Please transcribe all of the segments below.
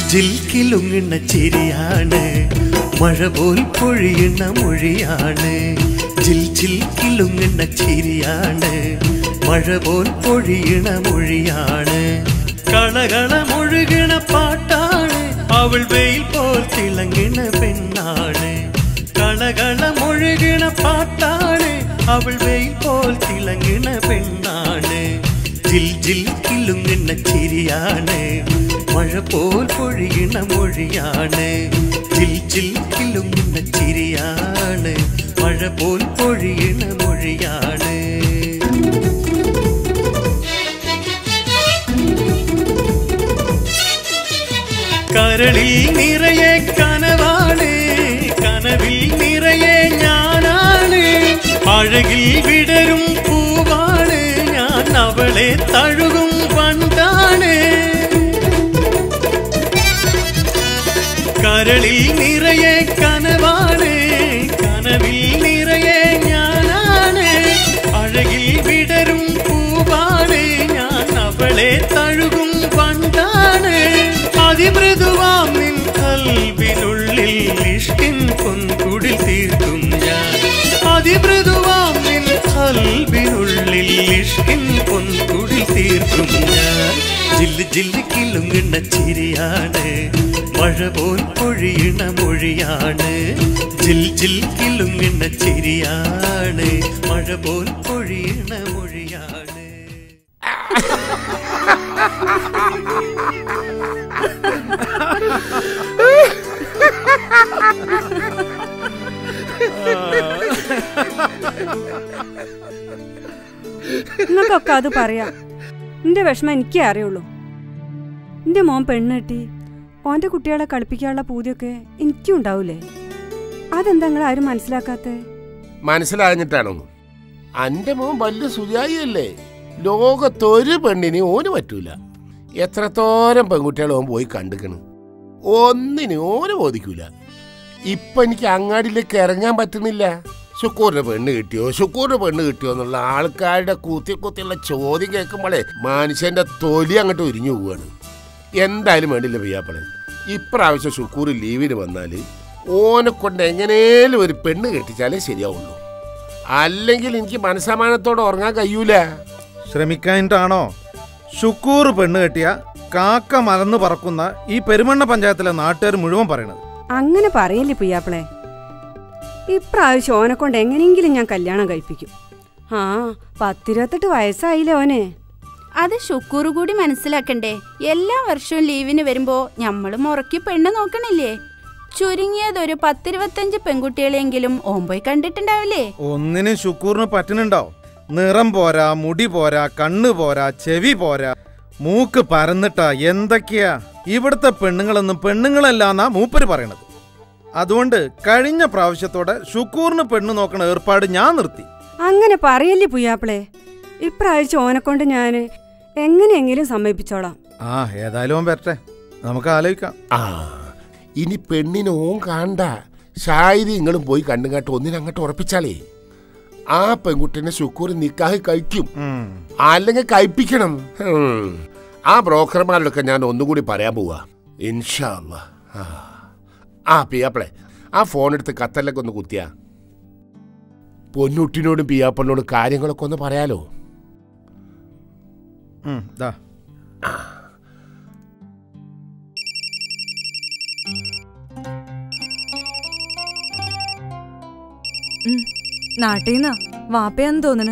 ജിൽ കിലുങ്ങുന്ന ചിരിയാണ് മഴ പോൽ പൊഴിയുന്ന മൊഴിയാണ് ജിൽ ജിൽ കിലുങ്ങുന്ന ചിരിയാണ് മഴ പോൽ പൊഴിയണ മൊഴിയാണ് കളകള മൊഴുകണ പാട്ടാണ് അവൾ വെയിൽ പോൽ തിളങ്ങണ പെണ്ണാണ് കളകള മൊഴുകണ പാട്ടാണ് അവൾ വെയിൽ പോൽ തിളങ്ങണ പെണ്ണാണ് ജിൽ ജിൽ കിലുങ്ങുന്ന ചിരിയാണ് മഴ പോൽ പൊഴിയണ മൊഴിയാണ് ജിൽ ജിൽ കിലുങ്ങുന്ന ചിരിയാണ് മഴ പോൽ പൊഴിയണ മൊഴിയാണ് കരളിൽ നിറയെ കനവാണ് കനവിൽ നിറയെ ഞാനാണ് അഴകിൽ വിടരും പൂവാണ് ഞാൻ അവളെ തഴുകും പണ്ടാണ് കരളിൽ നിറയെ കനവാണ് കനവിൽ നിറയെ ഞാനാണ് അഴകിൽ വിടരും പൂവാണ് ഞാൻ അവളെ തഴുകും പണ്ടാണ് അതിമൃദുവാം നിൻ കൽവിനുള്ളിൽ ഇഷ്കിൻ പൊൻകുടിൽ തീർക്കും ഞാൻ അതിമൃദുവാം നിൻ കൽവിനുള്ളിൽ ഇഷ്കിൻ പൊൻകുടിൽ തീർക്കും ഞാൻ ജില്ല് ജില്ല് കിലുങ്ങുന്ന ചിരിയാണ് മഴ പോൽ പൊഴിയണ മൊഴിയാണ് ജിൽ ജിൽ കിലുങ്ങുന്ന ചിരിയാണ് മഴ പോൽ പൊഴിയണ മൊഴിയാണ് നിങ്ങൾക്കൊക്കെ അത് പറയാം എന്റെ വിഷമം എനിക്കേ അറിയുള്ളൂ എന്റെ മോൻ പെണ്ണ് കെട്ടി ഓന്റെ കുട്ടികളെ കളിപ്പിക്കാനുള്ള പൂതിയൊക്കെ എനിക്കും ഉണ്ടാവൂലേ അതെന്താ നിങ്ങൾ ആരും മനസ്സിലാക്കാത്തേ മനസ്സിലാഞ്ഞിട്ടാണോ അന്റെ മോൻ വലിയ സുജായിയല്ലേ ലോകത്തൊരു പെണ്ണിന് ഓന് പറ്റൂല എത്രത്തോരം പെൺകുട്ടികളെ ഓൻ പോയി കണ്ടുക്കണ് ഒന്നിനും ഓന് ബോധിക്കൂല ഇപ്പൊ എനിക്ക് അങ്ങാടിയിലേക്ക് ഇറങ്ങാൻ പറ്റുന്നില്ല ശുക്കൂറിന് പെണ്ണ് കിട്ടിയോ ശുക്കൂറിന് പെണ്ണ് കിട്ടിയോ എന്നുള്ള ആൾക്കാരുടെ കുത്തി കുത്തിയുള്ള ചോദ്യം കേൾക്കുമ്പോഴേ മനുഷ്യന്റെ തൊലി അങ്ങോട്ട് ഉരിഞ്ഞു പോവാണ് എന്തായാലും വേണ്ടില്ല പിയ്യാപ്പളെ ഇപ്രാവശ്യം ശുക്കൂർ ലീവിന് വന്നാൽ ഓനെ കൊണ്ട് എങ്ങനെയും ഒരു പെണ്ണ് കെട്ടിച്ചാലേ ശരിയാവുള്ളൂ അല്ലെങ്കിൽ എനിക്ക് മനസ്സമാനത്തോടെ ഉറങ്ങാൻ കഴിയൂല ശ്രമിക്കാനിട്ടാണോ ഷുക്കൂർ പെണ്ണ് കെട്ടിയ കാക്ക മലന്ന് പറക്കുന്ന ഈ പെരുമണ്ണ പഞ്ചായത്തിലെ നാട്ടുകാർ മുഴുവൻ പറയണത് അങ്ങനെ പറയല്ലേ പുയ്യാപ്പിളെ ഇപ്രാവശ്യം ഓനെ കൊണ്ട് എങ്ങനെയെങ്കിലും ഞാൻ കല്യാണം കഴിപ്പിക്കും ആ പത്തിരുപത്തെട്ട് വയസ്സായില്ലേ ഓനെ അത് ഷുക്കൂർ കൂടി മനസ്സിലാക്കണ്ടേ എല്ലാ വർഷവും ലീവിന് വരുമ്പോ ഞമ്മള് മുറക്കി പെണ്ണ് നോക്കണില്ലേ ചുരുങ്ങിയതൊരു പത്തിരുപത്തഞ്ച് പെൺകുട്ടികളെങ്കിലും ഓമ്പോയി കണ്ടിട്ടുണ്ടാവില്ലേ ഒന്നിനും ഷുക്കൂറിന് പറ്റുന്നുണ്ടോ നിറം പോരാ മുടി പോരാ കണ്ണ് പോരാ ചെവി പോരാ മൂക്ക് പരന്നിട്ടാ എന്തൊക്കെയാ ഇവിടുത്തെ പെണ്ണുങ്ങളൊന്നും പെണ്ണുങ്ങളല്ലാന്നാ മൂപ്പര് പറയണത് അതുകൊണ്ട് കഴിഞ്ഞ പ്രാവശ്യത്തോടെ ഷുക്കൂറിന് പെണ്ണ് നോക്കണ ഏർപ്പാട് ഞാൻ നിർത്തി അങ്ങനെ പറയല്ലേ പുയ്യാപ്പിളെ ഇപ്രാവശ്യം ഓനെ കൊണ്ട് ഞാൻ എങ്ങനെയെങ്കിലും സമ്മതിപ്പിച്ചോളാം ആ ഏതായാലും അവൻ വരട്ടെ നമുക്ക് ആലോചിക്കാം ആ ഇനി പെണ്ണിനെ ഓൻ കാണണ്ട ഷായിരി നിങ്ങളും പോയി കണ്ടുകാട്ട് ഒന്നിനങ്ങോട്ട് ഉറപ്പിച്ചാലേ ആ പെൺകുട്ടിനെ ശുക്കൂർ നിക്കാഹ് കഴിക്കും ഉം. അല്ലെങ്കിൽ കഴിപ്പിക്കണം ഉം. ആ ബ്രോക്കർമാരിലൊക്കെ ഞാൻ ഒന്നുകൂടി പറയാൻ പോവാ ഇൻഷാ അല്ലാ. ആ. ആ പിയാപ്പിളെ ആ ഫോൺ എടുത്ത് കത്തല്ലൊക്കെ ഒന്ന് കുത്തിയാ പൊന്നുട്ടിനോടും പിയാപ്പളിനോടും കാര്യങ്ങളൊക്കെ ഒന്ന് പറയാലോ ഉം, ദാ നാട്ടീന്നാ വാപ്പയാന്ന് തോന്നണ്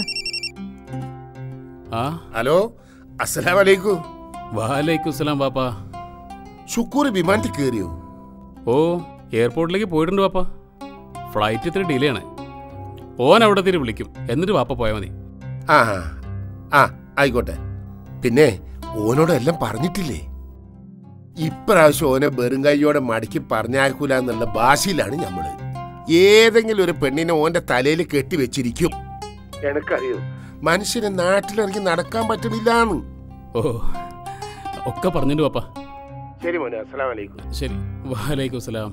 ആ ഹലോ അസ്സലാം വലൈക്കും വാലൈക്കും സലാം പാപ്പ ശുക്കൂർ വിമാനത്തിൽ കയറിയോ ഓ എയർപോർട്ടിലേക്ക് പോയിട്ടുണ്ട് പാപ്പ ഫ്ലൈറ്റ് ഇത്തിരി ഡിലേ ആണ് ഓൻ അവിടെ തിരി വിളിക്കും എന്നിട്ട് പാപ്പ പോയാൽ മതി ആ ആ ആയിക്കോട്ടെ പിന്നെ ഓനോട് എല്ലാം പറഞ്ഞിട്ടില്ലേ ഇപ്രാവശ്യം ഓനെ വെറും കൈയോടെ മടക്കി പറഞ്ഞാക്കൂല എന്നുള്ള ഭാഷയിലാണ് നമ്മള് ഏതെങ്കിലും ഒരു പെണ്ണിനെ ഓന്റെ തലയിൽ കെട്ടിവെച്ചിരിക്കും എനക്കറിയോ മനുഷ്യന് നാട്ടിലിറങ്ങി നടക്കാൻ പറ്റണില്ലാന്ന് ഓ ഒക്കെ പറഞ്ഞിട്ട് പാപ്പ ശരി മോനെ അസ്സലാം വലൈക്കും ശരി വാലൈക്കും സലാം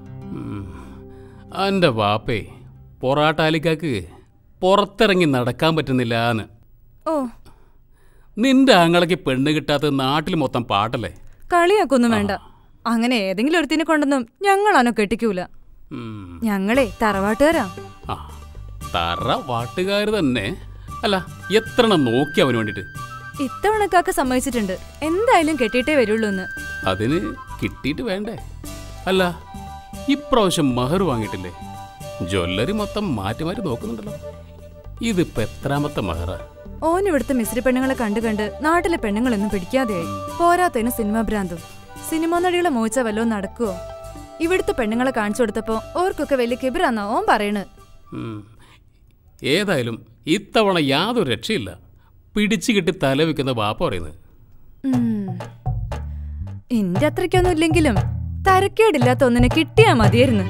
എൻ്റെ വാപ്പേ പൊറാട്ടാലിക്കാക്ക് പുറത്തിറങ്ങി നടക്കാൻ പറ്റുന്നില്ല എന്ന് ഓ നിന്റെ ആങ്ങളയ്ക്ക് പെണ്ണ് കിട്ടാത്ത നാട്ടിൽ മൊത്തം പാട്ടല്ലേ കളിയാക്കൊന്നും വേണ്ട അങ്ങനെ ഏതെങ്കിലും ഒരുത്തിനെ കൊണ്ടൊന്നും ഞങ്ങളാനോ കെട്ടിക്കൂല ഉം. ഞങ്ങളെ തറവാട്ടുകാരാ ആ തറ വാട്ടുകാർ തന്നെ അല്ല എത്ര എണ്ണം നോക്കി അവന് വേണ്ടിട്ട് ഇത്തവണക്കാക്ക് സമ്മതിച്ചിട്ടുണ്ട് എന്തായാലും കെട്ടിയിട്ടേ വരുള്ളൂ എന്ന് അതിന് കിട്ടിയിട്ട് വേണ്ടേ അല്ല ഇപ്രാവശ്യം മഹർ വാങ്ങിയിട്ടില്ലേ ജ്വല്ലറി മൊത്തം മാറ്റി മാറ്റി നോക്കുന്നുണ്ടല്ലോ ഇതിപ്പോ എത്രാമത്തെ മഹറാ ഓൻ ഇവിടുത്തെ മിശ്രി പെണ്ണുങ്ങളെ കണ്ടു കണ്ട് നാട്ടിലെ പെണ്ണുങ്ങളൊന്നും പിടിക്കാതെയായി പോരാത്തതിന് സിനിമ ഭ്രാന്തും സിനിമാ നടികളെ മോഹിച്ച വല്ലതും നടക്കുവോ ഇവിടുത്തെ പെണ്ണുങ്ങളെ കാണിച്ചു കൊടുത്തപ്പോ ഓർക്കൊക്കെ വലിയ കിബിറാന്നാ ഓൻ പറയണ് ഉം. ഏതായാലും ഇത്തവണ യാതൊരു രക്ഷയില്ല പിടിച്ചു കിട്ടി തല വെക്കുന്ന ബാപ്പ പറയുന്നത് ഉം. ഇന്റെ അത്രയ്ക്കൊന്നും ഇല്ലെങ്കിലും തരക്കേടില്ലാത്ത ഒന്നിനെ കിട്ടിയാ മതിയായിരുന്നു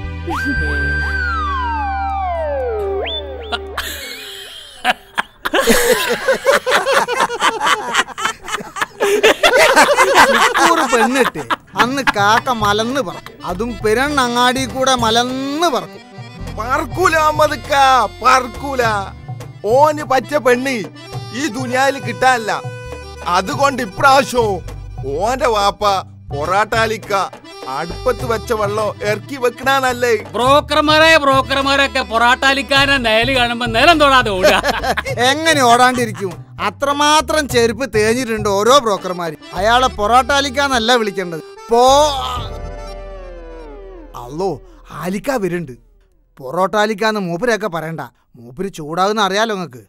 ഒരു പെണ്ണിട്ട് അന്ന് കാക്ക മലന്ന് പറക്കും അതും പെരണ്ണങ്ങാടി കൂടെ മലന്ന് പറക്കും പറക്കൂല അമ്മദ്ക്ക പറക്കൂല ഓന് പറ്റ പെണ്ണ് ഈ ദുനിയായിൽ കിട്ടാനില്ല അതുകൊണ്ട് ഇപ്രാവശ്യവും ഓന്റെ വാപ്പ പൊറാട്ടാലിക്ക അടുപ്പത്ത് വെച്ച വെള്ളം ഇറക്കി വെക്കണാനല്ലേ ബ്രോക്കർമാരെ ബ്രോക്കർമാരൊക്കെ പൊറാട്ടാലിക്കാരൻ നയല് കാണുമ്പോ നിലം തൊടാതെ ഓടുക എങ്ങനെ ഓടാണ്ടിരിക്കും അത്രമാത്രം ചെരുപ്പ് തേഞ്ഞിട്ടുണ്ട് ഓരോ ബ്രോക്കർമാര് അയാളെ പൊറോട്ടാലിക്കാന്നല്ല വിളിക്കേണ്ടത് പോ അല്ലോ ആലിക്ക വരുന്നുണ്ട് പൊറോട്ടാലിക്കാന്ന് മൂപ്പരൊക്കെ പറയണ്ട മൂപ്പര് ചൂടാകുന്ന അറിയാലോ നിങ്ങക്ക്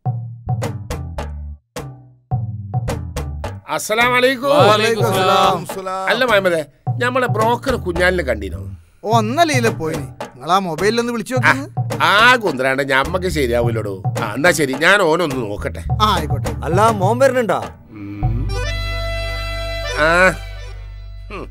അസ്സലാം വലൈക്കും വലൈക്കും സലാം. അല്ല മഹമ്മദേ നമ്മളെ ബ്രോക്കർ കുഞ്ഞാലിനെ കണ്ടിനോ ഓ ഒന്നല്ലേ പോയിന് നിങ്ങളാ മൊബൈലിലൊന്ന് വിളിച്ചു നോക്കുന്നു ആ കുന്തരാണ്ട് ഞമ്മക്ക് ശരിയാവൂലടോ ആ എന്നാ ശരി ഞാൻ ഓനൊന്ന് നോക്കട്ടെ ആ ആയിക്കോട്ടെ അല്ല മോൻ വരുന്നുണ്ടാ ഉം. ആ ഉം.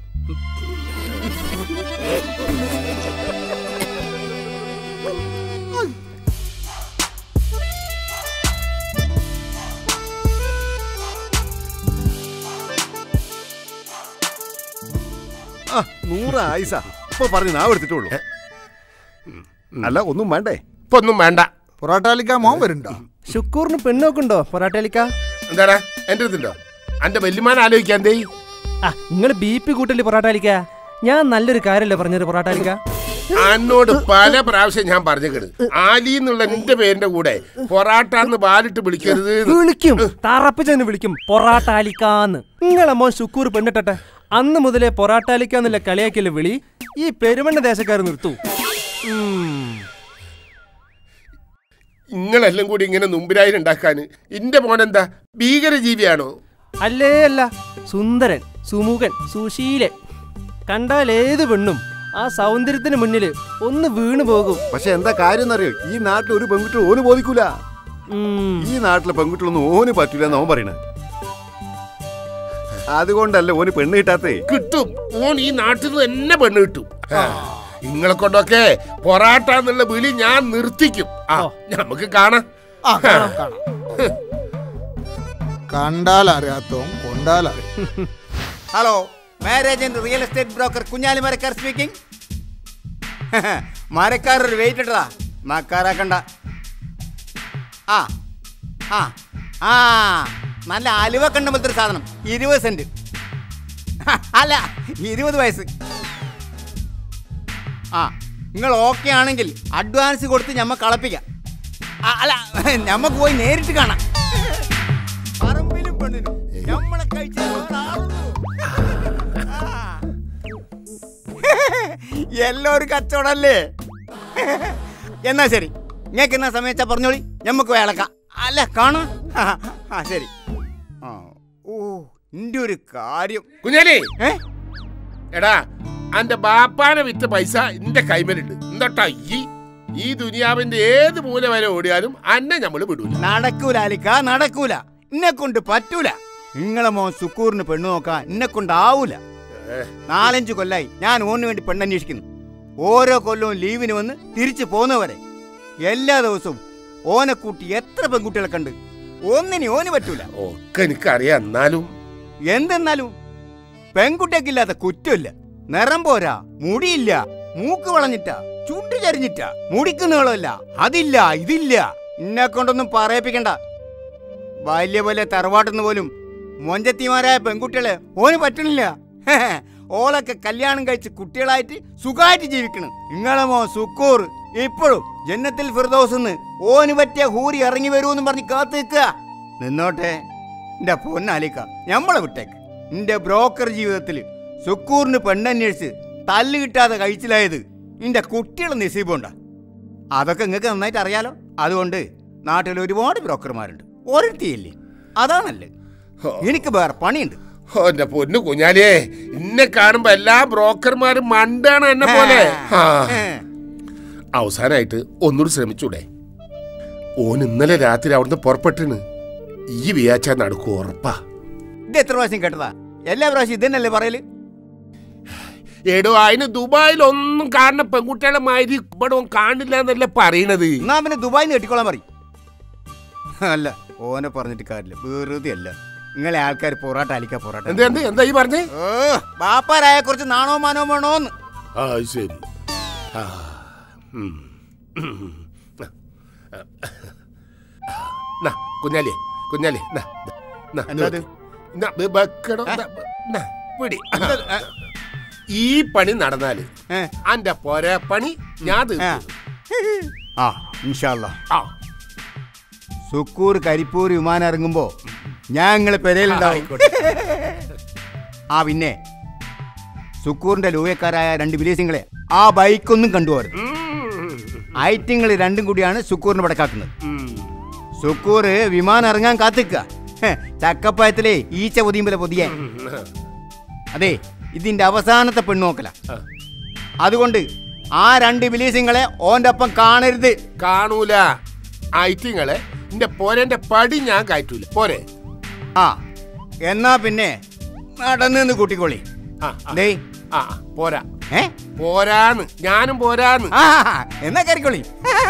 നൂറ് ആയിസ ഇപ്പൊ പറഞ്ഞു നാ എടുത്തിട്ടുള്ളൂ അല്ല ഒന്നും വേണ്ടേ ഇപ്പൊ ഒന്നും വേണ്ട പൊറോട്ടാലിക്ക മോൻ വരുന്നുണ്ടോ ഷുക്കൂറിന് പെണ്ണോക്കുണ്ടോ പൊറാട്ടേലിക്ക എന്താടാ എന്റെ അടുത്തുണ്ടോ എന്റെ വല്യമാൻ ആലോചിക്കാൻ ദേ ആ നിങ്ങൾ ബി പി കൂട്ടല്ലേ പൊറാട്ടാലിക്ക ഞാൻ നല്ലൊരു കാര്യമല്ലേ പറഞ്ഞത് പൊറാട്ടാലിക്ക എന്നോട് പല പ്രാവശ്യം ഞാൻ പറഞ്ഞേക്കണ് ആലി എന്നുള്ള എന്റെ പേരിന്റെ കൂടെ പൊറാട്ട എന്ന് ബാലിട്ട് വിളിക്കരുത് എന്ന്. വിളിക്കും തറപ്പിച്ചെന്ന് വിളിക്കും പൊറാട്ടാലിക്കാന്ന് നിങ്ങളെ മോൻ ഷുക്കൂർ പെണ്ണിട്ടെ അന്ന് മുതലേ പൊറാട്ടാലിക്ക എന്നുള്ള കളിയാക്കിയല്ലേ വിളി ഈ പെരുമണ്ണ ദേശക്കാർ നിർത്തൂ ഉം. നിങ്ങളെല്ലാം കൂടി ഇങ്ങനെ നുമ്പിരായി ഉണ്ടാക്കാന് എന്റെ മോനെന്താ ഭീകരജീവിയാണോ അല്ലേ അല്ല സുന്ദരൻ സുമുഖൻ സുശീലൻ കണ്ടാൽ ഏത് പെണ്ണും ആ സൗന്ദര്യത്തിന് മുന്നിൽ ഒന്ന് വീണു പോകും പക്ഷെ എന്താ കാര്യം എന്നറിയോ ഈ നാട്ടിൽ ഒരു പെൺകുട്ടി ഓന് ബോധിക്കൂല ഉം. ഈ നാട്ടിലെ പെൺകുട്ടികളൊന്നും ഓന് പറ്റൂല എന്ന് അവൻ പറയണ അതുകൊണ്ടല്ലേ ഓന് പെണ്ണ് കിട്ടാത്തേ കിട്ടും ഓൻ ഈ നാട്ടിൽ നിന്ന് തന്നെ പെണ്ണ് കിട്ടും നിങ്ങളെ കൊണ്ടൊക്കെ പൊറാട്ട എന്നുള്ള വിളി ഞാൻ നിർത്തിക്കും ആ നമുക്ക് കാണാം ആ കാണാം കാണാം കണ്ടാൽ അറിയാത്തോ കൊണ്ടാൽ അറിയാം hello marriage and real estate broker Kunjali Marakkar speaking Marakkar ഒരു വെയിറ്റ് ഇട്ടതാ മക്കാരാക്കണ്ട ആ ആ ആ നല്ല അലുവ കണ്ട പോലത്തെ ഒരു സാധനം ഇരുപത് സെന്റ് അല്ല ഇരുപത് വയസ്സ് ആ നിങ്ങൾ ഓക്കെ ആണെങ്കിൽ അഡ്വാൻസ് കൊടുത്ത് ഞമ്മ കളപ്പിക്കാം ആ, അല്ല ഞമ്മക്ക് പോയി നേരിട്ട് കാണാം പറമ്പിലും പെണ്ണിനും ഞമ്മളെ കഴിച്ച എല്ലാം ഒരു കച്ചവടല്ലേ എന്നാ ശരി നിങ്ങൾക്ക് എന്നാ സമയത്താ പറഞ്ഞോളി ഞമ്മക്ക് വേളക്കാം അല്ല കാണാം ആ, ആ ശരി ആ ഓ എൻ്റെ ഒരു കാര്യം കുഞ്ഞാലി ഏ എടാ അന്റെ ബാപ്പാനെ വിറ്റ പൈസ എന്റെ കൈമലുണ്ട് എന്താട്ടാ ഈ ഈ ദുനിയാവിന്റെ ഏത് മൂല വരെ ഓടിയാലും അന്നെ നമ്മൾ വിടൂല നടക്കൂല അലിക്ക നടക്കൂല എന്നെ കൊണ്ട് പറ്റൂല നിങ്ങളെ മോൻ സുക്കൂറിന് പെണ്ണു നോക്കാൻ എന്നെ കൊണ്ടാവൂല നാലഞ്ച് കൊല്ലായി ഞാൻ ഓന് വേണ്ടി പെണ്ണന്വേഷിക്കുന്നു ഓരോ കൊല്ലവും ലീവിന് വന്ന് തിരിച്ചു പോന്നവരെ എല്ലാ ദിവസവും ഓനെ കൂട്ടി എത്ര പെൺകുട്ടികളെ കണ്ട് ഒന്നിനി ഓന് പറ്റൂല ഒക്കെ എനിക്കറിയാം എന്നാലും എന്തെന്നാലും പെൺകുട്ടിയൊക്കില്ലാത്ത കുറ്റമില്ല നിറം പോരാ മുടിയില്ല മൂക്ക് വളഞ്ഞിട്ടാ ചുണ്ടു ചരിഞ്ഞിട്ടാ മുടിക്ക് നീളമില്ല അതില്ല ഇതില്ല എന്നെ കൊണ്ടൊന്നും പറയിപ്പിക്കണ്ട വലിയ വലിയ തറവാട്ടിന്ന് പോലും മൊഞ്ചത്തിമാരായ പെൺകുട്ടികളെ ഓന് പറ്റണില്ല ഓലൊക്കെ കല്യാണം കഴിച്ച് കുട്ടികളായിട്ട് സുഖമായിട്ട് ജീവിക്കണം നിങ്ങളെ മോ സുക്കൂർ ഇപ്പോഴും ജന്നത്തിൽ ഫിർദോസ് ഓന് പറ്റിയ ഹൂരി ഇറങ്ങി വരുമെന്ന് പറഞ്ഞ് കാത്തു നിൽക്കുക നിന്നോട്ടെ എന്റെ പൊന്നാലിക്ക ഞമ്മളെ വിട്ടേക്ക് എന്റെ ബ്രോക്കർ ജീവിതത്തിൽ സുക്കൂറിന് പെണ്ണന്വേഷിച്ച് തല്ല് കിട്ടാതെ കഴിച്ചിലായത് എന്റെ കുട്ടികളെ നസീബുണ്ട അതൊക്കെ നിങ്ങൾക്ക് നന്നായിട്ട് അറിയാലോ അതുകൊണ്ട് നാട്ടിൽ ഒരുപാട് ബ്രോക്കർമാരുണ്ട് ഒരിടത്തിയില്ലേ അതാണല്ലേ എനിക്ക് വേറെ പണിയുണ്ട് ഓ എന്റെ പൊന്നു കുഞ്ഞാലിയേ എന്നെ കാണുമ്പോ എല്ലാ ബ്രോക്കർമാരും മണ്ടാണ് എന്നെ പോലെ ആ. അവസാനായിട്ട് ഒന്നുകൂടി ശ്രമിച്ചൂടെ ഓൻ ഇന്നലെ രാത്രി അവിടുന്ന് പുറപ്പെട്ടിന് ഈ വിയാച്ച നടക്കും ഉറപ്പാ ഇത് എത്ര പ്രാവശ്യം കേട്ടതാ എല്ലാ പ്രാവശ്യം ഇതന്നെയല്ലേ പറയല് എടോ അതിന് ദുബായിൽ ഒന്നും കാണുന്ന പെൺകുട്ടികളെ മാതിരി ഇവിടെ ഓൻ കാണില്ല എന്നല്ലേ പറയണത് എന്നാ പിന്നെ ദുബായിന്ന് കെട്ടിക്കോളാൻ പറയും അല്ല ഓനെ പറഞ്ഞിട്ട് കാര്യമില്ല വെറുതെ അല്ല നിങ്ങളെ ആൾക്കാർ പൊറാട്ട അലിക്ക പൊറാട്ട എന്ത് എന്ത് എന്താ ഈ പറഞ്ഞേ ഓ ബാപ്പാരായ കുറച്ച് നാണോ മാനോ വേണോന്ന് ആ ശരി ആ ഉം. നാ, കുഞ്ഞാലിയെ കുഞ്ഞാലി നാ, നാ, എന്താ ഇത്? നാ, ഇത് വെക്കടോ, നാ, നാ, പിടി. ഈ പണി നടന്നാല് അന്റെ പോരെ പണി ഞാൻ തീർക്കും. ആ ഇൻഷാല്ല ആ സുക്കൂർ കരിപ്പൂർ വിമാനം ഇറങ്ങുമ്പോ ഞാൻ നിങ്ങളെ പെരയിലുണ്ടാവും ആ പിന്നെ സുക്കൂറിന്റെ ലൂയക്കാരായ രണ്ട് വിദേശികളെ ആ ബൈക്കൊന്നും കണ്ടുപോരുത് ഐറ്റിങ്ങൾ രണ്ടും കൂടിയാണ് സുക്കൂറിനെ പടക്കാക്കുന്നത് സുക്കൂർ വിമാനം ഇറങ്ങാൻ കാത്തിക്ക ചക്കപ്പയത്തിലെ ഈച്ച പൊതിയുമ്പല പൊതിയ അതെ ഇതിന്റെ അവസാനത്തെ പെണ്ണുനോക്കല അതുകൊണ്ട് ആ രണ്ട് വിലീസിങ്ങളെ ഓന്റെ ഒപ്പം കാണരുത് കാണൂല ഐറ്റിങ്ങളെ എന്റെ പോരന്റെ പടി ഞാൻ കയറ്റൂല പോരെ ആ എന്നാ പിന്നെ നടന്നു കൂട്ടിക്കോളി ദേ ആ പോരാ ഏ പോരാന്ന് ഞാനും പോരാന്ന് ആ എന്നാ കയറിക്കോളി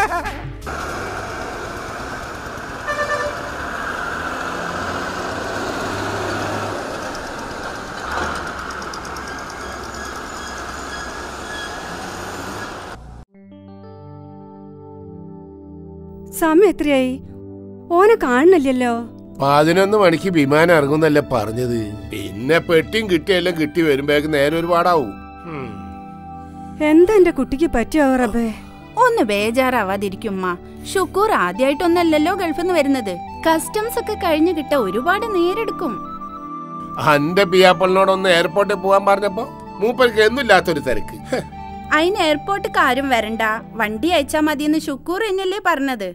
സമയം എത്രയായി ഓനെ കാണുന്നില്ലല്ലോ പതിനൊന്ന് മണിക്ക് വിമാനം ഇറങ്ങുന്നല്ലേ പറഞ്ഞത് പിന്നെ പെട്ടിയും കിട്ടിയെല്ലാം കിട്ടി വരുമ്പോഴേക്ക് നേരെ ഒരുപാടാവും ഉം. എന്താ എന്റെ കുട്ടിക്ക് പറ്റിയോ റബ്ബേ ഒന്ന് ബേജാറാവാതിരിക്കുമ്മ ഷുക്കൂർ ആദ്യമായിട്ടൊന്നല്ലല്ലോ ഗൾഫിൽ നിന്ന് വരുന്നത് കസ്റ്റംസ് ഒക്കെ കഴിഞ്ഞു കിട്ട ഒരുപാട് നേരെടുക്കും അന്റെ പിയാപ്പളിനോടൊന്ന് എയർപോർട്ടിൽ പോകാൻ പറഞ്ഞപ്പോ മൂപ്പർക്ക് എന്നില്ലാത്തൊരു തിരക്ക് ഹ്. അതിന് എയർപോർട്ട് ആരും വരണ്ട വണ്ടി അയച്ചാ മതിയെന്ന് ഷുക്കൂർ എന്നല്ലേ പറഞ്ഞത്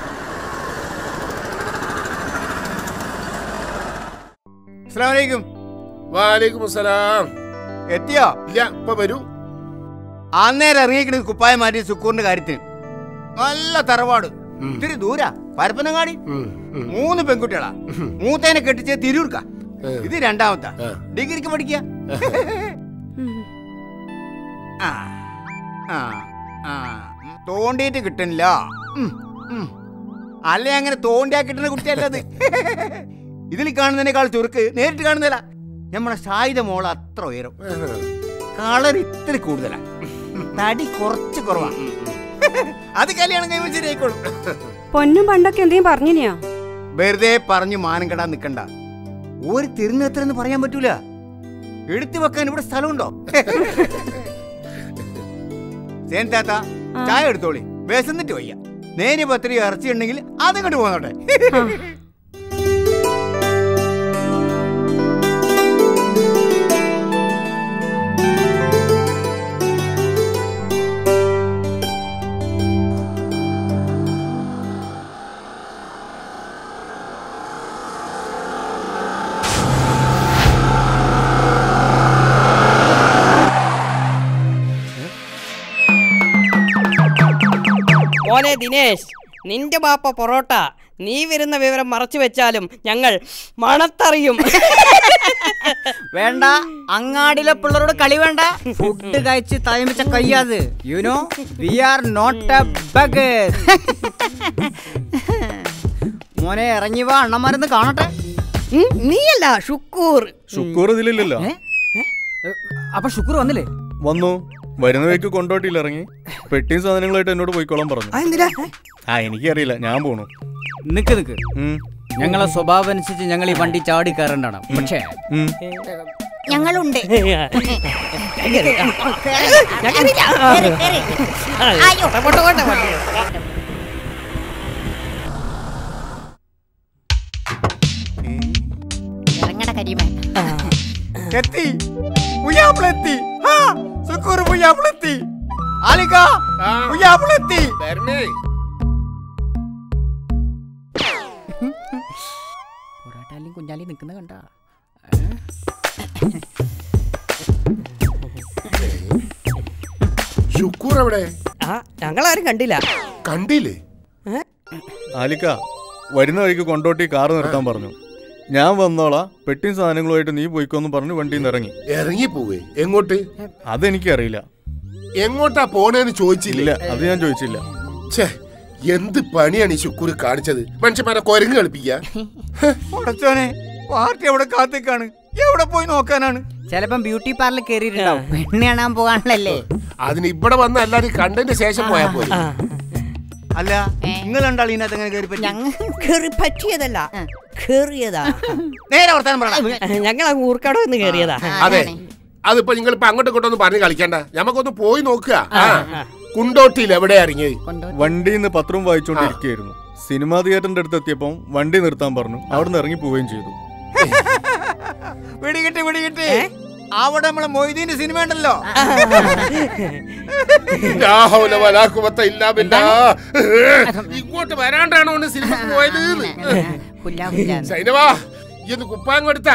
അസ്സലാമലൈക്കും വാലേക്കും അസ്സലാം എത്തിയോ ഇല്ല ഇപ്പൊ വരൂ അന്നേരം ഇറങ്ങിക്കണത് കുപ്പായം മാറ്റി സുക്കൂറിന്റെ കാര്യത്തിന് നല്ല തറവാട് ഇത്തിരി ദൂരാ പരപ്പനങ്ങാടി മൂന്ന് പെൺകുട്ടികളാ മൂത്തേനെ കെട്ടിച്ച് തിരൂർക്ക ഇത് രണ്ടാമത്തെ ഡിഗ്രിക്ക് പഠിക്ക ആ ആ ആ തോണ്ടിയിട്ട് കിട്ടണില്ല ഉം, ഉം. അല്ലേ അങ്ങനെ തോണ്ടിയാ കിട്ടുന്ന കുട്ടിയല്ലത് ഇതിൽ കാണുന്നതിനേക്കാൾ ചുരുക്ക് നേരിട്ട് കാണുന്നില്ല നമ്മളെ സായുധ മോള് അത്ര ഉയരം കളർ ഇത്തിരി കൂടുതലാ തടി കുറച്ച് കുറവാണ് അത് കല്യാണം കഴിയുമ്പോൾ ശരിയായിക്കോളും പൊന്നും പണ്ടൊക്കെ എന്തെങ്കിലും പറഞ്ഞിനിയോ വെറുതെ പറഞ്ഞു മാനം കെടാൻ നിക്കണ്ട ഒരു തിരുന്നെത്രന്ന് പറയാൻ പറ്റൂല എടുത്തു വെക്കാൻ ഇവിടെ സ്ഥലമുണ്ടോ സേൻ താത്ത ചായ എടുത്തോളി വിശന്നിട്ട് വയ്യ നേരി പത്രി ഇറച്ചി ഉണ്ടെങ്കിൽ അതും കണ്ടു പോന്നോട്ടെ മോനെ ദിനേശ് നിന്റെ ബാപ്പ പൊറോട്ട നീ വരുന്ന വിവരം മറച്ചു വെച്ചാലും ഞങ്ങൾ മണത്തറിയും വേണ്ട അങ്ങാടിയിലെ പിള്ളേരോട് കളി വേണ്ട ഫുഡ് കഴിച്ച് തയമിച്ച കയ്യാത് you know we are not a bug മോനെ ഇറങ്ങി വാ അണ്ണന്മാരൊന്ന് കാണട്ടെ നീയല്ല ഷുക്കൂർ ഷുക്കൂർ ഇതിലില്ലല്ലോ അപ്പൊ ഷുക്കൂർ വന്നില്ലേ വന്നു വരുന്ന വഴിക്ക് കൊണ്ടോട്ടിയിൽ ഇറങ്ങി പെട്ടിയും സാധനങ്ങളായിട്ട് എന്നോട് പോയിക്കോളാൻ പറഞ്ഞു അതെന്തിനാ ആ എനിക്കറിയില്ല ഞാൻ പോണു നിക്ക് നിക്ക് ഞങ്ങളെ സ്വഭാവം അനുസരിച്ച് ഞങ്ങൾ ഈ വണ്ടി ചാടി കയറേണ്ടാണ് പക്ഷേ ഞങ്ങളുണ്ട് ഇറങ്ങട കരിമ എത്തി പുയ്യാപ്പിളെത്തി ആ, സുക്കൂർ പുയ്യാപ്പിളെത്തി ആലിക പുയ്യാപ്പിളെത്തി പൊറാട്ടാലും കുഞ്ഞാലി നിൽക്കുന്ന കണ്ട ശുക്കൂർ എവിടെ ആ ഞങ്ങളാരും കണ്ടില്ല കണ്ടില്ലേ ആലിക്ക വരുന്ന വഴിക്ക് കൊണ്ടോട്ടി കാറ് നിർത്താൻ പറഞ്ഞു ഞാൻ വന്നോളാ പെട്ടിയും സാധനങ്ങളുമായിട്ട് നീ പോയിക്കോന്ന് പറഞ്ഞു വണ്ടിയിൽ നിന്ന് ഇറങ്ങി ഇറങ്ങി പോവേ എങ്ങോട്ട് അതെനിക്കറിയില്ല എങ്ങോട്ടാ പോണേന്ന് ചോദിച്ചില്ല ഇല്ല അത് ഞാൻ ചോദിച്ചില്ല ഛേ എന്ത് പണിയാണ് ഈ ശുക്കൂർ കാണിച്ചത് മനുഷ്യന്മാരെ കൊരങ്ങ് കളിപ്പിക്ക ഉടച്ചോനെ പാർട്ടി അവിടെ കാത്തിക്കാണ് എവിടെ പോയി നോക്കാനാണ് ചിലപ്പം ബ്യൂട്ടി പാർലർ കയറിയിട്ടുണ്ടാവും പെണ്ണ് കാണാൻ പോകാനുള്ളല്ലേ അതിന് ഇവിടെ വന്ന് എല്ലാരും കണ്ടതിന് ശേഷം പോയാ പോലെ അല്ല നിങ്ങൾ രണ്ടാൾ ഇതിനകത്ത് എങ്ങനെ കയറി പറ്റി കേറി പറ്റിയതല്ല കേറിയതാ നേരെ വർത്താനം പറയണം ഞങ്ങൾ അങ്ങ് ഊർക്കാടോ എന്ന് കേറിയതാ അതെ അതിപ്പോ നിങ്ങൾ ഇപ്പൊ അങ്ങോട്ടും ഇങ്ങോട്ടും ഒന്നും പറഞ്ഞ് കളിക്കണ്ട നമുക്കൊന്ന് പോയി നോക്കുക ആ. കുണ്ടോട്ടിയിൽ എവിടെ ഇറങ്ങിയത് വണ്ടിയിൽ നിന്ന് പത്രവും വായിച്ചുകൊണ്ടിരിക്കുകയായിരുന്നു സിനിമാ തിയേറ്ററിന്റെ അടുത്ത് എത്തിയപ്പം വണ്ടി നിർത്താൻ പറഞ്ഞു അവിടുന്ന് ഇറങ്ങി പോവുകയും ചെയ്തു പിടികിട്ടി പിടികിട്ടി അവിടെ നമ്മളെ മൊയ്തീന്റെ സിനിമ ഉണ്ടല്ലോ ലാ ഹൗല വലാ ഖുവത്ത ഇല്ലാ ബില്ലാ. ഇങ്ങോട്ട് വരാണ്ടാണോ ഓന് സിനിമക്ക് പോയത് സൈനവാ ഈ ഒന്ന് കുപ്പായം കൊടുത്താ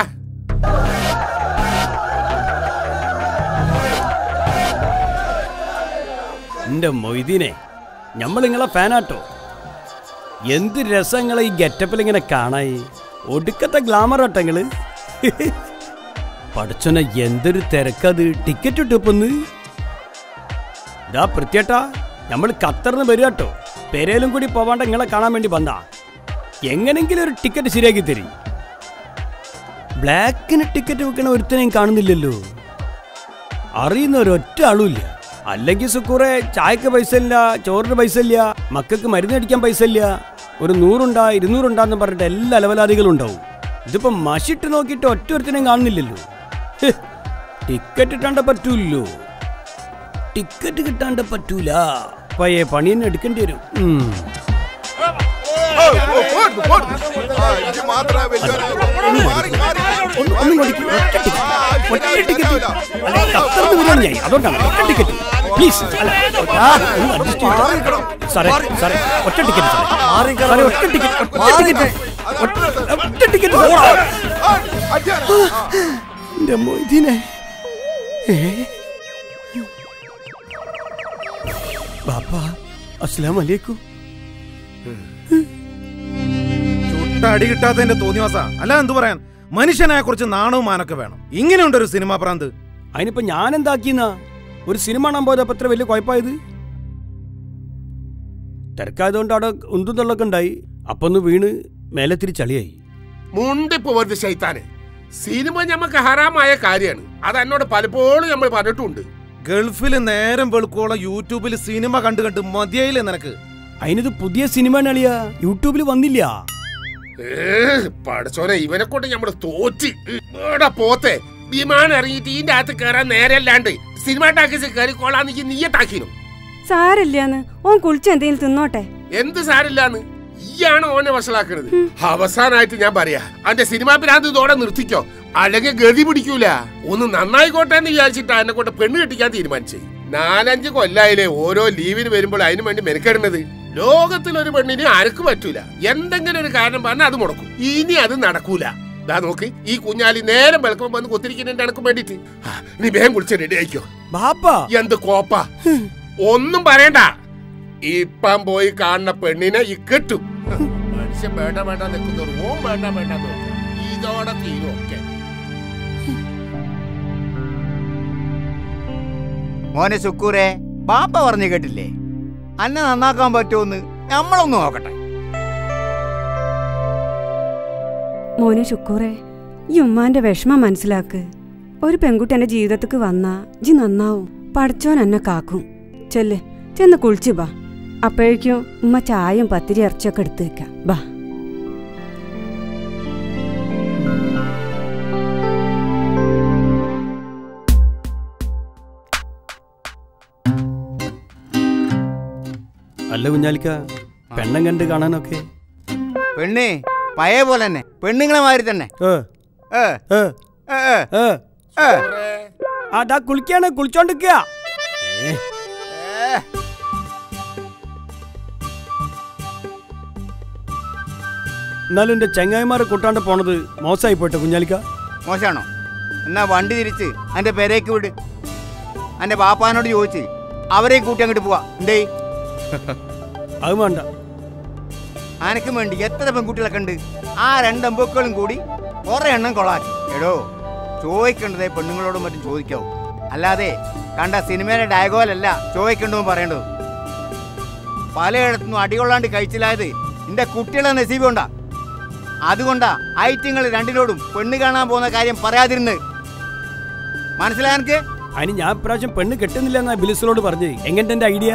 എന്റെ മൊയ്തീനെ നമ്മൾ നിങ്ങളെ ഫാനാട്ടോ എന്ത് രസങ്ങളെ ഈ ഗെറ്റപ്പിൽ ഇങ്ങനെ കാണായി ഒടുക്കത്തെ ഗ്ലാമർ ആട്ടങ്ങള് പഠിച്ചോനെ എന്തൊരു തിരക്കത് ടിക്കറ്റ് ഇട്ടപ്പൊന്ന് ഇതാ പ്രത്യേട്ടാ നമ്മൾ ഖത്തറിന്ന് വരികട്ടോ പെരയിലും കൂടി പോവാണ്ട് നിങ്ങളെ കാണാൻ വേണ്ടി വന്നാ എങ്ങനെങ്കിലും ഒരു ടിക്കറ്റ് ശരിയാക്കി തരും ബ്ലാക്കിന് ടിക്കറ്റ് വെക്കണ ഒരുത്തനെയും കാണുന്നില്ലല്ലോ അറിയുന്ന ഒരൊറ്റ ആളുമില്ല അല്ലെങ്കിൽ സുക്കൂറെ ചായക്ക് പൈസ ഇല്ല ചോറിന് പൈസ ഇല്ല മക്കൾക്ക് മരുന്നടിക്കാൻ പൈസ ഇല്ല ഒരു നൂറുണ്ടാ ഇരുന്നൂറുണ്ടാന്ന് പറഞ്ഞിട്ട് എല്ലാ അലവലാദികളും ഉണ്ടാവും ഇതിപ്പോ മഷിട്ട് നോക്കിയിട്ട് ഒറ്റ ഒരുത്തനെയും കാണുന്നില്ലല്ലോ ഹ്, ടിക്കറ്റ് കിട്ടാണ്ട് പറ്റൂല്ലോ ടിക്കറ്റ് കിട്ടാണ്ട് പറ്റൂല പയ്യെ പണി തന്നെ എടുക്കേണ്ടി വരും ഉം. ഒന്ന് ഒന്നും കൊടുക്കൂ. ഒറ്റ ടിക്കറ്റ്. ഒറ്റ ടിക്കറ്റ്. അല്ല, ഖത്തറിന്ന് വരികയാണ് ഞാൻ. അതുകൊണ്ടാണ് ഒറ്റ ടിക്കറ്റ് പ്ലീസ് അല്ല, ആ, ഒന്ന് adjust ചെയ്യൂ. സാറേ സാറേ ഒറ്റ ടിക്കറ്റ് സാറേ സാറേ ഒറ്റ ടിക്കറ്റ് ഒറ്റ ടിക്കറ്റ് ഒറ്റ- ഒറ്റ ടിക്കറ്റ് സാറേ. എന്റെ മൊയ്തീനെ ഏ? ബാപ്പ അസ്സലാം വലൈക്കും ചുട്ട അടി കിട്ടാത്തതിന്റെ തോന്നിവാസ അല്ല എന്തു പറയാൻ മനുഷ്യനായ കുറച്ച് നാണവും മാനൊക്കെ വേണം ഇങ്ങനെയുണ്ട് ഒരു സിനിമാ പ്രാന്ത് അതിനിപ്പോ ഞാൻ എന്താക്കിന്നാ ഒരു സിനിമ കാണാൻ പോയത് അപ്പൊ എത്ര വലിയ കുഴപ്പമായത് തിരക്കായതുകൊണ്ട് അവിടെ ഉന്തും തള്ളൊക്കെ ഉണ്ടായി അപ്പൊ ഒന്ന് വീണ് മേലെ തിരിച്ചളിയായി മുണ്ടി പോവരുത് ശൈത്താന് സിനിമ ഞമ്മക്ക് ഹറാമായ കാര്യമാണ് അത് എന്നോട് പലപ്പോഴും നമ്മൾ പറഞ്ഞിട്ടുണ്ട് ഗൾഫിൽ നേരം വെളുക്കോളം യൂട്യൂബിൽ സിനിമ കണ്ടു കണ്ട് മതിയായില്ലേ നിനക്ക് അതിനത് പുതിയ സിനിമ അളിയാ യൂട്യൂബിൽ വന്നില്ല പടച്ചോനെ ഇവനെ കൊണ്ട് നമ്മൾ തോറ്റ് ഇവിടെ പോത്തെ വിമാനം ഇറങ്ങിയിട്ട് ഇതിന്റെ അകത്ത് കയറാൻ നേരല്ലാണ്ട് സിനിമ ടാക്കീസ് കയറിക്കോളാന്ന് ഈ നീയത്താക്കിനു സാരല്ലാന്ന് ഓൻ കുളിച്ച് എന്തെങ്കിലും തിന്നോട്ടെ എന്ത് സാരില്ലാന്ന് ഈയാണ് ഓനെ വഷളാക്കണത് അവസാനായിട്ട് ഞാൻ പറയാ അന്റെ സിനിമാ ഭ്രാന്ത് ഇതോടെ നിർത്തിക്കോ അല്ലെങ്കിൽ ഗതി പിടിക്കൂല ഒന്ന് നന്നായിക്കോട്ടെ എന്ന് വിചാരിച്ചിട്ടാ എന്നെ കൊണ്ട് പെണ്ണ് കെട്ടിക്കാൻ തീരുമാനിച്ചേ നാലഞ്ച് കൊല്ലായില്ലേ ഓരോ ലീവിന് വരുമ്പോൾ അതിനു വേണ്ടി മെനക്കെടുന്നത് ലോകത്തിലൊരു പെണ്ണിന് ആർക്കും പറ്റൂല എന്തെങ്കിലും ഒരു കാരണം പറഞ്ഞാൽ അത് മുടക്കും ഇനി അത് നടക്കൂല ദാ നോക്ക് ഈ കുഞ്ഞാലി നേരം വെളുക്കുമ്പോ വന്ന് കുത്തിരിക്കുന്നുണ്ട് എനക്കും വേണ്ടിട്ട് ആ, നീ വേഗം കുളിച്ച് റെഡി ആയിക്കോ ബാപ്പാ എന്ത് കോപ്പ ഒന്നും പറയണ്ട ഇപ്പം പോയി കാണുന്ന പെണ്ണിനെ ഈ കിട്ടും മനുഷ്യൻ വേണ്ട വേണ്ട നിൽക്കുന്നവർ ഓം വേണ്ട വേണ്ട നോക്കും ഇതോടെ തീരും ഒക്കെ മോനെ സുക്കൂറെ ബാപ്പ പറഞ്ഞു കേട്ടില്ലേ അന്നെ നന്നാക്കാൻ പറ്റുമെന്ന് നമ്മളൊന്ന് നോക്കട്ടെ മോനെ ശുക്കൂറെ ഈ ഉമ്മാന്റെ വിഷമം മനസ്സിലാക്ക് ഒരു പെൺകുട്ടി എന്റെ ജീവിതത്തിക്ക് വന്നാ ജി നന്നാവും പഠിച്ചോൻ എന്നെ കാക്കും ചെല്ല് ചെന്ന് കുളിച്ചു ബാ അപ്പോഴേക്കും ഉമ്മ ചായയും പത്തിരി ഇറച്ചിയൊക്കെ എടുത്തു വെക്കാം ബാ അല്ല കുഞ്ഞാലിക്ക പെണ്ണം കണ്ട് കാണാനൊക്കെ പെണ്ണ് പഴയ പോലെ തന്നെ പെണ്ണുങ്ങളെ മാതിരി തന്നെ ഏ, ഏ, ഏ, ഏ, ഏ. ഏ. ഏ. അതാ കുളിക്കാണ് കുളിച്ചോണ്ടിരിക്കുക എന്നാലും എന്റെ ചെങ്ങായിമാരെ കൂട്ടാണ്ട് പോണത് മോശമായി പോട്ടെ കുഞ്ഞാലിക്ക മോശമാണോ എന്നാ വണ്ടി തിരിച്ച് എൻ്റെ പെരേക്ക് വിട് എൻ്റെ ബാപ്പാനോട് ചോദിച്ച് അവരെയും കൂട്ടി അങ്ങോട്ട് പോവാ എന്തേ അത് വേണ്ട അനക്കും വേണ്ടി എത്ര പെൺകുട്ടികളൊക്കെ ഉണ്ട് ആ രണ്ടമ്പുക്കളും കൂടി കുറെ എണ്ണം കൊളാക്കി എടോ ചോദിക്കേണ്ടതേ പെണ്ണുങ്ങളോടും മറ്റും ചോദിക്കാവൂ അല്ലാതെ കണ്ട സിനിമയിലെ ഡയഗോലല്ല ചോദിക്കേണ്ടതും പറയേണ്ടതും പലയിടത്തുനിന്നും അടികൊള്ളാണ്ട് കഴിച്ചില്ലായത് എന്റെ കുട്ടികളെ നസീബുണ്ടാ അതുകൊണ്ടാ ഐറ്റിങ്ങൾ രണ്ടിനോടും പെണ്ണ് കാണാൻ പോകുന്ന കാര്യം പറയാതിരുന്ന് മനസ്സിലായ എനിക്ക് അതിന് ഞാൻ ഇപ്രാവശ്യം പെണ്ണ് കെട്ടുന്നില്ല എന്നാ ബിലിസിനോട് പറഞ്ഞത് എങ്ങനെ എന്റെ ഐഡിയ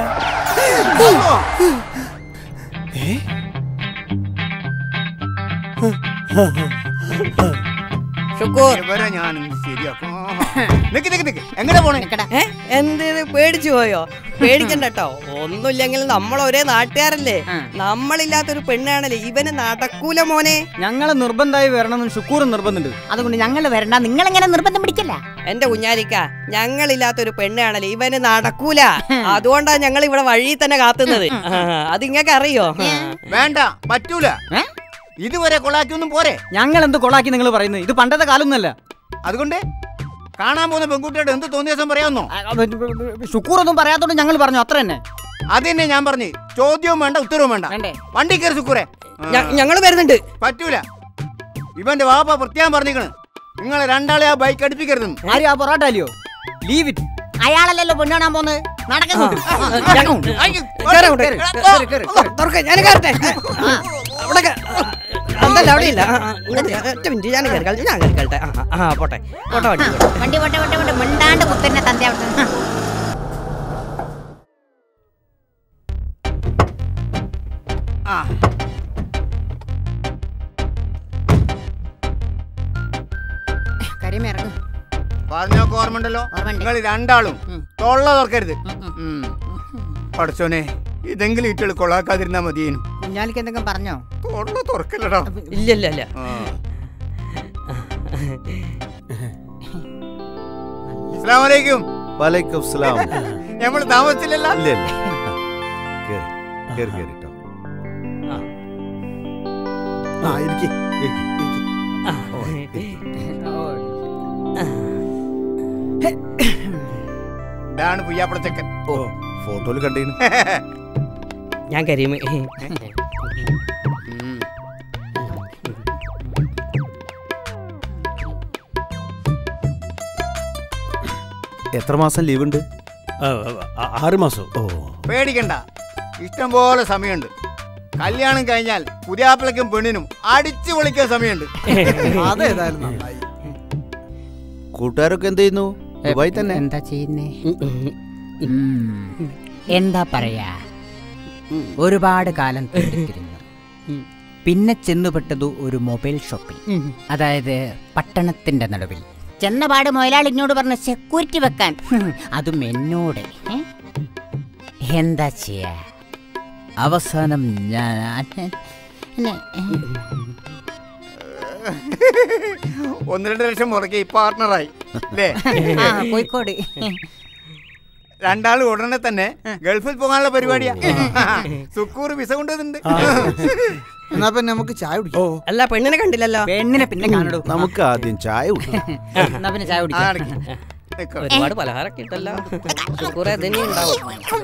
ഷുക്കൂർ ഇവരെ ഞാൻ ഇന്ന് ശരിയാക്കും ആഹാ. നിക്ക് നിക്ക് നിക്ക് എങ്ങനെ പോണേ ഏ? എന്ത് ഇത് പേടിച്ചു പോയോ പേടിക്കണ്ട കേട്ടോ ഒന്നുമില്ലെങ്കിൽ നമ്മൾ ഒരേ നാട്ടുകാരല്ലേ നമ്മളില്ലാത്തൊരു പെണ്ണാണല്ലേ ഇവന് നടക്കൂല മോനെ ഞങ്ങളെ നിർബന്ധമായി വരണമെന്ന് ഷുക്കൂർ നിർബന്ധമുണ്ട് അതുകൊണ്ട് ഞങ്ങൾ വരണ്ട നിങ്ങൾ എങ്ങനെ നിർബന്ധം പിടിക്കില്ല എന്റെ കുഞ്ഞാലിക്ക ഞങ്ങളില്ലാത്തൊരു പെണ്ണാണല്ലേ ഇവന് നടക്കൂല അതുകൊണ്ടാ ഞങ്ങൾ ഇവിടെ വഴി തന്നെ കാത്തുന്നത് ആ, അത് ഇങ്ങക്ക് അറിയോ വേണ്ട പറ്റൂല ഇതുവരെ കൊളാക്കിയൊന്നും പോരെ ഞങ്ങൾ എന്ത് കൊളാക്കി നിങ്ങൾ പറയുന്നത് ഇത് പണ്ടത്തെ കാലൊന്നുമല്ല അതുകൊണ്ട് കാണാൻ പോകുന്ന പെൺകുട്ടിയോട് എന്ത് തോന്നിയ ദിവസം പറയാമെന്നോ ഷുക്കൂർ ഒന്നും പറയാത്തോണ്ട് ഞങ്ങൾ പറഞ്ഞു അത്ര തന്നെ അത് തന്നെ ഞാൻ പറഞ്ഞു ചോദ്യവും വേണ്ട ഉത്തരവും വേണ്ട വണ്ടി കയറി സുക്കൂറെ ഞങ്ങൾ വരുന്നുണ്ട് പറ്റൂല ഇവന്റെ വാപ്പ പ്രത്യേകം പറഞ്ഞിക്കണ് നിങ്ങളെ രണ്ടാളെ ആ ബൈക്ക് അടുപ്പിക്കരുത് ആര് ആ പൊറാട്ട അല്ലയോ ലീവ് ഇറ്റ് അയാളല്ലല്ലോ പെണ്ണ് കാണാൻ പോകുന്നത് നടക്കുന്നുണ്ട് ഞാൻ കയറട്ടെ അവിടെ കേ- അതല്ല അവിടെ ഇല്ല ആ, ആ, ഇങ്ങോട്ട് ഒറ്റ മിനിറ്റ് ഞാൻ കയറി കളിച്ചു ഞാൻ കയറി കളിട്ടെ ആ ആ, ആ പോട്ടെ പോട്ടെ വണ്ടി പോട്ടെ. വണ്ടി വണ്ടി വണ്ടി വണ്ടി മിണ്ടാണ്ട് കുത്തന്നെ തന്റെ അവിടെ ആ കരിമ ഇറങ്ങും പറഞ്ഞോക്കെ ഓർമ്മണ്ടല്ലോ നിങ്ങൾ രണ്ടാളും തൊള്ള തുറക്കരുത് ഉം. പഠിച്ചോനെ ഇതെങ്കിലും ഇട്ടുകൾ കൊളാക്കാതിരുന്നാ മതിയേനു കുഞ്ഞാലിക്ക് എന്തെങ്കിലും പറഞ്ഞോ തൊള്ള തുറക്കല്ലടാ ഇല്ല ഇല്ല ഇല്ല അസ്സലാമലൈക്കും വലൈക്കും സ്ലാം നമ്മൾ താമസിച്ചില്ലല്ലോ ഇല്ല ഇല്ല കേറി കേറി കേറി ട്ടോ. ആ ഇരിക്ക് ഇതാണ് പുയ്യാപ്പളച്ചക്കൻ ഓ ഫോട്ടോയിൽ കണ്ടീന് ഞാൻ കരീമ് എത്ര മാസം ലീവ് ഉണ്ട് ആറ് മാസം ഓ പേടിക്കണ്ട ഇഷ്ടം പോലെ സമയമുണ്ട് കല്യാണം കഴിഞ്ഞാൽ പുതിയാപ്പിളക്കും പെണ്ണിനും അടിച്ചു പൊളിക്കാൻ സമയമുണ്ട് അതേതായാലും നന്നായി കൂട്ടുകാരൊക്കെ എന്ത് ചെയ്യുന്നു ദുബായി തന്നെ എന്താ ചെയ്യുന്നേ എന്താ പറയാ ഒരുപാട് കാലം തിരിഞ്ഞു പിന്നെ ചെന്നുപെട്ടത് ഒരു മൊബൈൽ ഷോപ്പിൽ അതായത് പട്ടണത്തിന്റെ നടുവിൽ ചെന്നപാട് മുതലാളി ഇങ്ങോട്ട് പറഞ്ഞ സെക്യൂരിറ്റി വെക്കാൻ അതും എന്നോട് ഏ? എന്താ ചെയ്യാ അവസാനം ഞാൻ എന്നെ- ഒന്ന് രണ്ട് ലക്ഷം മുടക്കി പാർട്ണറായി അല്ലേ ആ, കോഴിക്കോട് രണ്ടാളും ഉടനെ തന്നെ ഗൾഫിൽ പോകാനുള്ള പരിപാടിയാ സുക്കൂർ വിസ കൊണ്ടുവന്നിട്ടുണ്ട് എന്നാ പിന്നെ നമുക്ക് ചായ കുടിക്കാം അല്ല പെണ്ണിനെ കണ്ടില്ലല്ലോ പെണ്ണിനെ പിന്നെ കാണടൂ നമുക്ക് ആദ്യം ചായ കുടിക്കാം എന്നാ പിന്നെ ചായ കുടിക്കാം ഒരുപാട് പലഹാരമൊക്കെ ഇട്ടല്ലോ കുറെ തന്നെ ഉണ്ടാവും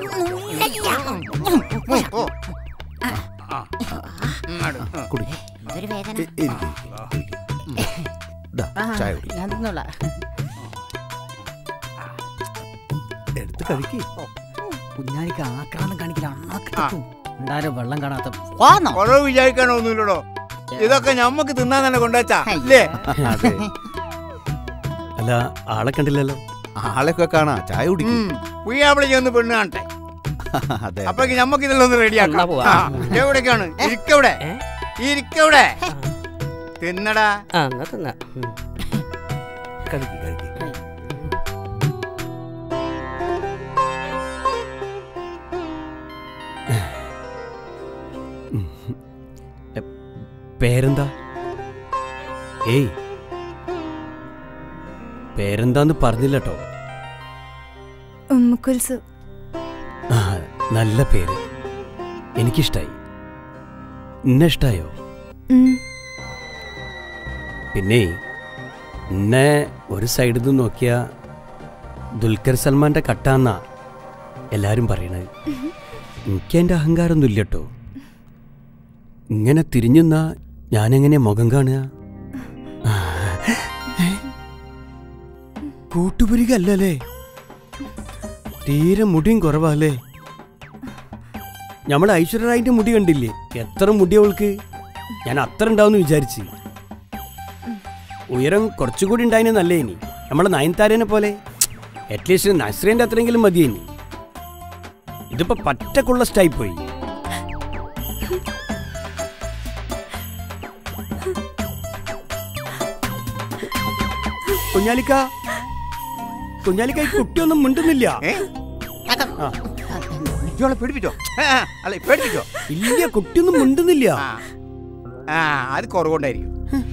കുടി എന്തൊരു വേദന ഇ- ഇരിക്ക്, ഇരിക്ക്. ദാ, ആ, ചായ കുടി ഞാൻ തിന്നോളാം എടുത്ത് കഴിക്ക് കുഞ്ഞാലിക്ക് ആക്രാന്തം കാണിക്കില്ല എന്തായാലും വെള്ളം കാണാത്ത കുറവ് വിചാരിക്കാനോ ഒന്നുമില്ലടോ ഇതൊക്കെ ഞമ്മക്ക് തിന്നാൻ തന്നെ കൊണ്ടുവച്ചാ അല്ലേ അതെ അല്ല ആളെ കണ്ടില്ലല്ലോ ആളെയൊക്കെ കാണാ ചായ കുടിക്കും പുയ്യാപ്പിളി ഒന്ന് പെണ്ണ് കാണട്ടെ അതെ അപ്പൊ ഞമ്മക്ക് ഇതെല്ലാം ഒന്ന് റെഡിയാക്കാം എന്നാ പോവാം. ആ, എവിടേക്കാണ് ഇരിക്കവിടെ ഇരിക്കവിടെ തിന്നടാ ആ എന്നാ തിന്നാ ഉം. കഴിക്ക് കഴിക്ക് പേരെന്താ ഏയ് പേരെന്താന്ന് പറഞ്ഞില്ല കേട്ടോ ഉമ്മുക്കുൽസ് ആ നല്ല പേര് എനിക്കിഷ്ടായി എന്നെ ഇഷ്ടായോ ഉം. പിന്നെ എന്നെ ഒരു സൈഡിൽ നിന്ന് നോക്കിയ ദുൽഖർ സൽമാന്റെ കട്ടാന്നാ എല്ലാരും പറയണത് എനിക്ക് എൻ്റെ അഹങ്കാരമൊന്നുമില്ല കേട്ടോ ഇങ്ങനെ തിരിഞ്ഞെന്നാ ഞാനെങ്ങനെ മുഖം കാണുക കൂട്ടുപുരികല്ലേ തീരെ മുടിയും കുറവല്ലേ നമ്മൾ ഐശ്വര്യറായിന്റെ മുടി കണ്ടില്ലേ എത്ര മുടി അവൾക്ക് ഞാൻ അത്ര ഉണ്ടാവും വിചാരിച്ച് ഉയരം കുറച്ചുകൂടി ഉണ്ടായിന് നല്ലേ ഇനി നമ്മളെ നയൻതാരനെ പോലെ അറ്റ്ലീസ്റ്റ് നസ്രീന്റെ അത്രയെങ്കിലും മതി ഇനി ഇതിപ്പോ പറ്റക്കുള്ള സ്റ്റൈ പോയി കുഞ്ഞാലിക്ക കുഞ്ഞാലിക്ക ഈ കുട്ടിയൊന്നും മിണ്ടുന്നില്ല ആ. ഇയാളെ പേടിപ്പിച്ചോ ആ, ആ, അല്ല പേടിപ്പിച്ചോ ഇല്ല കുട്ടിയൊന്നും മിണ്ടുന്നില്ല ആ അത് കുറവുണ്ടായിരിക്കും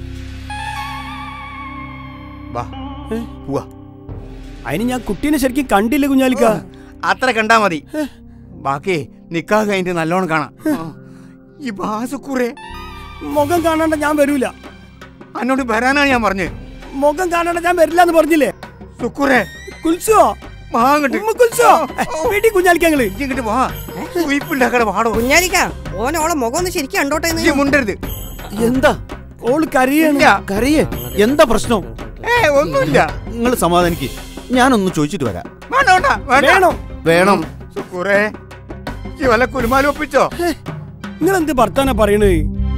വാ പോവാ അതിന് ഞാൻ കുട്ടീനെ ശരിക്കും കണ്ടില്ല കുഞ്ഞാലിക്ക അത്ര കണ്ടാ മതി ബാക്കി നിക്കാ കഴിഞ്ഞിട്ട് നല്ലോണം കാണാം ആ. ഈ ബാസുക്കുറേ മുഖം കാണാണ്ട് ഞാൻ വരൂല എന്നോട് വരാനാണ് ഞാൻ പറഞ്ഞത് മുഖം കാണാണ്ട് ഞാൻ വരില്ല എന്ന് പറഞ്ഞില്ലേ സുക്കുറേ കുൽസോ മാങ്ങട്ട് കുൽസോ വീട്ടിൽ കുഞ്ഞാലിക്കങ്ങള് ഇങ്ങോട്ട് വാ ഉയിപ്പുണ്ടാക്കട പാടോ കുഞ്ഞാലിക്ക ഓൻ ഓളെ മുഖം ഒന്ന് ശരിക്കും കണ്ടോട്ടെ എന്ന്. മുണ്ടരുത് എന്താ ഓള് കരയാണ് കരയേ എന്താ പ്രശ്നം ഏ ഒന്നുമില്ല നിങ്ങൾ സമാധാനിക്ക് ഞാനൊന്ന് ചോദിച്ചിട്ട് വരാം വേണ്ട വേണ്ട വേണ്ട വേണോ വേണം സുക്കുറേ ഈ വല്ല കുലുമാലും ഒപ്പിച്ചോ നിങ്ങൾ എന്ത് ഭർത്താനാ പറയണേ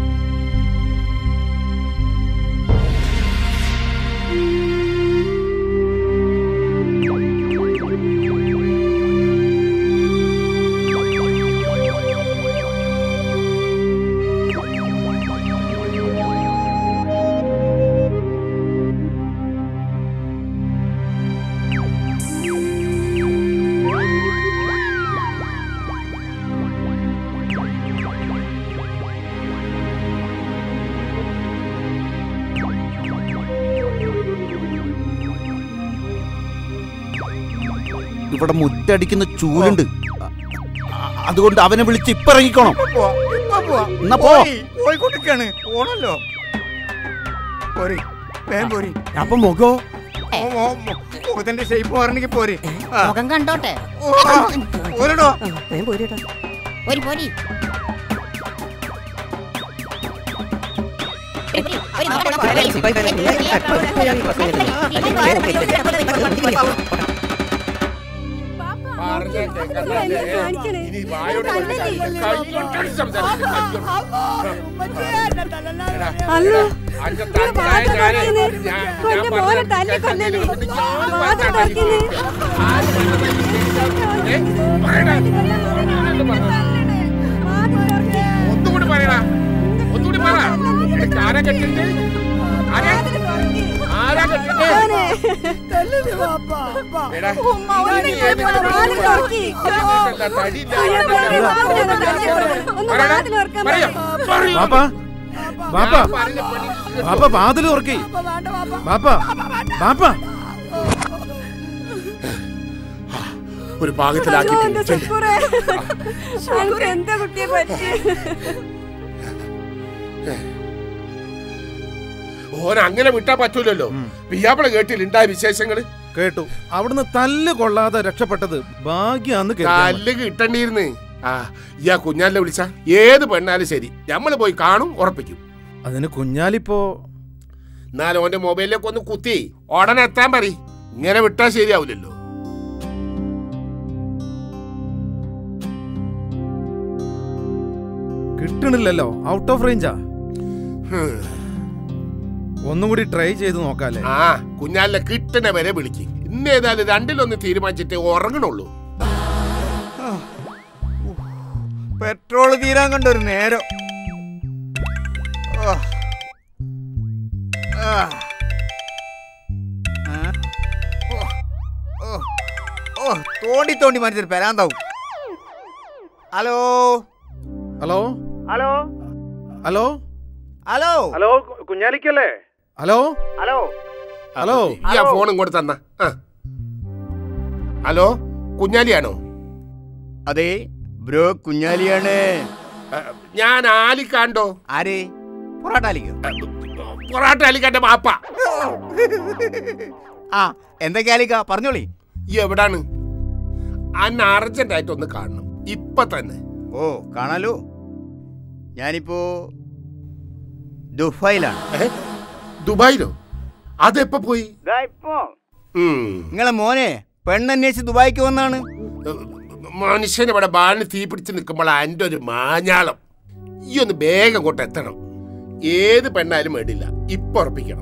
ഇവിടെ മുറ്റടിക്കുന്ന ചൂലുണ്ട് അ- അതുകൊണ്ട് അവനെ വിളിച്ച് ഇപ്പൊ ഇറങ്ങിക്കോണം ഇപ്പൊ പോവാ, ഇപ്പൊ പോവാ. എന്നാ പോ. പോയി, പോയിക്കൊണ്ടിരിക്കാണ് പോണല്ലോ പോരി വേഗം പോരി അപ്പൊ മുഖോ മോ- മോ- മോ- മുഖത്തിന്റെ ഷേപ്പ് മാറണമെങ്കിൽ പോരി ആ. മുഖം കണ്ടോട്ടെ ഓ, ആ, പോരെടോ. വേഗം പോരൂട്ടാ. പോരി പോരി ഇനി വായോട് പറഞ്ഞിട്ട് കൈകൊണ്ടാണ് സംസാരിക്കുന്നത്. എടാ, അല്ലോ അന്റെ തന്തായ ഞാന് ഞാൻ- ഞാൻ കൊന്റെ മോനെ തല്ലി കൊല്ലല് വാതിൽ തുറക്കിന്ന് ഏ, പറയടാ. ഒന്നുകൂടി പറയടാ ഒന്നുകൂടി പറ എനിക്ക് ആരാ കെട്ടിട്ട് ആരാ ആരാ കെട്ടിട്ട് എടാ, ഇനി ഏത് വാതിൽ തുറക്കി കെട്ടിട്ടല്ല, തടിയില്ല. ഒന്ന് പറയടാ, വാതിൽ തുറക്കാൻ പറയോ, പറയോ. ബാപ്പാ ബാപ്പാ ഞാൻ പറഞ്ഞ പണി കേട്ടോ. ബാപ്പ വാതിൽ തുറക്കി ബാപ്പ ബാപ്പ ഒരു പാകത്തിലാക്കിയിട്ടുണ്ട് ചെല്ല്. ശങ്കുറെ എന്താ കുട്ടിയെ പറ്റി ഓൻ അങ്ങനെ വിട്ടാ പറ്റൂലല്ലോ പിയാപ്പിള കേട്ടില്ല ഉണ്ടായ വിശേഷങ്ങള് കേട്ടു അവിടുന്ന് തല്ല് കൊള്ളാതെ രക്ഷപ്പെട്ടത് ഭാഗ്യാന്ന് കരുതിയാ മതി. തല്ല് കിട്ടണ്ടിരുന്ന് ആ ഈ ആ കുഞ്ഞാലിനെ വിളിച്ച ഏത് പെണ്ണാലും ശരി നമ്മൾ പോയി കാണും ഉറപ്പിക്കും അതിന് കുഞ്ഞാലിപ്പോ എന്നാലും ഓന്റെ മൊബൈലിലേക്ക് ഒന്ന് കുത്തി ഉടനെ എത്താൻ പറ ഇങ്ങനെ വിട്ടാ ശരിയാവില്ലല്ലോ കിട്ടണില്ലല്ലോ ഔട്ട് ഓഫ് റേഞ്ചാ ഒന്നും കൂടി ട്രൈ ചെയ്ത് നോക്കാല്ലേ ആ കുഞ്ഞാലിനെ കിട്ടണ വരെ വിളിക്ക് ഇന്ന് ഏതായാലും രണ്ടിലൊന്ന് തീരുമാനിച്ചിട്ട് ഉറങ്ങണുള്ളൂ പെട്രോൾ തീരാൻ കണ്ട ഒരു നേരം ഓ. ആ. ആ. ഓ. ഓ. ഓ. തോണ്ടി തോണ്ടി മനുഷ്യർ പെരാന്താവും hello hello hello hello hello hello കുഞ്ഞാലിക്കല്ലേ ഹലോ ഹലോ ഹലോ ഈ ആ ഫോൺ ഇങ്ങോട്ട് തന്ന ആ. ഹലോ കുഞ്ഞാലിയാണോ അതെ ബ്രോ കുഞ്ഞാലിയാണ് ഞാൻ ആലിക്കാണ്ടോ ആര് പൊറാട്ടാലിക്കോ പൊറാട്ട ആലിക്കാന്റെ ബാപ്പ ആ എന്തൊക്കെ ആലിക്ക പറഞ്ഞോളി ഈ എവിടാണ് അന്ന് അർജന്റ് ആയിട്ട് ഒന്ന് കാണണം ഇപ്പൊ തന്നെ ഓ കാണാലോ ഞാനിപ്പോ ദുബായിലാണ് ദുബായിലോ അതെപ്പോ പോയി ഉം. നിങ്ങളെ മോനെ പെണ്ണന്വേഷിച്ച് ദുബായിക്ക് വന്നാണ് മനുഷ്യൻ ഇവിടെ ബാലിന് തീ പിടിച്ച് നിൽക്കുമ്പോൾ എൻ്റെ ഒരു മാഞ്ഞാളം ഈ ഒന്ന് വേഗം കൊണ്ട് എത്തണം ഏത് പെണ്ണായാലും വേണ്ടില്ല ഇപ്പൊ ഉറപ്പിക്കണം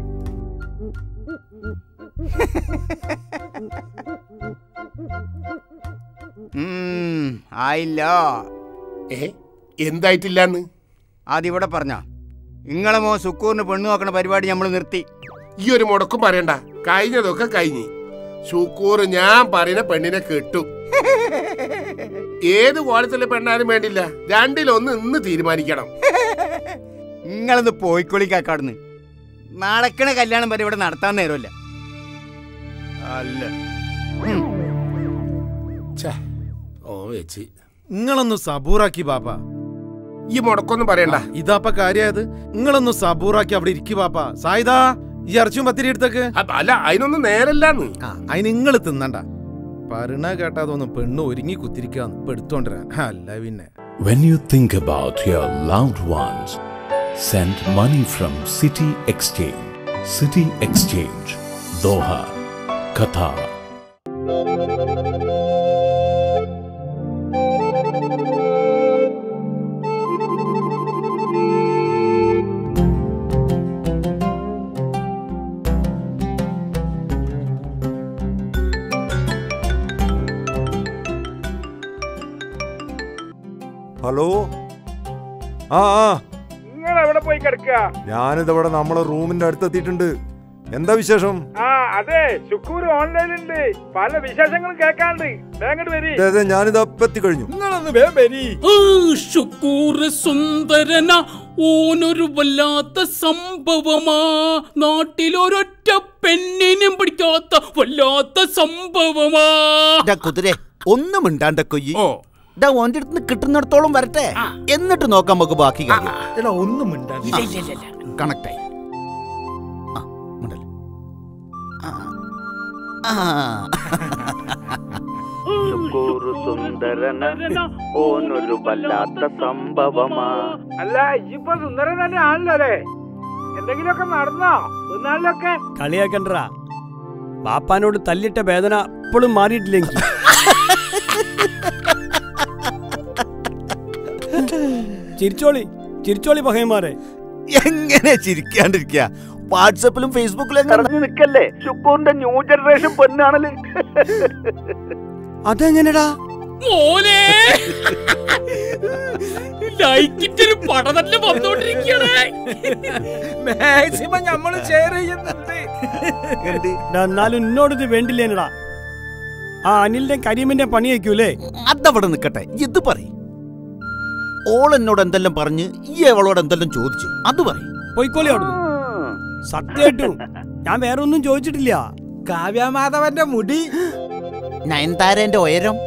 ഉം, ആയില്ല ഏ എന്തായിട്ടില്ലാന്ന് അതിവിടെ പറഞ്ഞ നിങ്ങളെ മോൻ സുക്കൂറിന് പെണ്ണു നോക്കണ പരിപാടി നമ്മൾ നിർത്തി ഈ ഒരു മുടക്കും പറയണ്ട കഴിഞ്ഞതൊക്കെ കഴിഞ്ഞ് ശുക്കൂർ ഞാൻ പറയുന്ന പെണ്ണിനെ കിട്ടും ഏത് കോലത്തിലെ പെണ്ണാലും വേണ്ടില്ല രണ്ടിലൊന്ന് ഇന്ന് തീരുമാനിക്കണം നിങ്ങളൊന്ന് പോയിക്കൊള്ളിക്കാക്കാടുന്ന് നടക്കണ കല്യാണം വരെ ഇവിടെ നടത്താൻ നേരമില്ല അല്ല ഓ വെച്ച് നിങ്ങളൊന്ന് സബൂറാക്കി ബാപ്പ ഈ മുടക്കൊന്നും പറയണ്ട ഇതാപ്പ കാര്യായത് നിങ്ങളൊന്ന് സബൂറാക്കി അവിടെ ഇരിക്കു ബാപ്പ സായിദാ ഈ ഇറച്ചിയും പത്തിരി എടുത്തേക്ക് അല്ല അതിനൊന്നും നേരല്ലാന്ന് അതിന് നിങ്ങൾ തിന്നണ്ട പറണ കേട്ടാതൊന്ന് പെണ്ണ് ഒരുങ്ങി കുത്തിരിക്കാന്ന് ഇപ്പൊ എടുത്തോണ്ടിരാൻ അല്ല പിന്നെ When you think about your loved ones, send money from City Exchange. City Exchange, Doha, Qatar. Hello ആ ആ നിങ്ങൾ എവിടെ പോയി കിടക്കുക ഞാനിതവിടെ നമ്മളെ റൂമിന്റെ അടുത്തെത്തിയിട്ടുണ്ട് എന്താ വിശേഷം ആ അതെ ശുക്കൂർ ഓൺലൈനിലുണ്ട് പല വിശേഷങ്ങളും കേൾക്കാണ്ട് വേങ്ങട്ട് വരി അതെ അതെ ഞാനിത് എത്തി കഴിഞ്ഞു നിങ്ങളൊന്ന് വേഗം വരി ഷുക്കൂർ സുന്ദരന ഓനൊരു വല്ലാത്ത സംഭവമാ നാട്ടിലൊരൊറ്റ പെണ്ണിനും പിടിക്കാത്ത വല്ലാത്ത സംഭവമാ കുതിരെ ഒന്നും മിണ്ടാണ്ട കൊയ്യി ഡാ ഓന്റെ അടുത്ത് കിട്ടുന്നിടത്തോളം വരട്ടെ എന്നിട്ട് നോക്കാം നമുക്ക് ബാക്കി കാര്യം ഒന്നും മിണ്ടാ കണക്ട് ആയി ആ, മിണ്ടല്ലേ. ആ. ആ. സുന്ദരന ഓനൊരു വല്ലാത്ത സംഭവമാ അല്ല ഇപ്പൊ സുന്ദരൻ തന്നെ ആണല്ലോ അല്ലേ എന്തെങ്കിലുമൊക്കെ നടന്നോ ഒന്നാളിലൊക്കെ കളിയാക്കണ്ടറാ ബാപ്പാനോട് തല്ലിട്ട വേദന ഇപ്പോഴും മാറിയിട്ടില്ലെങ്കിൽ ചിരിച്ചോളി ചിരിച്ചോളി പഹയന്മാരെ എങ്ങനെ ചിരിക്കാണ്ടിരിക്കുക വാട്സപ്പിലും ഫേസ്ബുക്കിലും നിറഞ്ഞു നിക്കല്ലേ ശുക്കൂറിന്റെ ന്യൂ ജനറേഷൻ പെണ്ണാണല്ലേ അതെങ്ങനെടാ മോനെ ലൈക്കിട്ടൊരു പട തന്നെ വന്നോണ്ടിരിക്കണേ മാക്സിമം നമ്മള് ഷെയർ ചെയ്യുന്നുണ്ട് ഡാ, എന്നാലും എന്നോട് ഇത് വേണ്ടില്ലേനടാ ആ അനിലിന്റെ കരീമിന്റെ പണി വയ്ക്കൂലേ അതവിടെ നിക്കട്ടെ ഇത് പറയും ഓൾ എന്നോട് എന്തെല്ലാം പറഞ്ഞ് ഈ അവളോട് എന്തെല്ലാം ചോദിച്ചു അത് പറയും പോയിക്കോളി അവിടുന്ന് സത്യമായിട്ടും ഞാൻ വേറെ ഒന്നും ചോദിച്ചിട്ടില്ല കാവ്യമാധവന്റെ മുടി നയൻതാരന്റെ ഉയരം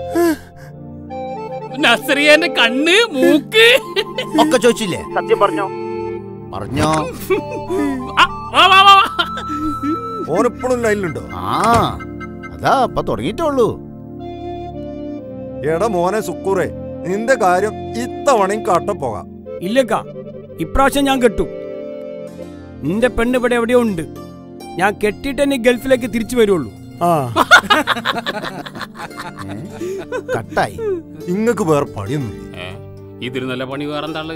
നസറിയന്റെ കണ്ണ് മൂക്ക് ഒക്കെ ചോദിച്ചില്ലേ സത്യം പറഞ്ഞോ പറഞ്ഞോ ആ, വാ, വാ, വാ, വാ. ഓനിപ്പോഴും ലൈനിലുണ്ടോ ആ അതാ ഇപ്പൊ തുടങ്ങിയിട്ടുള്ളൂ എടാ മോനെ സുക്കൂറെ നിന്റെ കാര്യം ഇത്തവണയും കട്ട പോകാം ഇല്ലക്ക ഇപ്രാവശ്യം ഞാൻ കെട്ടു നിന്റെ പെണ്ണ് ഇവിടെ എവിടെയോ ഉണ്ട് ഞാൻ കെട്ടിയിട്ട് തന്നെ ഗൾഫിലേക്ക് തിരിച്ചു വരുള്ളൂ ആ കട്ടായി ഇങ്ങക്ക് വേറെ പണിയൊന്നും ഏ, ഇതിൽ നല്ല പണി വേറെന്താള്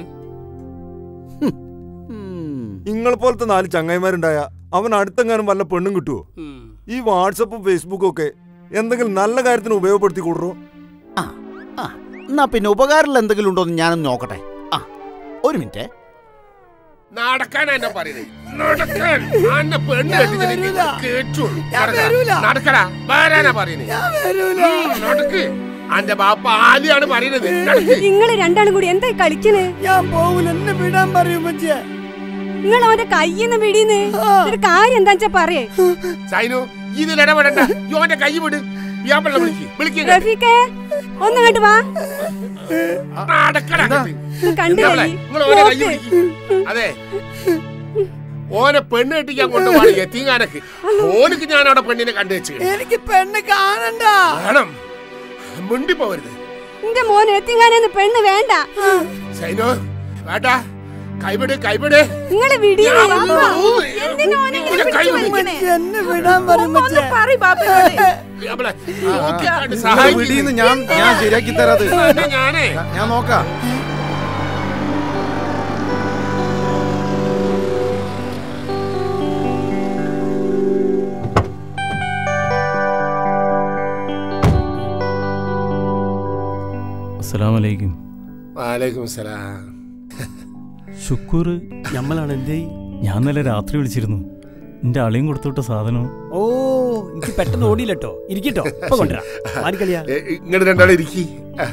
ഇങ്ങളെ പോലത്തെ നാല് ചങ്ങായിമാരുണ്ടായ അവൻ അടുത്തെങ്ങാനും വല്ല പെണ്ണും കിട്ടുവോ ഈ വാട്സപ്പും ഫേസ്ബുക്കും ഒക്കെ എന്തെങ്കിലും നല്ല കാര്യത്തിന് ഉപയോഗപ്പെടുത്തി കൂടറോ എന്നാ പിന്നെ ഉപകാരമുള്ള എന്തെങ്കിലും ഉണ്ടോ എന്ന് ഞാനൊന്ന് നോക്കട്ടെ ആ ഒരു മിനിറ്റ് നടക്കാൻ എന്നെ പറയുന്നത് നടക്കാൻ അന്നെ പെണ്ണ് കെട്ടിച്ചിട്ട് കേട്ടോളൂ ഞാൻ വരൂല. നടക്കടാ വരാനാ പറയുന്നത് ഉം, നടക്ക് അന്റെ ബാപ്പ ആദ്യമാണ് പറയുന്നത് നടക്ക് നിങ്ങൾ രണ്ടാളും കൂടി എന്താ കളിക്കണേ ഞാൻ പോകൂല എന്നെ വിടാൻ പറയൂ മച്ചേ നിങ്ങൾ അവന്റെ കയ്യിന്ന് പിടിന്ന് ഒരു കാര്യം എന്താ വെച്ചാ പറയേ സൈനു ഇതിൽ ഇടപെടണ്ട യോന്റെ കൈ വിട് വ്യാപള വിളിക്ക് വിളിക്കുക റഫീഖേ ഒന്നങ്ങോട്ട് വാ കണ്ടു ഓനെ കൈ പിടിക്ക് അതെ ഓനെ പെണ്ണ് കെട്ടിക്കാൻ കൊണ്ടുപോകണം എത്തിങ്ങാനക്ക് ഓനക്ക് ഞാൻ അവിടെ പെണ്ണിനെ കണ്ടു വെച്ച് എനിക്ക് പെണ്ണ് കാണണ്ട വേണം മുണ്ടി പോവരുത് എന്റെ മോൻ എത്തിങ്ങാനെന്ന് പെണ്ണ് വേണ്ട സൈനു വേട്ടാ കൈവിട് കൈവിട് നിങ്ങള് വിടി ഞാൻ പോകുന്നു. ഇവനെ കൈ വിട്. എന്നെ വിടാൻ പറയുമ്പോ വ്യാപളെ, നോക്കി കണ്ട് സഹായിക്ക്. വിടീന്ന് ഞാൻ ഞാൻ ശരിയാക്കി തരാത് ഞാനേ, ഞാനേ ഞാൻ നോക്കാം അസ്സലാമലൈക്കും വാലേക്കും സലാം ഷുക്കൂർ ഞമ്മളാണ് എന്തേ ഞാൻ ഇന്നലെ രാത്രി വിളിച്ചിരുന്നു എന്റെ അളിയും കൊടുത്തുവിട്ട സാധനം ഓ എനിക്ക് പെട്ടെന്ന് ഓടിയില്ലട്ടോ ഇരിക്കട്ടോ ഇപ്പൊ കൊണ്ടുവരാം ആരിക്കളിയാ ഇങ്ങോട്ട് രണ്ടാളും ഇരിക്കി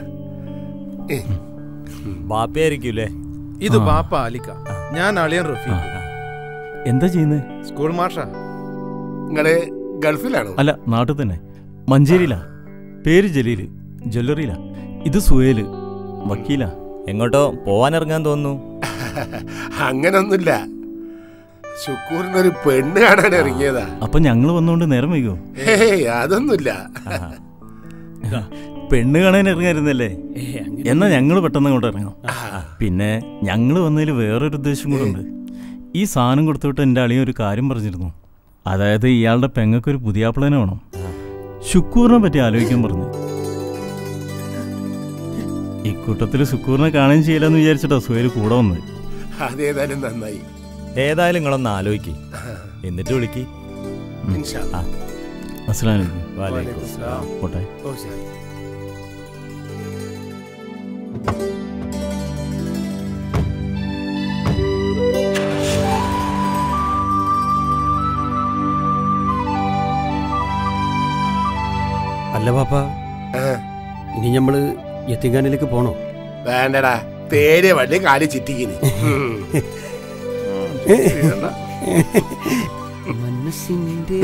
ബാപ്പയായിരിക്കൂലേ ഇത് ആ. ബാപ്പ അലിക്ക ഞാൻ അളിയൻ റഫീഖ് എന്താ ചെയ്യുന്നത് സ്കൂൾ മാഷാ നിങ്ങള് ഗൾഫിലാണോ അല്ല നാട്ടിൽ തന്നെ മഞ്ചേരിയിലാ പേര് ജലീല് ജ്വല്ലറിയിലാ ഇത് സുഹേല് വക്കീലാ എങ്ങോട്ടോ പോവാനിറങ്ങാൻ തോന്നുന്നു അങ്ങനൊന്നുമില്ല ശുക്കൂറിനൊരു പെണ്ണ് കാണാൻ ഇറങ്ങിയതാ അപ്പൊ ഞങ്ങൾ വന്നുകൊണ്ട് നേരം വൈകോ ഏയ് അതൊന്നുമില്ല പെണ്ണ് കാണാൻ ഇറങ്ങായിരുന്നല്ലേ എന്നാ ഞങ്ങൾ പെട്ടെന്ന് അങ്ങോട്ട് ഇറങ്ങാം പിന്നെ ഞങ്ങൾ വന്നതിൽ വേറൊരു ഉദ്ദേശം കൂടെ ഉണ്ട് ഈ സാധനം കൊടുത്തുവിട്ട് എൻ്റെ അളിയൻ ഒരു കാര്യം പറഞ്ഞിരുന്നു അതായത് ഇയാളുടെ പെങ്ങൾക്കൊരു പുതിയാപ്പിളനെ വേണം ശുക്കൂറിനെ പറ്റി ആലോചിക്കാൻ പറഞ്ഞു ഇക്കൂട്ടത്തിൽ ശുക്കൂറിനെ കാണുകയും ചെയ്യില്ലെന്ന് വിചാരിച്ചിട്ടാ സുഹേല് കൂടെ വന്നത് അതേതായാലും നന്നായി ഏതായാലും നിങ്ങളൊന്ന് ആലോചിക്ക് എന്നിട്ട് വിളിക്ക് ഇൻഷാ ആ. അസ്സലാമു വാലൈക്കും അലൈക്കും അസ്സലാം. പോട്ടെ ഓ ശരി അല്ല പാപ്പ ഇനി ഞമ്മള് യത്തിങ്കാനിലേക്ക് പോണോ വേണ്ടടാ തേരെ വള്ളി കാലി ചിറ്റിക്കിന് മനസ്സിന്റെ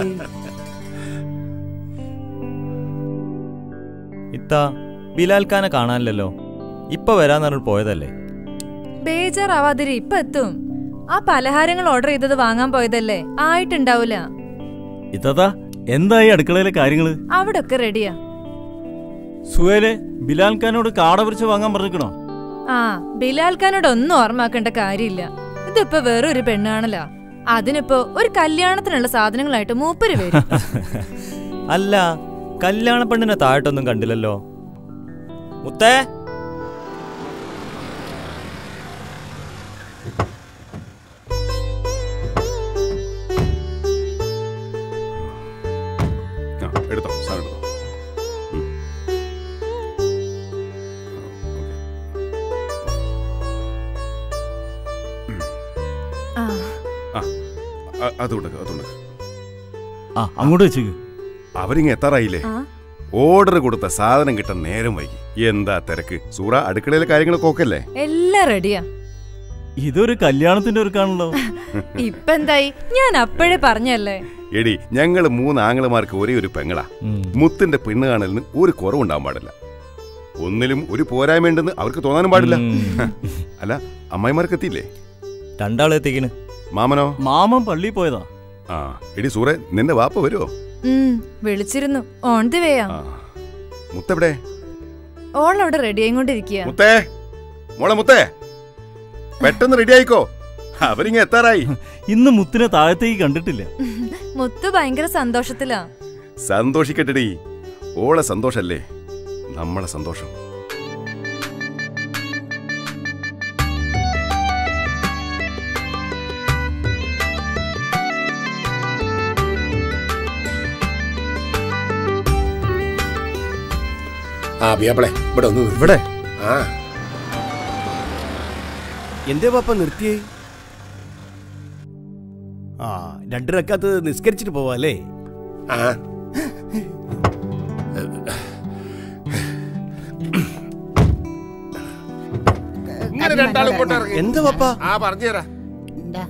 ഇത്ത ബിലാൽ ഖാനെ കാണാനില്ലല്ലോ ഇപ്പൊ വരാന്ന് പറഞ്ഞിട്ട് പോയതല്ലേ ബേജാറാവാതിരി ഇപ്പൊ എത്തും ആ പലഹാരങ്ങൾ ഓർഡർ ചെയ്തത് വാങ്ങാൻ പോയതല്ലേ ആയിട്ടുണ്ടാവൂല ഇതാ എന്തായി അടുക്കളയിലെ കാര്യങ്ങള് അവിടെ ഒക്കെ റെഡിയാ സുഹേലെ ബിലാൽ ഖാനോട് കാട പിടിച്ച് വാങ്ങാൻ പറഞ്ഞിക്കണോ ആ ബിലാൽ ഖാനോട് ഒന്നും ഓർമ്മാക്കേണ്ട കാര്യമില്ല ഇതിപ്പോ വേറൊരു പെണ്ണാണല്ലോ അതിനിപ്പോ ഒരു കല്യാണത്തിനുള്ള സാധനങ്ങളായിട്ട് മൂപ്പര് വരും അല്ല കല്യാണ പെണ്ണിനെ താഴോട്ടൊന്നും കണ്ടില്ലല്ലോ മുത്തേ ആ, എടുത്തോ സാധനം എടുത്തോ ഉം. ആ ആ അ- അതുകൊണ്ട് അതുകൊണ്ട് ആ അങ്ങോട്ട് വെച്ചേക്ക് അവരിങ്ങ് എത്താറായില്ലേ ആ ഓർഡർ കൊടുത്ത സാധനം കിട്ടാൻ നേരം വൈകി എന്താ തിരക്ക് സൂറ അടുക്കളയിലെ കാര്യങ്ങളൊക്കെ ഓക്കല്ലേ എല്ലാം റെഡിയാ ഇതൊരു കല്യാണത്തിന്റെ ഒരുക്കാണല്ലോ ഇപ്പൊ എന്തായി ഞാൻ അപ്പോഴേ പറഞ്ഞല്ലേ എടി ഞങ്ങൾ മൂന്ന് ആങ്ങളമാർക്ക് ഒരേ ഒരു പെങ്ങളാ മുത്തിന്റെ പെണ്ണ് കാണലിന് ഒരു കുറവുണ്ടാവാൻ പാടില്ല ഒന്നിലും ഒരു പോരായ്മയുണ്ടെന്ന് അവർക്ക് തോന്നാനും പാടില്ല അല്ല അമ്മായിമാർക്ക് എത്തിയില്ലേ രണ്ടാളെത്തിക്കണ് മാമനോ മാമൻ പള്ളി പോയതാ ആ എടി സൂറെ നിന്റെ വാപ്പ വരുമോ ഉം വിളിച്ചിരുന്നു ഓൺ ദി വേയാ മുത്തെവിടെ ഓളവിടെ റെഡി ആയിക്കൊണ്ടിരിക്കുക മുത്തേ മോളെ മുത്തേ പെട്ടെന്ന് റെഡി ആയിക്കോ അവരിങ്ങ എത്താറായി ഇന്ന് മുത്തിനെ താഴത്തേക്ക് കണ്ടിട്ടില്ല മുത്തു ഭയങ്കര സന്തോഷത്തിലാ സന്തോഷിക്കട്ടെടി ഓളെ സന്തോഷല്ലേ നമ്മളെ സന്തോഷം ആ ബിയാപ്പളെ ഇവിടെ ഒന്ന് നില്ല്. ഇവിടെ ആ എന്തേ പാപ്പ നിർത്തിയേ ആ രണ്ട് റക്കാത്ത് നിസ്കരിച്ചിട്ട് പോവാല്ലേ ആ ഇങ്ങനെ രണ്ടാളും ഇങ്ങോട്ട് ഇറങ്ങി. എന്താ പപ്പ ആ പറഞ്ഞുതരാ എന്റെ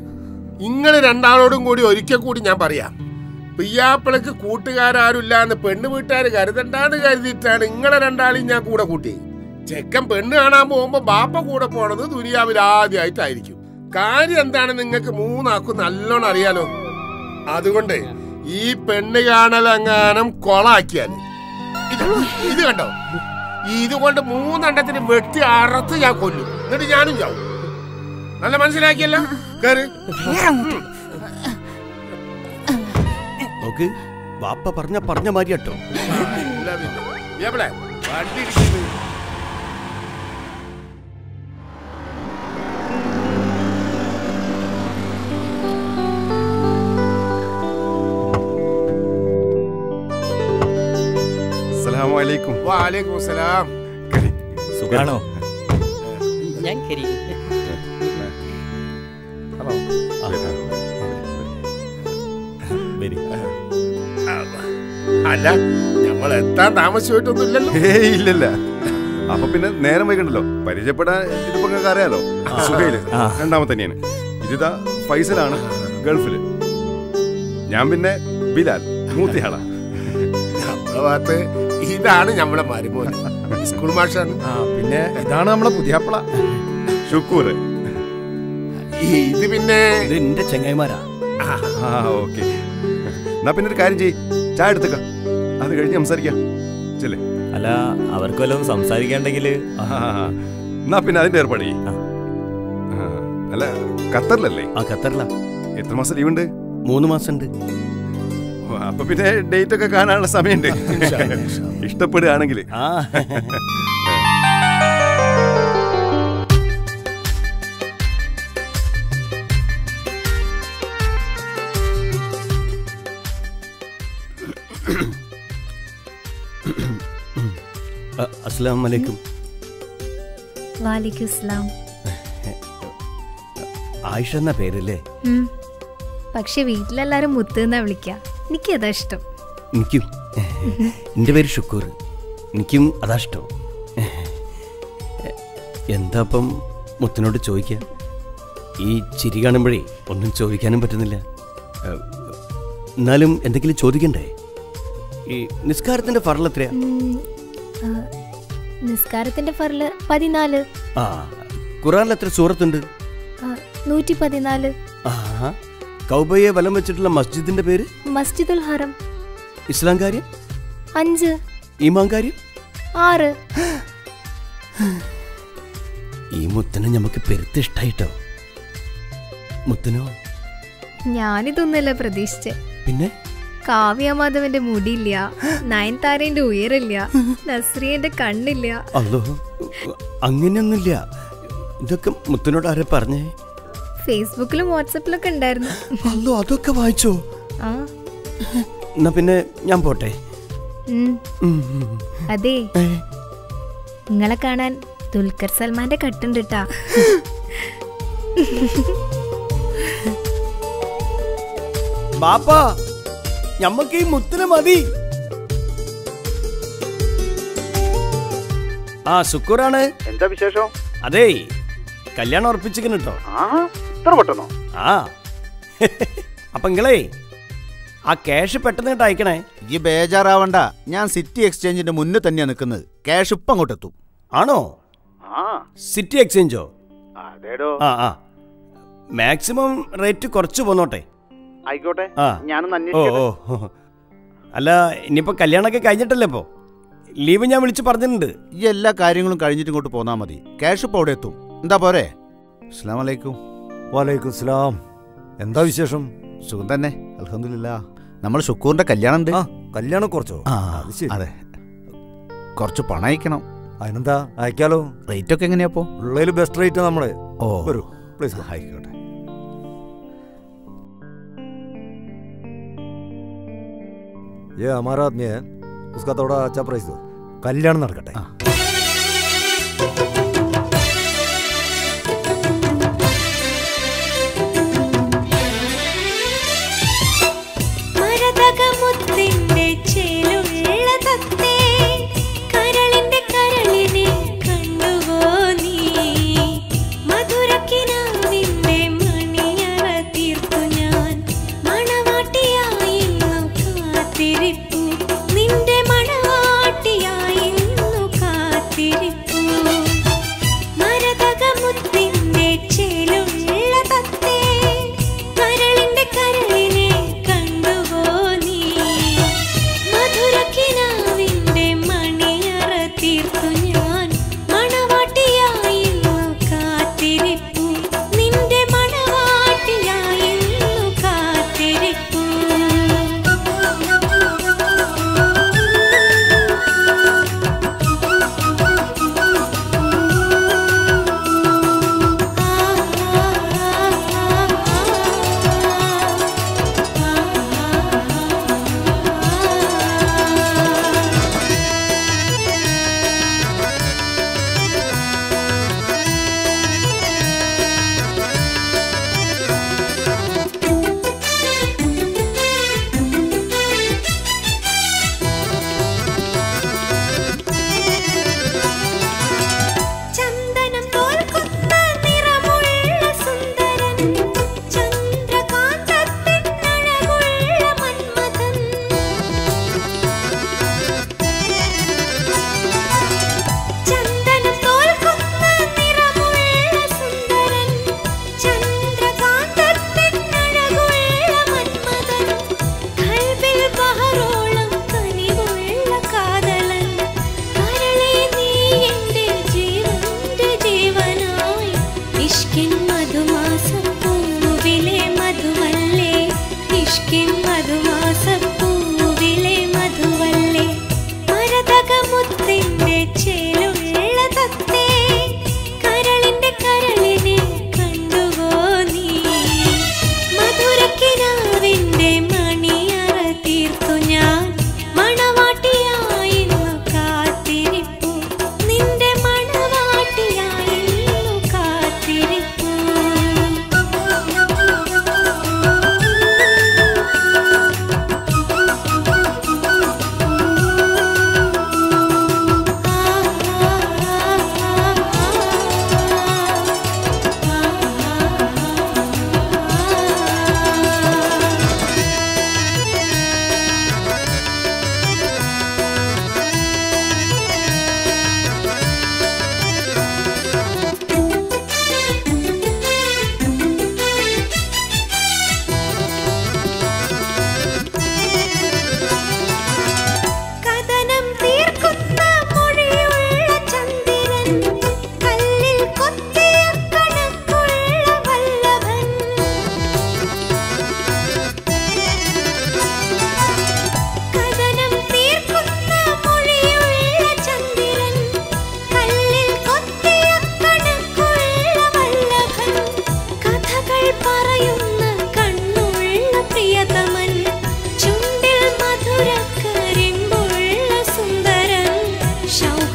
നിങ്ങൾ രണ്ടാളോടും കൂടി ഒരിക്കൽ കൂടി ഞാൻ പറയാം പിയ്യാപ്പിളക്ക് കൂട്ടുകാരാരുമില്ല എന്ന് പെണ്ണ് വീട്ടുകാർ കരുതണ്ടാന്ന് കരുതിയിട്ടാണ് നിങ്ങളെ രണ്ടാളെയും ഞാൻ കൂടെ കൂട്ടി ചെക്കൻ പെണ്ണ് കാണാൻ പോകുമ്പോ ബാപ്പ കൂടെ പോണത് ദുനിയാവിൽ ആദ്യമായിട്ടായിരിക്കും കാര്യം എന്താണ് നിങ്ങൾക്ക് മൂന്നാക്കും നല്ലോണം അറിയാലോ അതുകൊണ്ട് ഈ പെണ്ണ് കാണലെങ്ങാനും കൊളാക്കിയാൽ ഇത് ഇത് കണ്ടോ ഇതുകൊണ്ട് മൂന്നെണ്ണത്തിന് വെട്ടി അറത്ത് ഞാൻ കൊല്ലും എന്നിട്ട് ഞാനും ചാവും നല്ല മനസ്സിലാക്കിയല്ല കേറ് നോക്ക് വാപ്പ പറഞ്ഞ പറഞ്ഞ മാതിരി കേട്ടോ ഇല്ല പിന്നെ. എവിടെ? വണ്ടി ഇടിക്കുന്നു. അസ്സലാമലൈക്കും വാലേക്കും സലാം സുഖാണോ ഞാൻ കരി വരി അല്ല നമ്മൾ എത്താൻ താമസിച്ചിട്ടൊന്നും ഇല്ലല്ലോ ഏയ് ഇല്ലല്ല അപ്പൊ പിന്നെ നേരം വൈകണ്ടല്ലോ പരിചയപ്പെടാൻ ഇതിപ്പോ നിങ്ങൾക്ക് അറിയാലോ സുഹൈല് രണ്ടാമത്തെ തന്നെയാണ് ഇതിതാ ഫൈസലാണ് ഗൾഫില് ഞാൻ പിന്നെ ബിലാൽ മൂത്തയാളാ നമ്മളെ ഭാഗത്ത് ഇതാണ് നമ്മളെ മരുമോൻ സ്കൂൾ മാഷാണ് പിന്നെ ഇതാണ് നമ്മളെ പുതിയാപ്പിള ഷുക്കൂർ ഇത് പിന്നെ ഇത് എന്റെ ചെങ്ങായിമാരാ ആ ഓക്കെ എന്നാ പിന്നെ ഒരു കാര്യം ചെയ്യ് ചായ എടുത്തുക്ക അത് കഴിഞ്ഞ് സംസാരിക്കാം ചെല്ലേ അല്ല അവർക്ക് വല്ലതും സംസാരിക്കാണ്ടെങ്കിൽ എന്നാ പിന്നെ അതിന്റെ ഏർപ്പാട് ചെയ്യ്. ആ, അല്ല ഖത്തറിലല്ലേ ആ ഖത്തറിലാ എത്ര മാസം ലീവ് ഉണ്ട് മൂന്ന് മാസം ഉണ്ട് അപ്പൊ പിന്നെ ഡേറ്റ് ഒക്കെ കാണാനുള്ള സമയമുണ്ട് ഇഷ്ടപ്പെടുകയാണെങ്കിൽ ആ അസ്സാം വലൈക്കും വാലിക്കും ഇസ്ലാം ആയിഷ എന്ന പേരല്ലേ ഉം. പക്ഷെ വീട്ടിലെല്ലാരും മുത്ത് എന്നാ വിളിക്കുക എനിക്ക് അതാ ഇഷ്ടം എനിക്കും എൻ്റെ പേര് ഷുക്കൂർ എനിക്കും അതാ ഇഷ്ടം എന്താ അപ്പം മുത്തിനോട് ചോദിക്കുക ഈ ചിരി കാണുമ്പോഴേ ഒന്നും ചോദിക്കാനും പറ്റുന്നില്ല ഏ, എന്നാലും എന്തെങ്കിലും ചോദിക്കണ്ടേ ഈ നിസ്കാരത്തിൻ്റെ ഫറൽ എത്രയാ ഉം, ആ, നിസ്കാരത്തിന്റെ ഫറില് പതിനാല് ആ ഖുറാനിൽ എത്ര സൂറത്തുണ്ട് ആ, നൂറ്റി പതിനാല് ആ കൗബയെ വലം വെച്ചിട്ടുള്ള മസ്ജിദിന്റെ പേര് മസ്ജിദുൽ ഹറം ഇസ്ലാം കാര്യം അഞ്ച് ഈമാൻ കാര്യം ആറ് ഈ മുത്തനെ നമുക്ക് പെരുത്ത് ഇഷ്ടായിട്ടോ മുത്തനോ ഞാനിതൊന്നല്ല പ്രതീക്ഷിച്ചേ പിന്നെ കാവ്യ മാധവന്റെ മുടിയില്ല നയൻതാരന്റെ ഉയരില്ല നസ്രിയന്റെ കണ്ണില്ല അല്ലോ അങ്ങനെയൊന്നുമില്ല ഇതൊക്കെ മുത്തനോട് ആരെ പറഞ്ഞേ ഫേസ്ബുക്കിലും വാട്സപ്പിലൊക്കെ ഉണ്ടായിരുന്നു അല്ലോ അതൊക്കെ വായിച്ചോ ആ എന്നാ പിന്നെ ഞാൻ പോട്ടെ ഉം. ഉം, ഉം. അതെ നിങ്ങളെ കാണാൻ ദുൽഖർ സൽമാന്റെ കട്ടുണ്ട് ട്ടാ ബാപ്പാ ഞമ്മക്ക് ഈ മുത്തിനെ മതി ആ ശുക്കൂറാണ് എന്താ വിശേഷം അതേ കല്യാണം ഉറപ്പിച്ചിരിക്കുന്നു കേട്ടോ ആ ഇത്ര പെട്ടെന്നോ ആ അപ്പൊ നിങ്ങളേ ആ ക്യാഷ് പെട്ടെന്ന് കേട്ടോ അയക്കണേ ഈ ബേജാറാവണ്ട ഞാൻ സിറ്റി എക്സ്ചേഞ്ചിന്റെ മുന്നിൽ തന്നെയാ നിൽക്കുന്നത് ക്യാഷ് ഇപ്പം അങ്ങോട്ട് എത്തും ആണോ ആ സിറ്റി എക്സ്ചേഞ്ചോ അതേടോ ആ ആ മാക്സിമം റേറ്റ് കുറച്ച് പോന്നോട്ടെ ആയിക്കോട്ടെ ആ ഞാനൊന്ന് ഓ അന്വേഷിക്കട്ടെ ഓ ഓ. അല്ല ഇനിയിപ്പോ കല്യാണമൊക്കെ കഴിഞ്ഞിട്ടല്ലേ ഇപ്പോ ലീവ് ഞാൻ വിളിച്ച് പറഞ്ഞിട്ടുണ്ട് ഈ എല്ലാ കാര്യങ്ങളും കഴിഞ്ഞിട്ട് ഇങ്ങോട്ട് പോന്നാ മതി ക്യാഷ് ഇപ്പൊ അവിടെ എത്തും എന്താ പോരെ അസ്സാം വലൈക്കും വാലൈക്കും സ്ലാം എന്താ വിശേഷം സുഖം തന്നെ അൽഹംദുലില്ല നമ്മൾ ഷുക്കൂറിന്റെ കല്യാണം ഉണ്ട് കല്യാണം കുറച്ചോ ആ അത് ശരി. അതെ കുറച്ച് പണം അയക്കണം അതിനെന്താ അയക്കാലോ റേറ്റ് ഒക്കെ എങ്ങനെയാപ്പോ ഉള്ളതിൽ ബെസ്റ്റ് റേറ്റ് നമ്മളെ ഓ വരൂ പ്ലീസ് ആയിക്കോട്ടെ ये हमारा आदमी है उसका थोड़ा अच्छा प्राइस दो കല്യാണം നടക്കട്ടെ മരതകമുത്തിന്റെ ചേലുള്ള തത്തേ കരളിന്റെ കരളിനെ കണ്ടുവോ നീ മധുരക്കിനാവിന്റെ മണിയറ തീർത്തു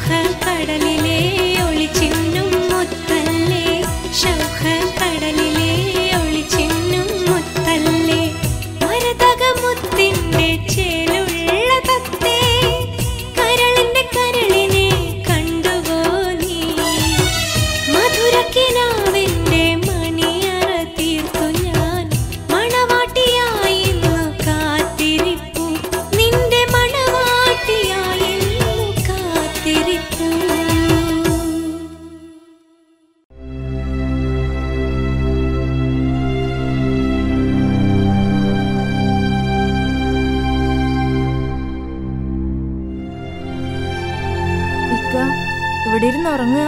കടലിലെ ഒളിച്ചിന്നും മുത്തല്ലേ ശൗഖ കടലിലെ ഒളിച്ചിന്നും മുത്തല്ലേ മരതക മുത്തിന്റെ ചേലുള്ള തത്തേ കരളിന്റെ കരളിനെ കണ്ടുവോ നീ മധുരക്കിനാവിന്റെ മണിയറ തീർത്തു ഞാൻ മണവാട്ടിയായി ഇന്നു കാത്തിരിപ്പു നിന്റെ മണവാട്ടിയായി ഇന്നു കാത്തിരിപ്പു ഇക്ക ഇവിടെ ഇരുന്ന് ഉറങ്ങുക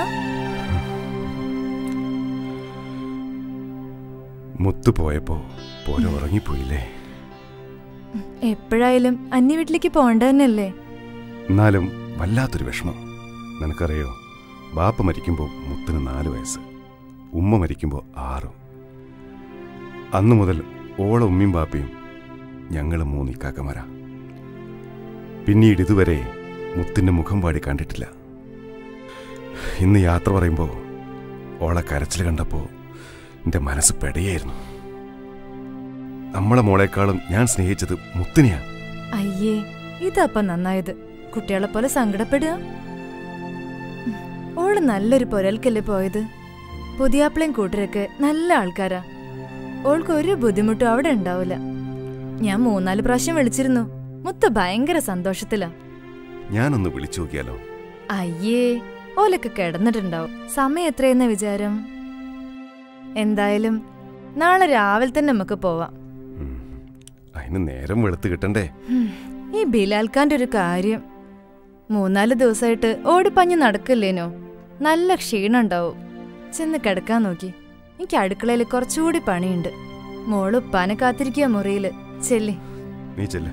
മുത്തു പോയപ്പോ പോലെ ഉറങ്ങിപ്പോയില്ലേ എപ്പോഴായാലും അന്യ വീട്ടിലേക്ക് പോകണ്ട തന്നെയല്ലേ എന്നാലും വല്ലാത്തൊരു വിഷമം നിനക്കറിയോ ബാപ്പ മരിക്കുമ്പോൾ മുത്തിന് നാല് വയസ്സ് ഉമ്മ മരിക്കുമ്പോൾ ആറും അന്നു മുതൽ ഓള ഉമ്മയും ബാപ്പയും ഞങ്ങൾ മൂന്ന് ഇക്കാക്കമാരാ പിന്നീട് ഇതുവരെ മുത്തിൻ്റെ മുഖം പാടി കണ്ടിട്ടില്ല ഇന്ന് യാത്ര പറയുമ്പോൾ ഓളെ കരച്ചിൽ കണ്ടപ്പോൾ എൻ്റെ മനസ്സ് പെടയായിരുന്നു നമ്മളെ മോളെക്കാളും ഞാൻ സ്നേഹിച്ചത് മുത്തിനെയാണ് അയ്യേ ഇതപ്പം നന്നായത് കുട്ടികളെ പോലെ സങ്കടപ്പെടുക ഉം, ഓള് നല്ലൊരു പൊരൽക്കല്ലേ പോയത് പുതിയാപ്പിളയും കൂട്ടരൊക്കെ നല്ല ആൾക്കാരാ ഓൾക്ക് ഒരു ബുദ്ധിമുട്ടും അവിടെ ഉണ്ടാവില്ല ഞാൻ മൂന്നാല് പ്രാവശ്യം വിളിച്ചിരുന്നു മുത്ത ഭയങ്കര സന്തോഷത്തിലാ ഞാനൊന്ന് വിളിച്ചു നോക്കിയാലോ അയ്യേ ഓലൊക്കെ കിടന്നിട്ടുണ്ടാവും സമയം എത്രയെന്ന വിചാരം എന്തായാലും നാളെ രാവിലെ തന്നെ നമുക്ക് പോവാം അതിന് നേരം വെളുത്ത് കിട്ടണ്ടേ ഹും, ഈ ബിലാൽഖാന്റെ ഒരു കാര്യം മൂന്നാല് ദിവസമായിട്ട് ഓടിപ്പഞ്ഞ് നടക്കില്ലേനോ നല്ല ക്ഷീണം ഉണ്ടാവും ചെന്ന് കിടക്കാൻ നോക്കി എനിക്ക് അടുക്കളയിൽ കുറച്ചുകൂടി പണിയുണ്ട് മോള് ഉപ്പാനെ കാത്തിരിക്കുക മുറിയില് ചെല്ലി നീ ചെല്ലേ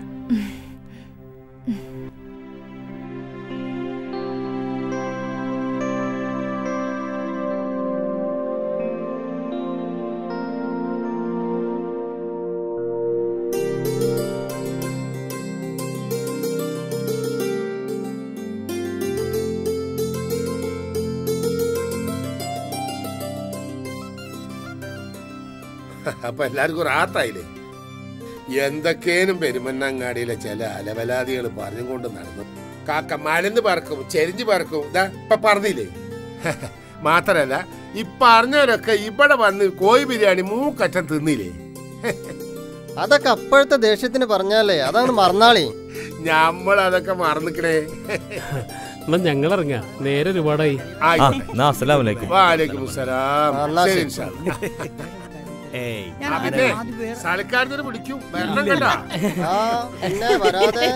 അപ്പൊ എല്ലാവർക്കും റാത്തായില്ലേ എന്തൊക്കേനും പെരുമണ്ണങ്ങാടിയിലെ ചില അലവലാദികൾ പറഞ്ഞും കൊണ്ട് നടന്നു കാക്ക മലന്ന് പറക്കും ചെരിഞ്ഞ് പറക്കും ഇതാ ഇപ്പൊ പറഞ്ഞില്ലേ മാത്രല്ല ഈ പറഞ്ഞവരൊക്കെ ഇവിടെ വന്ന് കോഴി ബിരിയാണി മൂക്കറ്റം തിന്നില്ലേ അതൊക്കെ അപ്പോഴത്തെ ദേഷ്യത്തിന് പറഞ്ഞാലേ അതാണ് മറന്നാളി നമ്മൾ അതൊക്കെ മറന്നിക്കണേ എന്നാ ഞങ്ങൾ ഇറങ്ങാ നേരെ ഒരുപാടായി ആയിക്കോട്ടെ. എന്നാ അസ്സലാമു അലൈക്കും. വാലൈക്കും അസ്സലാം. ആ, എന്നാ ശരി, ശരി. ഇൻഷാ അല്ലാ. ആ, പിന്നെ സൽക്കാരത്തിന് വിളിക്കും വരണം കേട്ടാ ആ പിന്നെ വരാതെ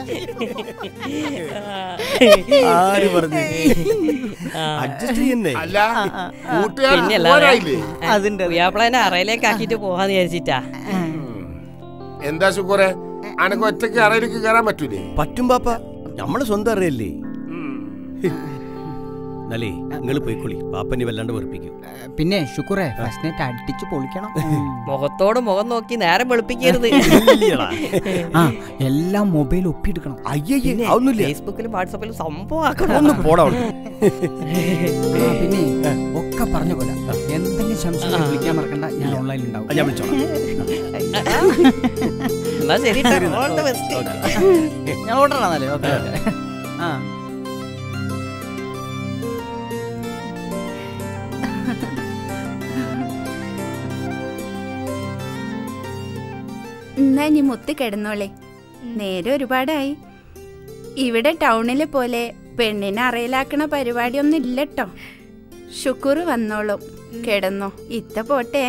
ആര് പറഞ്ഞു അഡ്ജസ്റ്റ് ചെയ്യുന്നേ അല്ല കൂട്ടുകാർ പിന്നെ പോരായില്ലേ അതുണ്ട് പുയ്യാപ്പിളനെ അറയിലേക്ക് ആക്കിയിട്ട് പോവാന്ന് വിചാരിച്ചിട്ടാ എന്താ ശുക്കൂറെ അനക്ക് ഒറ്റയ്ക്ക് അറയിലേക്ക് കയറാൻ പറ്റൂലേ പറ്റും പാപ്പ നമ്മളെ സ്വന്തം അറിയല്ലേ നല്ലേ നിങ്ങൾ പോയിക്കോളി പാപ്പനി വല്ലാണ്ട് വെറുപ്പിക്കും പിന്നെ ശുക്രേ ഫസ്റ്റ് നൈറ്റ് അടിച്ചു പൊളിക്കണം മുഖത്തോട് മുഖം നോക്കി നേരം വെളുപ്പിക്കരുത് ആ എല്ലാം മൊബൈൽ ഒപ്പിയെടുക്കണം അയ്യയ്യേ പിന്നെ അതൊന്നുമില്ല ഫേസ്ബുക്കിലും വാട്സപ്പിലും സംഭവം ആക്കണം ഒന്ന് പോടാ അവിടുന്ന്. ആ, പിന്നെ ഒക്കെ പറഞ്ഞ പോലെ എന്തെങ്കിലും സംശയം വിളിക്കാൻ മറക്കണ്ട ഞാൻ ഓൺലൈനിൽ ഉണ്ടാവും ഞാൻ വിളിച്ചോളാം എന്നാ ശരി ട്ടോ. All the best. ഞാൻ ഓർഡർ ആണല്ലേ ഓക്കെ ആ എന്നാ ഇനി മുത്ത് കിടന്നോളെ നേരെ ഒരുപാടായി ഇവിടെ ടൗണിലെ പോലെ പെണ്ണിനെ അറയിലാക്കണ പരിപാടിയൊന്നും ഇല്ലട്ടോ ഷുക്കൂർ വന്നോളും കിടന്നോ ഇത്ത പോട്ടെ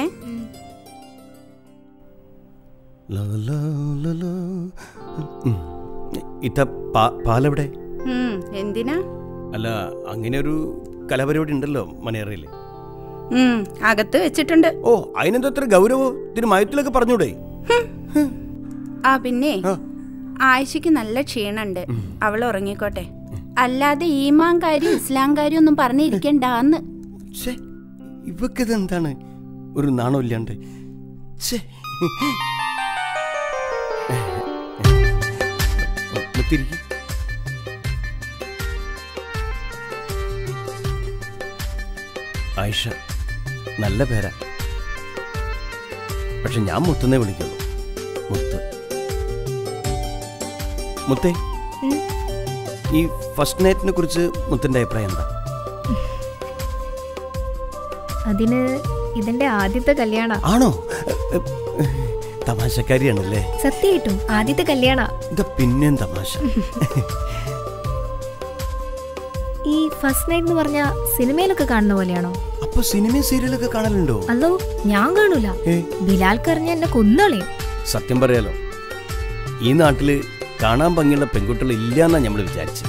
ലാ, ലാ, ലാ, ലാ. ഉം. ഇത്ത പാ- പാലെവിടെ ഉം, എന്തിനാ അല്ല അങ്ങനെ ഒരു കലാപരിപാടി ഉണ്ടല്ലോ മണിയറയിൽ ഉം, അകത്ത് വെച്ചിട്ടുണ്ട് ഓ അതിനെന്താ അത്ര ഗൗരവം ഇതിന് മയത്തിലൊക്കെ പറഞ്ഞൂടെ ആ പിന്നെ ആയിഷയ്ക്ക് നല്ല ക്ഷീണുണ്ട് അവൾ ഉറങ്ങിക്കോട്ടെ അല്ലാതെ ഈമാൻ കാര്യം ഇസ്ലാം കാര്യം ഒന്നും പറഞ്ഞിരിക്കണ്ടാന്ന് ഇവക്കിത് എന്താണ് ഒരു നാണം ഇല്ലാണ്ട് ഛേ. ഒന്ന് തിരിക്ക്. ആയിഷ നല്ല പേരാ പക്ഷെ ഞാൻ മുത്തുന്നേ വിളിക്കുള്ളൂ മുത്ത് മുത്തേ ഉം. ഈ ഫസ്റ്റ് നൈറ്റിനെ കുറിച്ച് മുത്തിന്റെ അഭിപ്രായം എന്താ അതിന് ഇതിന്റെ ആദ്യത്തെ കല്യാണ ആണോ തമാശക്കാരിയാണല്ലേ സത്യമായിട്ടും ആദ്യത്തെ കല്യാണ ഇത് പിന്നെയും തമാശ ഈ ഫസ്റ്റ് നൈറ്റ് എന്ന് പറഞ്ഞ സിനിമയിലൊക്കെ കാണുന്ന പോലെയാണോ അപ്പൊ സിനിമയും സീരിയലൊക്കെ കാണലുണ്ടോ അല്ലോ ഞാൻ കാണൂല ഏ? ബിലാൽക്കറിഞ്ഞ എന്നെ കൊന്നളയും സത്യം പറയാലോ ഈ നാട്ടില് കാണാൻ ഭംഗിയുള്ള പെൺകുട്ടികൾ ഇല്ല എന്നാ നമ്മൾ വിചാരിച്ചത്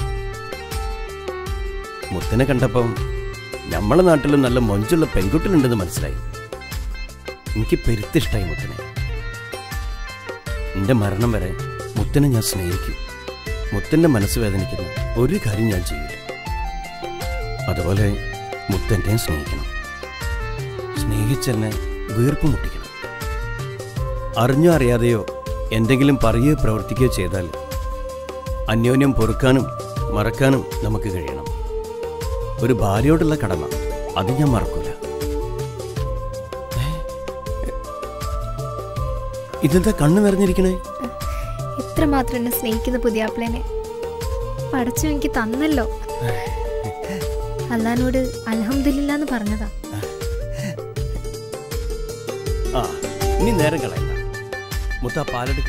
മുത്തിനെ കണ്ടപ്പം നമ്മളെ നാട്ടിലും നല്ല മൊഞ്ചുള്ള പെൺകുട്ടികളുണ്ടെന്ന് മനസ്സിലായി എനിക്ക് പെരുത്തിഷ്ടായി മുത്തിനെ എന്റെ മരണം വരെ മുത്തിനെ ഞാൻ സ്നേഹിക്കും മുത്തിന്റെ മനസ്സ് വേദനിക്കുന്ന ഒരു കാര്യം ഞാൻ ചെയ്യില്ല അതുപോലെ മുത്തൻ്റെയും സ്നേഹിക്കണം സ്നേഹിച്ചെന്നെ വീർപ്പ് മുട്ടിക്കണം അറിഞ്ഞോ അറിയാതെയോ എന്തെങ്കിലും പറയുകയോ പ്രവർത്തിക്കുകയോ ചെയ്താൽ അന്യോന്യം പൊറുക്കാനും മറക്കാനും നമുക്ക് കഴിയണം ഒരു ഭാര്യയോടുള്ള കടമ അത് ഞാൻ മറക്കൂല ഏ? ഇതെന്താ കണ്ണു നിറഞ്ഞിരിക്കണേ ഇത്രമാത്രം എന്നെ സ്നേഹിക്കുന്ന പുതിയാപ്പിളനെ പടച്ചു എനിക്ക് തന്നല്ലോ അല്ലാനോട് അലഹമില്ലാന്ന് പറഞ്ഞതാ ആ ഇനി നേരം കളയണ്ട മുത്ത ആ പാലെടുക്ക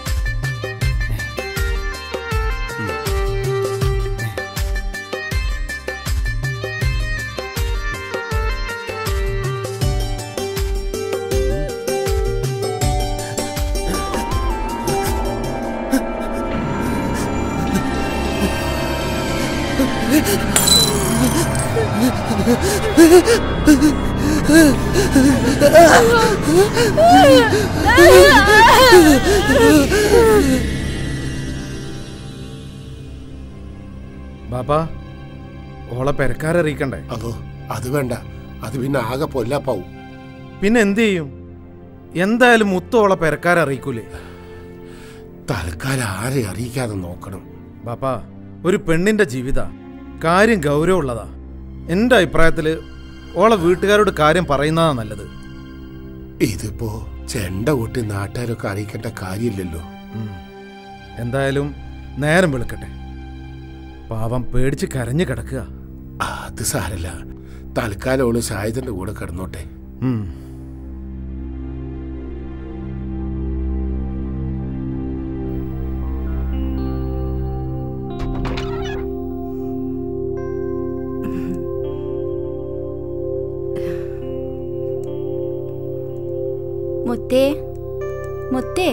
ബാപ്പാ ഓളെ പെരക്കാരറിയിക്കണ്ടേ അതോ അത് വേണ്ട അത് പിന്നെ ആകെ പൊല്ലാപ്പാവും പിന്നെ എന്ത് ചെയ്യും എന്തായാലും മുത്ത് ഓളെ പെരക്കാരറിയിക്കൂലേ തൽക്കാലം ആരെ അറിയിക്കാതെ നോക്കണം ബാപ്പാ ഒരു പെണ്ണിന്റെ ജീവിത കാര്യം ഗൗരവമുള്ളതാ എൻ്റെ അഭിപ്രായത്തില് ഓളെ വീട്ടുകാരോട് കാര്യം പറയുന്നതാ നല്ലത് ഇതിപ്പോ ചെണ്ട കൂട്ടി നാട്ടുകാരൊക്കെ അറിയിക്കേണ്ട കാര്യമില്ലല്ലോ ഉം. എന്തായാലും നേരം വെളുക്കട്ടെ പാവം പേടിച്ച് കരഞ്ഞു കിടക്കുക അത് സാരല്ല തൽക്കാലം ഓള് ഷാഹിദിന്റെ കൂടെ കിടന്നോട്ടെ ഉം. മുത്തേ മുത്തേ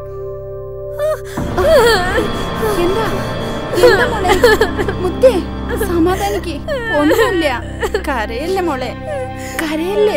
എന്താ എന്താ മോളെ മുത്തേ സമാധാനിക്ക് ഒന്നുമില്ല കരയല്ലേ മോളെ കരയല്ലേ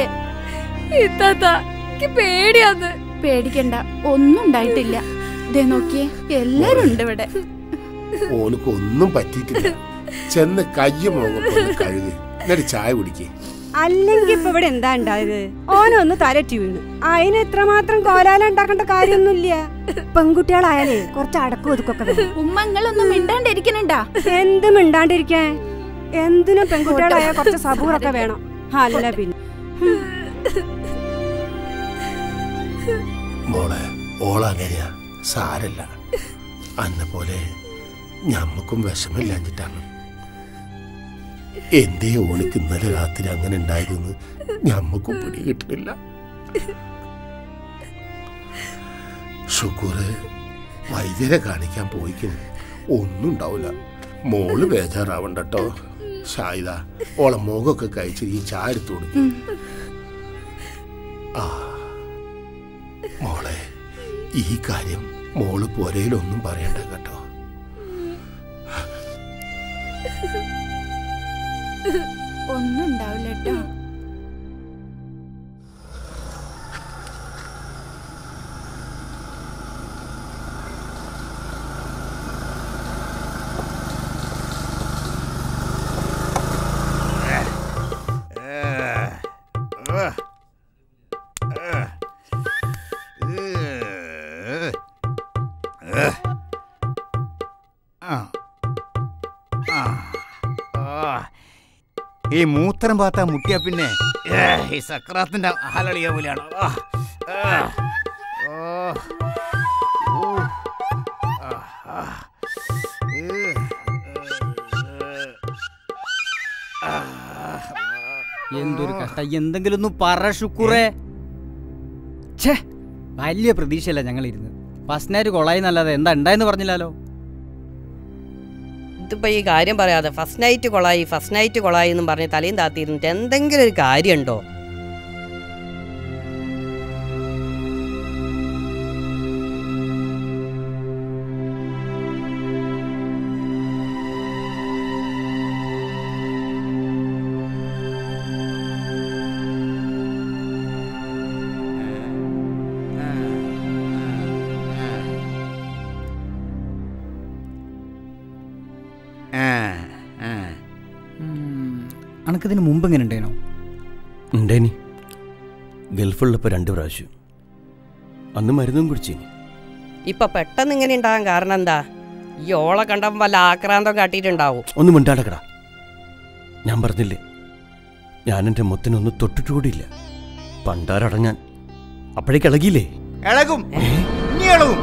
പേടിയാന്ന് പേടിക്കണ്ട ഒന്നും ഉണ്ടായിട്ടില്ല ദേ നോക്കിയേ എല്ലാരും ഉണ്ട് ഇവിടെ ഓനക്ക് ഒന്നും പറ്റിയിട്ടില്ല ചെന്ന് കയ്യും മുഖം കഴുകി എന്നിട്ട് ചായ കുടിക്കേ അല്ലെങ്കിൽ ഇപ്പൊ ഇവിടെ എന്താ ഉണ്ടായത് ഓനൊന്ന് തലറ്റി വീണ് അതിന് എത്രമാത്രം കോലാല ഉണ്ടാക്കേണ്ട കാര്യമൊന്നുമില്ല പെൺകുട്ടികളായാലേ കുറച്ച് അടക്കം ഒതുക്കൊക്കെ വേണം. ഉമ്മങ്ങളൊന്നും മിണ്ടാണ്ടിരിക്കണണ്ടാ എന്ത് മിണ്ടാണ്ടിരിക്കാൻ എന്തിനും പെൺകുട്ടികളായ കുറച്ച് സബൂറൊക്കെ വേണം അല്ല പിന്നെ മോളെ ഓളങ്ങനെയാ സാരല്ല അന്നെ പോലെ ഞമ്മക്കും വിഷമില്ലാഞ്ഞിട്ടാണ് എന്തേ ഓണിക്ക് ഇന്നലെ രാത്രി അങ്ങനെ ഉണ്ടായതെന്ന് ഞമ്മക്കും പിടി കിട്ടുന്നില്ല ഷുക്കൂറ് വൈദ്യരെ കാണിക്കാൻ പോയിക്കുന്നു ഒന്നും ഉണ്ടാവില്ല മോള് ബേജാറാവണ്ട കേട്ടോ ഷായിദ ഓളെ മുഖമൊക്കെ കഴിച്ച് ഈ ചായ എടുത്തു കൊടുക്കും ആ മോളെ ഈ കാര്യം മോള് പുരയിലൊന്നും പറയണ്ട കേട്ടോ ഒന്നും ഉണ്ടാവില്ല കേട്ടോ ഈ മൂത്രം പാത്ത മുട്ടിയ പിന്നെ ഏ, ഈ സക്രാത്തിന്റെ ഹലളിയ പോലെയാണ് ആ, ആ, ഓ, ഊ, ആ, ആ, ഏ, ആ, എന്തൊരു കഷ്ട എന്തെങ്കിലും ഒന്ന് പറ ഷുക്കൂറേ ഛേ വലിയ പ്രതീക്ഷയല്ല ഞങ്ങൾ ഇരുന്ന് ഫസ്റ്റ് നൈറ്റ് കൊളായി നല്ലത് എന്താ ഉണ്ടായെന്ന് പറഞ്ഞില്ലല്ലോ ഇതിപ്പോ ഈ കാര്യം പറയാതെ ഫസ്റ്റ് നൈറ്റ് കൊളായി ഫസ്റ്റ് നൈറ്റ് കൊളായി എന്നും പറഞ്ഞ് തലയും താത്തിയിരുന്നിട്ട് എന്തെങ്കിലും ഒരു കാര്യമുണ്ടോ ആ, ആ. അണക്കതിന് മുമ്പ് എങ്ങനെ ഉണ്ടായിരുന്നോ ഉണ്ടേനി ഗൾഫുള്ളപ്പോൾ രണ്ട് പ്രാവശ്യം അന്ന് മരുന്നും കുടിച്ചേനി ഇപ്പൊ പെട്ടെന്ന് ഇങ്ങനെ ഉണ്ടാകാൻ കാരണം എന്താ ഈ ഓളെ കണ്ടപ്പം വല്ല ആക്രാന്തം കാട്ടിയിട്ടുണ്ടാവും ഒന്ന് മിണ്ടാടക്കടാ ഞാൻ പറഞ്ഞില്ലേ ഞാൻ എൻ്റെ മുത്തിനൊന്ന് തൊട്ടിട്ട് കൂടിയില്ല പണ്ടാരടങ്ങാൻ അപ്പോഴേക്ക് ഇളകിയില്ലേ ഇളകും ഇനി ഇളകും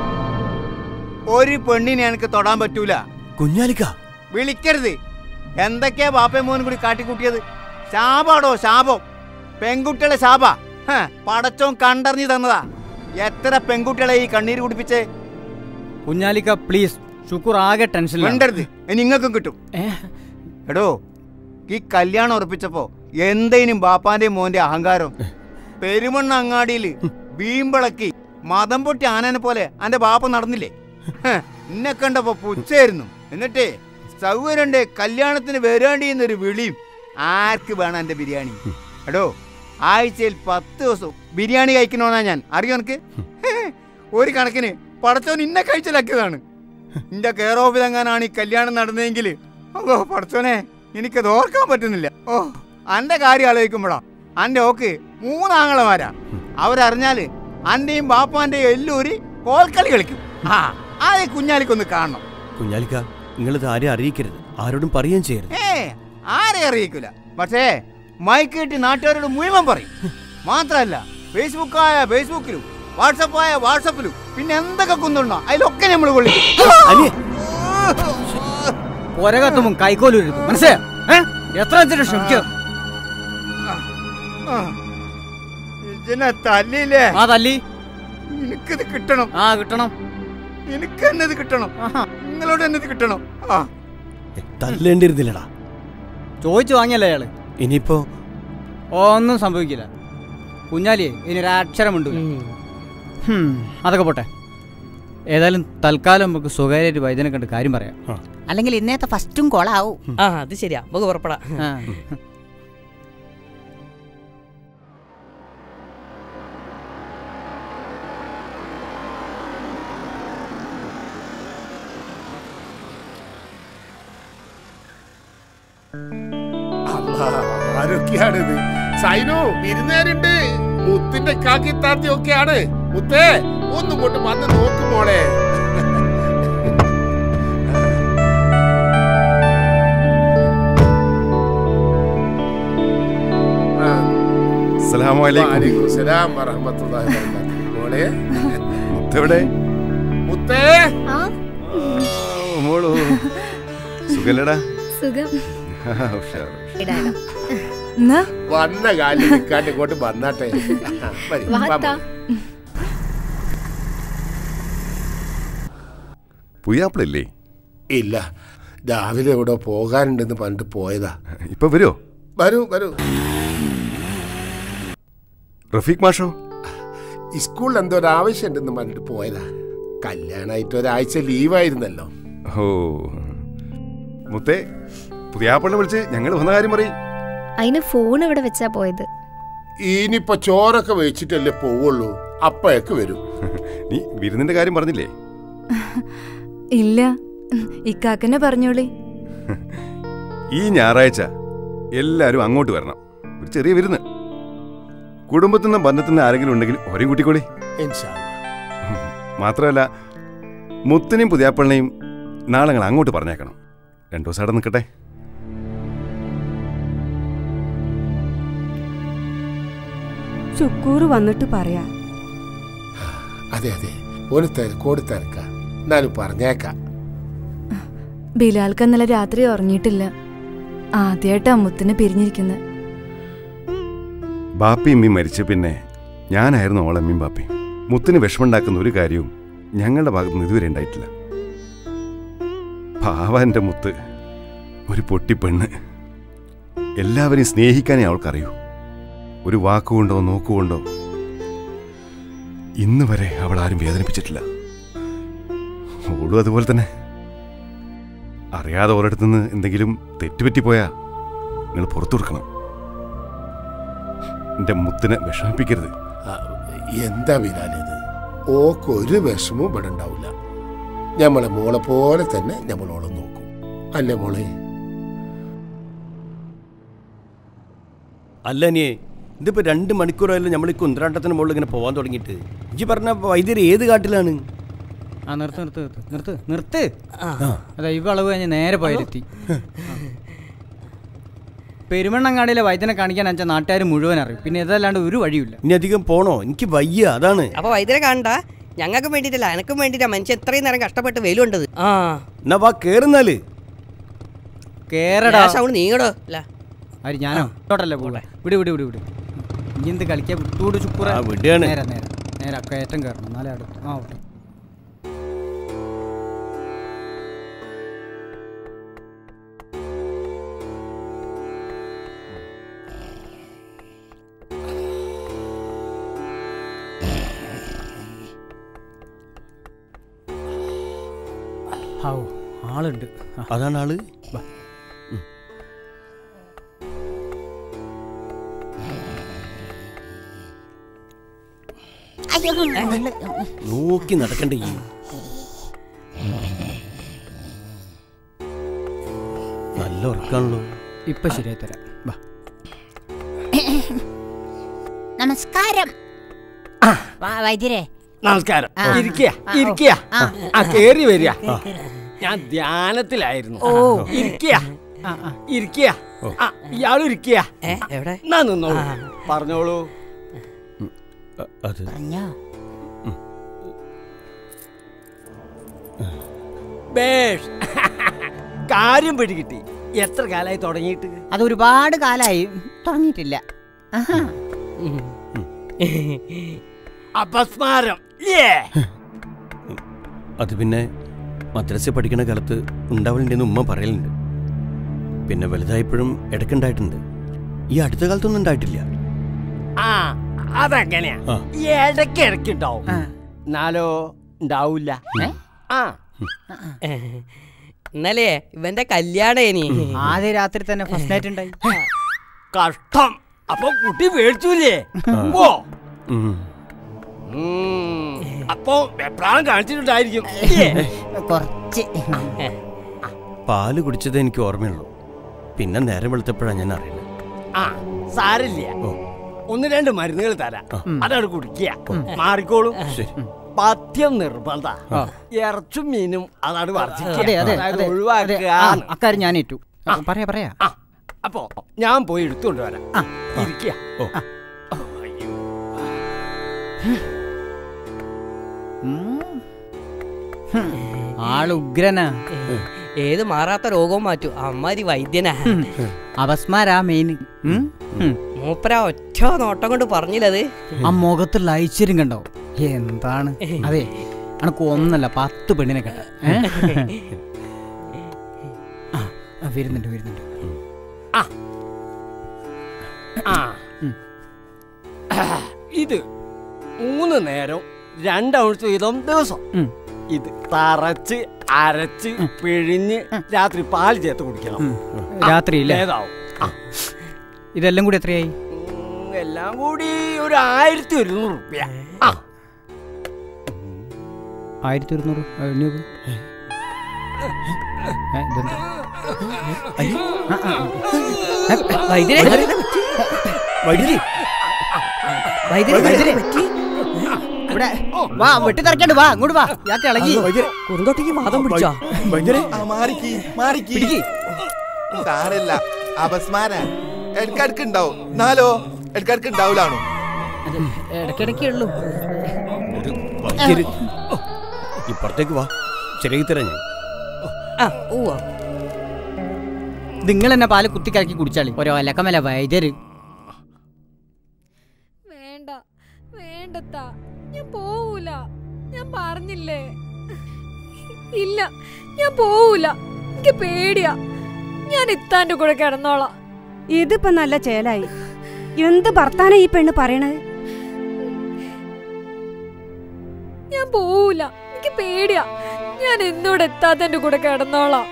ഒരു പെണ്ണിനെ എനിക്ക് തൊടാൻ പറ്റൂല കുഞ്ഞാലിക്ക വിളിക്കരുത് എന്തൊക്കെയാ ബാപ്പയും മോനും കൂടി കാട്ടിക്കൂട്ടിയത് ശാപാടോ ശാപം പെൺകുട്ടികളെ ശാപ ഹ, പടച്ചോൻ കണ്ടറിഞ്ഞു തന്നതാ എത്ര പെൺകുട്ടികളെ ഈ കണ്ണീര് കുടിപ്പിച്ചേ കുഞ്ഞാലിക്ക പ്ലീസ് ഷുക്കൂർ ആകെ ടെൻഷനിലാണ് വേണ്ടരുത് ഇനി നിങ്ങൾക്കും കിട്ടും എടോ ഈ കല്യാണം ഉറപ്പിച്ചപ്പോ എന്തേനും ബാപ്പാന്റെയും മോന്റെ അഹങ്കാരം പെരുമണ്ണ അങ്ങാടിയിൽ വീമ്പിളക്കി മതം പൊട്ടി ആനനെ പോലെ അന്റെ ബാപ്പ നടന്നില്ലേ ഹ്, എന്നെ കണ്ടപ്പോ പുച്ഛായിരുന്നു എന്നിട്ടേ സൗകര്യണ്ട് കല്യാണത്തിന് വരേണ്ടി എന്നൊരു വിളിയും ആർക്ക് വേണം എന്റെ ബിരിയാണി എടോ ആഴ്ചയിൽ പത്ത് ദിവസം ബിരിയാണി കഴിക്കണോന്നാ ഞാൻ അറിയോ എനിക്ക് ഒരു കണക്കിന് പടച്ചോൻ ഇന്നെ കഴിച്ചിലാക്കിയതാണ് നിന്റെ കെയർ ഓഫിൽ എങ്ങാനാണ് ഈ കല്യാണം നടന്നതെങ്കിൽ ഓ പടച്ചോനെ എനിക്കത് ഓർക്കാൻ പറ്റുന്നില്ല ഓ അന്റെ കാര്യം ആലോചിക്കുമ്പോഴാ അന്റെ ഓക്ക് മൂന്നാങ്ങളമാരാ അവരറിഞ്ഞാല് അന്റെയും ബാപ്പാന്റെയും എല്ലൂരി കോൽക്കളി കളിക്കും ആ ആ ഈ കുഞ്ഞാലിക്കൊന്ന് കാണണം കുഞ്ഞാലിക്ക നിങ്ങളിത് ആരെയും അറിയിക്കരുത് ആരോടും പറയുകയും ചെയ്യരുത് ഏ ആരെ അറിയിക്കൂല പക്ഷേ മൈക്ക് കിട്ടി നാട്ടുകാരോട് മുഴുവൻ പറയും മാത്രല്ല ഫേസ്ബുക്കായ ഫേസ്ബുക്കിലും വാട്സപ്പായ വാട്സപ്പിലും പിന്നെ എന്തൊക്കെ കുന്നുണ്ടോ അതിലൊക്കെ നമ്മൾ കൊള്ളിക്കും പുരകത്തുമ്പം കൈക്കോലൂരുത്തും മനസ്സിലായോ ഏ? എത്ര വെച്ചിട്ട് ക്ഷമിക്കുക ആ. ഇതിനെ തല്ലിയില്ലേ ആ തല്ലി എനിക്കിത് കിട്ടണം ആ കിട്ടണം എനിക്ക് തന്നെ ഇത് കിട്ടണം നിങ്ങളോട് തന്നെ ഇത് കിട്ടണം ആ തല്ലേണ്ടിരുന്നില്ലടാ ചോദിച്ചു വാങ്ങിയല്ലേ അയാള് ഇനിയിപ്പോ ഒന്നും സംഭവിക്കില്ല കുഞ്ഞാലിയെ ഇനി ഒരു അക്ഷരമുണ്ട് അതൊക്കെ പോട്ടെ ഏതായാലും തൽക്കാലം നമുക്ക് സ്വകാര്യ വൈദ്യനെ കണ്ട് കാര്യം പറയാം അല്ലെങ്കിൽ ഇന്നത്തെ ഫസ്റ്റും കൊളാവും ആ അത് ശരിയാ നമുക്ക് പുറപ്പെടാം ആ. അല്ലാ, ആരൊക്കെയാണിത് സൈനു വിരുന്നേരുണ്ട് മുത്തിന്റെ കാക്കിത്താത്തി ഒക്കെയാണ് മുത്തേ ഒന്നും കൊണ്ട് വന്ന് നോക്കുമോളെ അസ്സലാമലൈക്കും സലാം വറഹ്മത്തുള്ളാഹി വബറകാതുഹു. മോളെ മുത്തെവിടെ മുത്തേ മോളു സുഖല്ലടാ സുഖം ഉഷാർ ഇടാനോ വന്ന കാലിൽ നിൽക്കാണ്ട് ഇങ്ങോട്ട് വന്നാട്ടെ വരി, വാ വാത്താ മോളെ. പുയ്യാപ്പിളല്ലേ ഇല്ല രാവിലെ എവിടെ പോകാനുണ്ടെന്ന് പറഞ്ഞിട്ട് പോയതാ ഇപ്പൊ വരുമോ വരൂ വരൂ റഫീഖ് മാഷോ സ്കൂളിൽ എന്തോ ഒരു ആവശ്യം ഉണ്ടെന്ന് പറഞ്ഞിട്ട് പോയതാ കല്യാണമായിട്ട് ഒരാഴ്ച ലീവായിരുന്നല്ലോ ഓ മുത്തേ പുതിയാപ്പിളിനെ വിളിച്ച് ഞങ്ങൾ വന്ന കാര്യം പറയും അതിന് ഫോൺ ഇവിടെ വെച്ചാ പോയത് ഇനിയിപ്പോ ചോറൊക്കെ വെച്ചിട്ടല്ലേ പോവുള്ളൂ അപ്പോഴേക്ക് വരും നീ വിരുന്നിന്റെ കാര്യം പറഞ്ഞില്ലേ ഇല്ല ഇക്കാക്കന്നെ പറഞ്ഞോളി ഈ ഞായറാഴ്ച എല്ലാവരും അങ്ങോട്ട് വരണം ഒരു ചെറിയ വിരുന്ന് കുടുംബത്തിൽ നിന്ന് ബന്ധത്തിൽ നിന്ന് ആരെങ്കിലും ഉണ്ടെങ്കിൽ ഒരേ കൂട്ടിക്കോളി ഇൻഷാ മാത്രമല്ല മുത്തിനെയും പുതിയാപ്പിളിനെയും നാളെ ഞങ്ങൾ അങ്ങോട്ട് പറഞ്ഞേക്കണം രണ്ടു ദിവസം അവിടെ നിൽക്കട്ടെ ശുക്കൂർ വന്നിട്ട് പറയാ അതെ അതെ ഒരു തിരക്കോട് തിരക്ക എന്നാലും പറഞ്ഞേക്കാം ബിലാൽക്ക് ഇന്നലെ രാത്രി ഉറങ്ങിയിട്ടില്ല ആദ്യമായിട്ടാ മുത്തിന് പിരിഞ്ഞിരിക്കുന്നത് ബാപ്പിയും അമ്മയും മരിച്ച പിന്നെ ഞാനായിരുന്നു ഓളമ്മയും ബാപ്പിയും മുത്തിന് വിഷമുണ്ടാക്കുന്ന ഒരു കാര്യവും ഞങ്ങളുടെ ഭാഗത്ത് നിന്ന് ഇതുവരെ ഉണ്ടായിട്ടില്ല പാവാന്റെ മുത്ത് ഒരു പൊട്ടിപ്പെണ്ണ് എല്ലാവരെയും സ്നേഹിക്കാനേ അവൾക്കറിയൂ ഒരു വാക്കുകൊണ്ടോ നോക്കുകൊണ്ടോ ഇന്ന് വരെ അവൾ ആരും വേദനിപ്പിച്ചിട്ടില്ല ഓളും അതുപോലെ തന്നെ അറിയാതെ ഓരോടത്തുനിന്ന് എന്തെങ്കിലും തെറ്റുപറ്റിപ്പോയാ നിങ്ങൾ പുറത്തു കൊടുക്കണം എന്റെ മുത്തിനെ വിഷമിപ്പിക്കരുത് ആ, എന്താ വിരാലിത് ഓക്ക് ഒരു വിഷമവും ഇവിടെ ഉണ്ടാവില്ല ഞമ്മളെ മോളെ പോലെ തന്നെ ഞമ്മളോളെ നോക്കും അല്ലേ മോളെ അല്ല നീ ഇതിപ്പോ രണ്ട് മണിക്കൂറായല്ലോ നമ്മൾ ഈ കുന്ത്രാട്ടത്തിന് മുകളിൽ ഇങ്ങനെ പോകാൻ തുടങ്ങിയിട്ട് ഇജ്ജ് പറഞ്ഞ വൈദ്യർ ഏത് കാട്ടിലാണ് ആ നിർത്ത് നിർത്ത് നിർത്ത് നിർത്ത് നിർത്ത് അതെ ഈ വളവ് കഴിഞ്ഞ് നേരെ പോയിരുത്തി പെരുമണ്ണങ്ങാടിയിലെ വൈദ്യനെ കാണിക്കാൻ അഞ്ചാൽ നാട്ടുകാർ മുഴുവൻ അറിയും പിന്നെ ഇതല്ലാണ്ട് ഒരു വഴിയില്ല ഇനി അധികം പോണോ എനിക്ക് വയ്യ അതാണ് അപ്പൊ വൈദ്യരെ കാണണ്ട ഞങ്ങൾക്ക് വേണ്ടിയിട്ടില്ല എനക്കും വേണ്ടിയിട്ടാ മനുഷ്യൻ ഇത്രയും നേരം കഷ്ടപ്പെട്ട് വെയിലുണ്ടത് ആ എന്നാ വാ കേറുന്നാല് കേറടാ സൗണ്ട് നീങ്ങടോ അല്ല ആര് ഞാനോ ഇട്ടോട്ടല്ലേ പോട്ടെ വിട് വിട് വിട് വിട് ഇനി എന്ത് കളിക്കാൻ വിട്ടുകൂട് ചുക്കൂറ ആ, വിടുകയാണ്. നേരെ നേരെ നേരെ കയറ്റം കയറണം എന്നാലേ അടുത്ത് ആ ഓട്ടെ ഔ ആളുണ്ട് ആ. അതാണ് ആള് വാ. നോക്കി നടക്കണ്ടേ ഈ നല്ല ഉറക്കാണല്ലോ ഇപ്പൊ ശരിയായി തരാം വാ നമസ്കാരം വാ, വൈദ്യരെ നമസ്കാരം ആ. ഇരിക്കുക ആ, ഓ. ഇരിക്കുക ആ. ആ കേറി വരിക ആ. ഞാൻ ധ്യാനത്തിലായിരുന്നു ഓ. ഇരിക്കുക ഇരിക്കുക ആ, ഇയാളും ഇരിക്കുക എവിടെ എന്നാ നിന്നോളൂ പറഞ്ഞോളൂ അത് പറഞ്ഞോ ബേഷ് കാര്യം പിടികിട്ടി എത്ര കാലായി തുടങ്ങിയിട്ട് അത് ഒരുപാട് കാലായി തുടങ്ങിയിട്ടില്ല ആഹാ. അപസ്മാരം ഏ അത് പിന്നെ മദ്രസ പഠിക്കുന്ന കാലത്ത് ഉണ്ടാവലുണ്ടെന്ന് ഉമ്മ പറയലുണ്ട് പിന്നെ വലുതായപ്പോഴും ഇടയ്ക്കുണ്ടായിട്ടുണ്ട് ഈ അടുത്ത കാലത്തൊന്നും ഉണ്ടായിട്ടില്ല ആ അതങ്ങനെയാ ആ. ഇടയ്ക്ക് ഇടയ്ക്ക് ഉണ്ടാവും എന്നാലോ ഉണ്ടാവൂല ആ ഇന്നലെ ഇവന്റെ കല്യാണേനി ആദ്യ രാത്രി തന്നെ ഫസ്റ്റ് നൈറ്റ് ഉണ്ടായി കഷ്ടം അപ്പൊ കുട്ടി മേടിച്ചൂലേ ഓ ഉം. ഉം. അപ്പൊ വെപ്രാളം കാണിച്ചിട്ടുണ്ടായിരിക്കും ഏ. കുറച്ച് പാല് കുടിച്ചതേ എനിക്ക് ഓർമ്മയുള്ളൂ പിന്നെ നേരം വെളുത്തപ്പോഴാണ് ഞാൻ അറിയുന്നത് ആ സാരില്ല ഒന്ന് രണ്ട് മരുന്നുകൾ തരാം അതാണ് കുടിക്കുക മാറിക്കോളും പഥ്യം നിർബന്ധ ഇറച്ചും മീനും അതാണ് വർദ്ധിക്കുക അതെ അതെ അതായത് അതെ, അതെ ഒഴിവാക്കുക ആ, അക്കാര്യം ഞാൻ ഏറ്റു പറയാ പറയാ അപ്പോ ഞാൻ പോയി എടുത്തുകൊണ്ട് വരാം ഇരിക്കുക ആള് ഉഗ്രനാ ഏത് മാറാത്ത രോഗവും മാറ്റും അമ്മാരി വൈദ്യനാ അപസ്മാരാ മെയിൻ മൂപ്പര ഒറ്റ നോട്ടം കൊണ്ട് പറഞ്ഞില്ലത് ആ മുഖത്തുള്ള ഐശ്വര്യം കണ്ടോ എന്താണ് അതെ അനക്ക് ഒന്നല്ല പത്ത് പെണ്ണിനെ കണ്ട ഏ? ആ, ആ, വരുന്നുണ്ട് വരുന്നുണ്ട് ആ ഇത് മൂന്ന് നേരം രണ്ട് ഔൺസ് വീതം ദിവസം ഇത് തറച്ച് അരച്ച് പിഴിഞ്ഞ് രാത്രി പാൽ ചേർത്ത് കുടിക്കണം രാത്രിയില്ലേ ഭേദാവും. ആ. ഇതെല്ലാം കൂടി എത്രയായി ഉം, എല്ലാം കൂടി ഒരു ആയിരത്തി ഒരുന്നൂറ് റുപ്യ ആ ആയിരത്തി ഒരുന്നൂറ് എണ്ണി നോക്ക്. ഏ, ഇതെന്താ? അയ്യോ. ആ, ആ, ആ. ഏ, വൈദ്യരെ വൈദ്യരെ വൈദ്യരെ വൈദ്യരെ. ഇവിടെ വാ വെട്ടി തറക്കണ്ട് വാ ഇങ്ങോട്ട് വാ യാക്ക് ഇളകി കുറുന്തോട്ടേക്ക് വാദം പിടിച്ചോ മാറിക്ക് സാരല്ല അപസ്മാര ഇടക്കിടക്ക് ഉണ്ടാവും എന്നാലോ ഇടക്കിടക്ക് ഉണ്ടാവൂലാണോ അത് ഇടയ്ക്കിടയ്ക്കേ ഉള്ളൂ ഒരു വക്കീല്. ഓ, ഇപ്പുറത്തേക്ക് വാ ശരിയാക്കി തരാം ഞാൻ ആ ഓ നിങ്ങൾ എന്നെ പാല് കുത്തിക്കലക്കി കുടിച്ചാളി ഓരോ അലക്കമല വൈദ്യര് വേണ്ട വേണ്ടത്താ ഞാൻ പോവൂല ഞാൻ പറഞ്ഞില്ലേ ഇല്ല ഞാൻ പോവൂല എനിക്ക് പേടിയാ ഞാൻ ഇത്താന്റെ കൂടെ കിടന്നോളാം ഇതിപ്പോ നല്ല ചേലായി എന്ത് ഭർത്താന ഈ പെണ്ണ് പറയണത് ഞാൻ പോവൂല എനിക്ക് പേടിയാ ഞാൻ എന്നോട് എത്താത്തന്റെ കൂടെ കിടന്നോളാം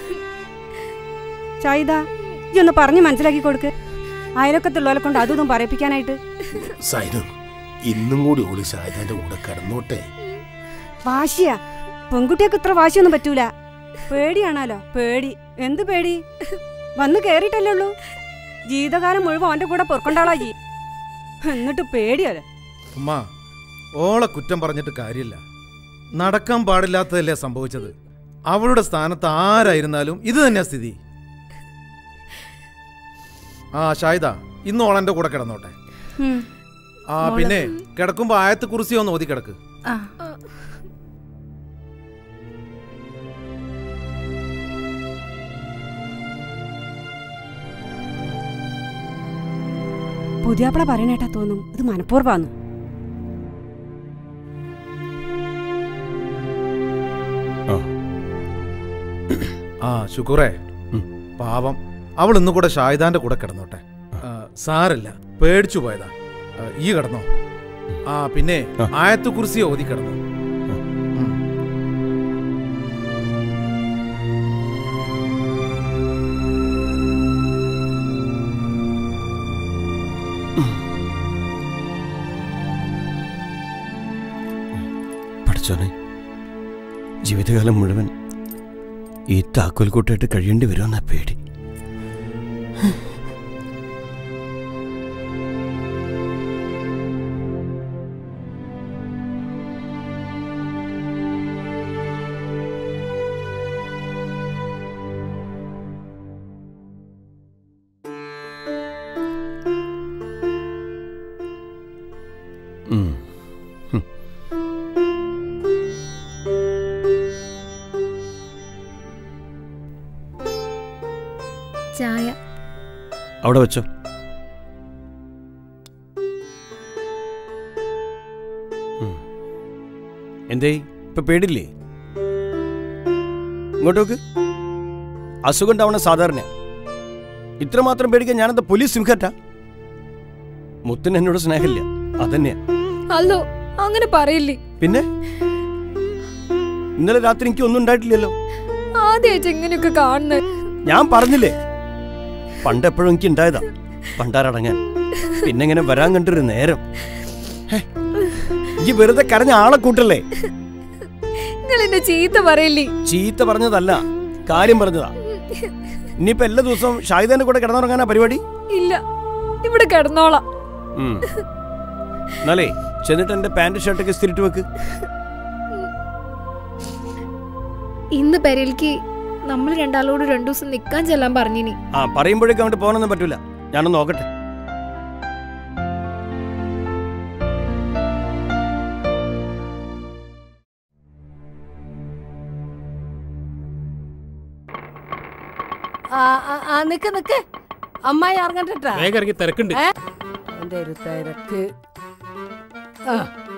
ചായിദ ഈ ഒന്ന് പറഞ്ഞു മനസ്സിലാക്കി കൊടുക്ക് അയലൊക്കത്തുള്ളവരെ കൊണ്ട് അതൊന്നും പറയിപ്പിക്കാനായിട്ട് സൈനു ഇന്നും കൂടി ഓളി ഷാജാന്റെ കൂടെ കിടന്നോട്ടെ വാശിയാ പെൺകുട്ടിയൊക്കെ ഇത്ര വാശിയൊന്നും പറ്റൂല പേടിയാണല്ലോ പേടി എന്ത് പേടി വന്ന് കേറിയിട്ടല്ലേ ഉള്ളൂ ജീവിതകാലം മുഴുവൻ അവന്റെ കൂടെ പൊറക്കൊണ്ടാളാ ജി എന്നിട്ട് പേടിയല്ലേ ഉമ്മ ഓളെ കുറ്റം പറഞ്ഞിട്ട് കാര്യമില്ല നടക്കാൻ പാടില്ലാത്തതല്ലേ സംഭവിച്ചത് അവളുടെ സ്ഥാനത്ത് ആരായിരുന്നാലും ഇത് തന്നെയാ സ്ഥിതി ആ ഷായിദ ഇന്ന് ഓളെന്റെ കൂടെ കിടന്നോട്ടെ ഉം. ആ മോളെ- പിന്നെ കിടക്കുമ്പോ ആയത്ത് കുറിച്ച് ഒന്ന് ഓതി കിടക്ക് ആ പുതിയാപ്പിള പറയണേട്ടാ തോന്നും ഇത് മനഃപൂർവ്വാന്ന് ആ ശുക്രേ പാവം അവൾ ഇന്ന് കൂടെ ഷായിദാന്റെ കൂടെ കിടന്നോട്ടെ ആ, സാരല്ല പേടിച്ചു പോയതാ ആ, ഈ കിടന്നോ ആ പിന്നെ ആയത്ത് കുറിച്ച് ഓതി കിടന്നു പഠിച്ചോനെ ജീവിതകാലം മുഴുവൻ ഈ താക്കോൽ കൂട്ടായിട്ട് കഴിയേണ്ടി വരുമെന്നാ പേടി ഉം. ഹും. ചായ അവിടെ വെച്ചോ ഉം. എന്തേ ഇപ്പൊ പേടില്ലേ ഇങ്ങോട്ട് നോക്ക് അസുഖം ഉണ്ടാവണ സാധാരണ ഇത്രമാത്രം പേടിക്കാൻ ഞാനെന്താ പോലീസ് സിംഹറ്റാ മുത്തിന് എന്നോട് സ്നേഹമില്ല അതന്നെയാ അല്ലോ അങ്ങനെ പറയില്ലേ പിന്നെ ഇന്നലെ രാത്രി എനിക്ക് ഒന്നും ഉണ്ടായിട്ടില്ലല്ലോ ആദ്യമായിട്ട് എങ്ങനെയൊക്കെ കാണുന്നത് ഞാൻ പറഞ്ഞില്ലേ പണ്ടെപ്പോഴും എനിക്ക് ഉണ്ടായതാ പണ്ടാരടങ്ങാൻ പിന്നെ ഇങ്ങനെ വരാൻ കണ്ടൊരു നേരം ഹേ, ഈ വെറുതെ കരഞ്ഞ ആളെ കൂട്ടല്ലേ നിങ്ങൾ എന്നെ ചീത്ത പറയില്ലേ ചീത്ത പറഞ്ഞതല്ല കാര്യം പറഞ്ഞതാ ഇനിയിപ്പോ എല്ലാ ദിവസവും ഷാഹിദാന്റെ കൂടെ കിടന്നുറങ്ങാനാ പരിപാടി ഇല്ല ഇവിടെ കിടന്നോളാം ഉം. എന്നാലേ ചെന്നിട്ട് എന്റെ പാന്റ് ഷർട്ടൊക്കെ സ്ഥിരിട്ട് വെക്ക് ഇന്ന് പെരയിലേക്ക് നമ്മൾ രണ്ടാളോട് രണ്ടു ദിവസം നിക്കാൻ ചെല്ലാൻ പറഞ്ഞിനി ആ പറയുമ്പോഴേക്കും അങ്ങോട്ട് പോകാനൊന്നും പറ്റൂല ഞാനൊന്ന് നോക്കട്ടെ ആ ആ, ആ നിക്ക് നിക്ക് അമ്മായി ഇറങ്ങട്ടെ വേഗം ഇറങ്ങി തിരക്കുണ്ട് എന്റെ ഒരു തിരക്ക് ആ.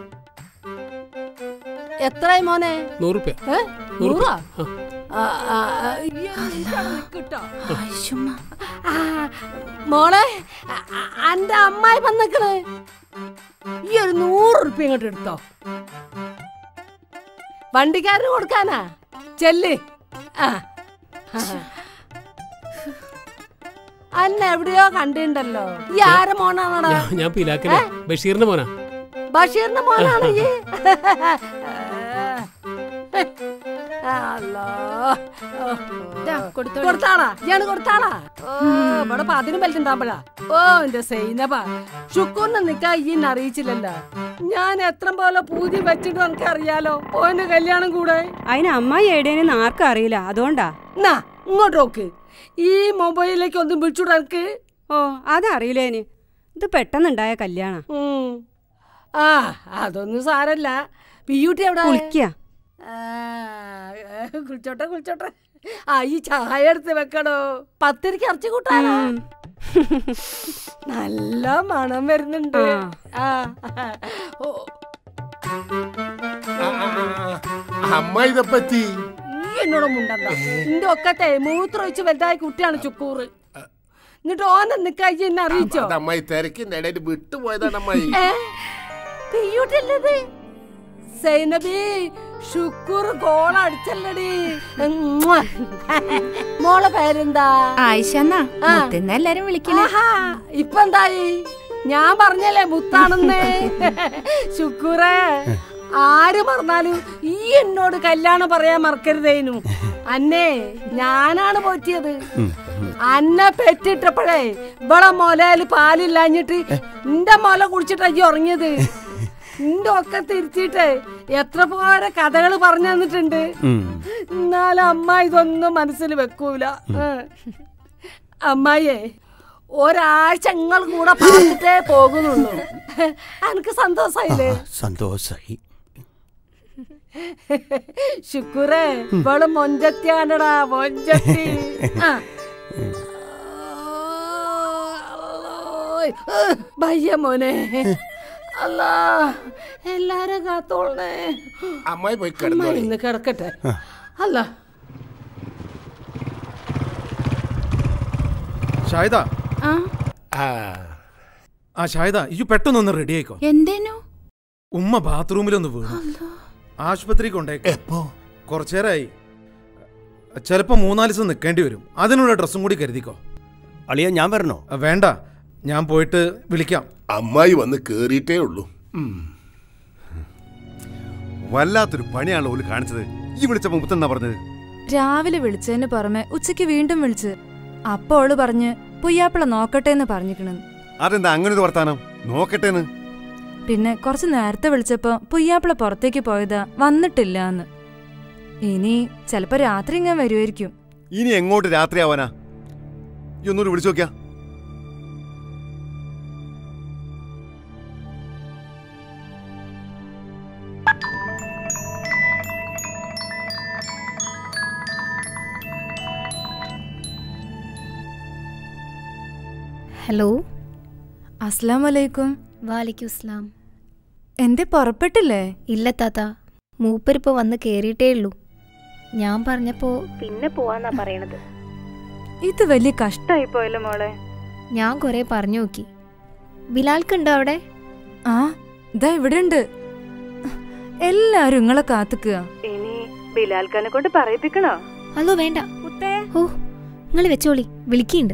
എത്രയായി മോനെ നൂറ് റുപ്യ ഏ? നൂറ് നൂറാ റുപ്യ. ആ, ആ, ആ, ഇയ്യോ, ഇയ്യാണ് നിക്ക്ട്ടോ. ആ, മോളെ അ- അ- അന്റെ അമ്മായി വന്നിക്കണ് ഈ ഒരു നൂറ് ഉറുപ്പ്യ ഇങ്ങോട്ട് എടുത്തോ വണ്ടിക്കാരന് കൊടുക്കാനാ ചെല്ല് ആ ആ. അന്നെ എവിടെയോ കണ്ടിണ്ടല്ലോ ഈ ആരെ മോനാണോടാ ഞാൻ- ഞാൻ പിലാക്കല്ലേ ബഷീറിന്റെ മോനാ ബഷീറിന്റെ മോനാണ് ഈ അല്ലോ കൊടുത്താളാ ഇയാണ് കൊടുത്താളാ ഓ ഇവിടെ പതിനും വലുതുണ്ടാകുമ്പോഴാ ഓ എന്റെ സൈനബ ശുക്കൂറിനെ നിക്കാ ഈ അറിയിച്ചില്ലല്ലോ ഞാൻ എത്ര പോലെ പൂതി വെച്ചിട്ട് എനിക്ക് അറിയാലോ ഓന്റെ കല്യാണം കൂടെ അതിന് അമ്മായി എവിടെയെന്ന് ആർക്കും അറിയില്ല അതുകൊണ്ടാ എന്നാ ഇങ്ങോട്ട് നോക്ക് ഈ മൊബൈലിലേക്ക് ഒന്ന് വിളിച്ചുകൂടെ എനിക്ക് ഓ അതറിയില്ലേന് ഇത് പെട്ടെന്നുണ്ടായ കല്യാണ ഉം. ആ അതൊന്നും സാരല്ല പിയൂട്ടി എവിടെ കുളിക്കുക ആ, കുളിച്ചോട്ടെ കുളിച്ചോട്ടെ ആ ഈ ചായ എടുത്ത് വെക്കണോ പത്തിരിക്ക് ഇറച്ചി കൂട്ടാനോ നല്ല മണം വരുന്നുണ്ട് ആ ഓ, അമ്മ ഇതെപ്പറ്റി നീ എന്നോട് മുണ്ടണ്ട നിന്റെ ഒക്കത്തെ മൂത്രമൊഴിച്ച് വലുതായ കുട്ടിയാണ് ചുക്കൂറ് എന്നിട്ട് ഓനെ നിക്കായി എന്നെ അറിയിച്ചോ അത് അമ്മായി തിരക്കിന്റെ ഇടയിൽ വിട്ടുപോയതാണ് അമ്മായി ഏ? പെയ്യൂട്ടല്ലത് സൈനബി ഷുക്കൂർ ഗോൾ അടിച്ചല്ലടി ഉമ്മുവ. മോളെ പേരെന്താ ആയിഷന്നാ ആ. മുത്തെന്ന് എല്ലാരും വിളിക്കണേ ആഹാ, ഇപ്പൊ എന്തായി ഞാൻ പറഞ്ഞല്ലേ മുത്താണെന്ന് ശുക്കൂറേ ആര് പറഞ്ഞാലും ഈ എന്നോട് കല്യാണം പറയാൻ മറക്കരുതേനു അന്നേ ഞാനാണ് പോറ്റിയത് അന്നെ പെറ്റിട്ടപ്പോഴേ ഇവിടെ മുലയില് പാലില്ലാഞ്ഞിട്ട് നിന്റെ മുല കുടിച്ചിട്ടാ ഈ ഉറങ്ങിയത് നിന്റെ ഒക്കെ തിരിച്ചിട്ട് എത്ര പോരെ കഥകൾ പറഞ്ഞു തന്നിട്ടുണ്ട് എന്നാലും അമ്മ ഇതൊന്നും മനസ്സിൽ വെക്കൂല ഏ. അമ്മായിയെ ഒരാഴ്ച നിങ്ങൾ കൂടെ പറഞ്ഞിട്ടേ പോകുന്നുള്ളൂ എനിക്ക് സന്തോഷായില്ലേ സന്തോഷായി ശുക്രേ ഇവള് മൊഞ്ചത്തിയാണടാ മൊഞ്ചത്തി ആ. അല്ലാഹ്. ഭയ്യ മോനെ അല്ലാ എല്ലാരും കാത്തോളണേ അമ്മായി പോയി അമ്മ കിടന്നോളി ഇന്ന് കിടക്കട്ടെ അല്ല ഷാഹിദ ആ ആ ഷാഹിദ ഇയ്യു പെട്ടെന്നൊന്ന് റെഡി ആയിക്കോ എന്തേനു ഉമ്മ ബാത്റൂമിലൊന്ന് വീണു ആശുപത്രി കൊണ്ടേക്ക് എപ്പോ കുറച്ചേരായി ചിലപ്പോ മൂന്നാല് ദിവസം നിൽക്കേണ്ടി വരും അതിനുള്ള ഡ്രസ്സും കൂടി കരുതിക്കോ അളിയ ഞാൻ വരണോ വേണ്ട ഞാൻ പോയിട്ട് വിളിക്കാം അമ്മായി വന്ന് കേറിയിട്ടേ ഉള്ളൂ വല്ലാത്തൊരു പണിയാണ് ഓല് കാണിച്ചത് ഈ വിളിച്ചപ്പോ മുത്തെന്നാ പറഞ്ഞത് രാവിലെ വിളിച്ചതിന് പുറമെ ഉച്ചയ്ക്ക് വീണ്ടും വിളിച്ച് അപ്പൊ അവള് പറഞ്ഞ് പുയ്യാപ്പിള നോക്കട്ടെ എന്ന് പറഞ്ഞിക്കണെന്ന് അതെന്താ അങ്ങനെ ഒരു വർത്താനം നോക്കട്ടേന്ന് പിന്നെ കുറച്ച് നേരത്തെ വിളിച്ചപ്പോ പുയ്യാപ്പിള പുറത്തേക്ക് പോയതാ വന്നിട്ടില്ല എന്ന് ഇനി ചിലപ്പോ രാത്രി ഇങ്ങനെ വരുമായിരിക്കും ഇനി എങ്ങോട്ട് രാത്രിയാവാനാ ഈ ഒന്നുകൂടി വിളിച്ചു നോക്കിയാ ഹലോ അസ്ലാം വലൈക്കും വാലിക്കും അസ്ലാം എന്തേ പുറപ്പെട്ടില്ലേ ഇല്ല താത്ത മൂപ്പരിപ്പോ വന്ന് കേറിയിട്ടേ ഉള്ളൂ ഞാൻ പറഞ്ഞപ്പോ പിന്നെ പോവാന്നാ പറയണത് ഇത് വലിയ കഷ്ടായി പോയല്ലോ മോളെ ഞാൻ കൊറേ പറഞ്ഞു നോക്കി ബിലാൽക്കുണ്ടോ അവിടെ ആ ഇതാ ഇവിടെ ഉണ്ട് എല്ലാരും ഇങ്ങളെ കാത്തുക്കുക ഇനി ബിലാൽഖാനെ കൊണ്ട് പറയിപ്പിക്കണോ അതോ വേണ്ട ഓ നിങ്ങൾ വെച്ചോളി വിളിക്കുന്നുണ്ട്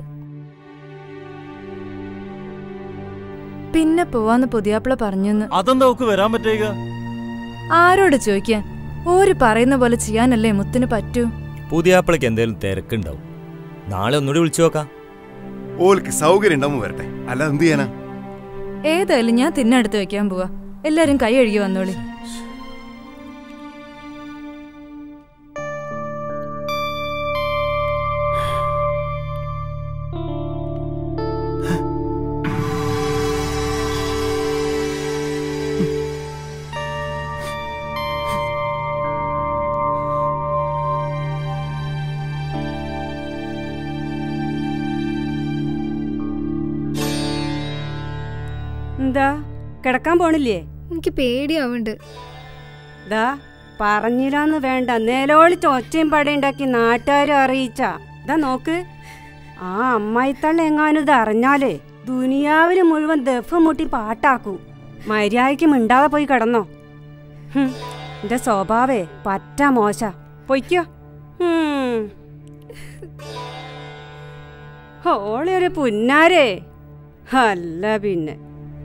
പിന്നെ പോവാന്ന് പുതിയാപ്പിള പറഞ്ഞെന്ന് അതെന്താ ഒക്കെ വരാൻ പറ്റേക ആരോട് ചോദിക്കാൻ ഓര് പറയുന്ന പോലെ ചെയ്യാനല്ലേ മുത്തിന് പറ്റൂ പുതിയാപ്പിളക്ക് എന്തേലും തിരക്കുണ്ടാവും നാളെ ഒന്നുകൂടി വിളിച്ചു നോക്കാം ഓൽക്ക് സൗകര്യം ഉണ്ടാവും വരട്ടെ അല്ല എന്ത് ചെയ്യാനാ ഏതായാലും ഞാൻ തിന്നെടുത്ത് വെക്കാൻ പോവാ എല്ലാരും കൈ കഴുകി വന്നോളി എന്താ കിടക്കാൻ പോണില്ലേ എനിക്ക് പേടിയാവുന്നുണ്ട് ദാ പറഞ്ഞില്ലാന്ന് വേണ്ട നിലവിളിച്ച് ഒച്ചയും പടയുണ്ടാക്കി നാട്ടുകാരും അറിയിച്ച ഇതാ നോക്ക് ആ അമ്മായിത്തള്ള എങ്ങാനും ഇത് അറിഞ്ഞാലേ ദുനിയാവിന് മുഴുവൻ ദഫ് മുട്ടി പാട്ടാക്കൂ മര്യാദയ്ക്ക് മിണ്ടാതെ പോയി കിടന്നോ ഹും, എന്റെ സ്വഭാവേ പറ്റ മോശ പൊയ്ക്കോ ഹും. ഓളെ ഒരു പുന്നാരേ അല്ല പിന്നെ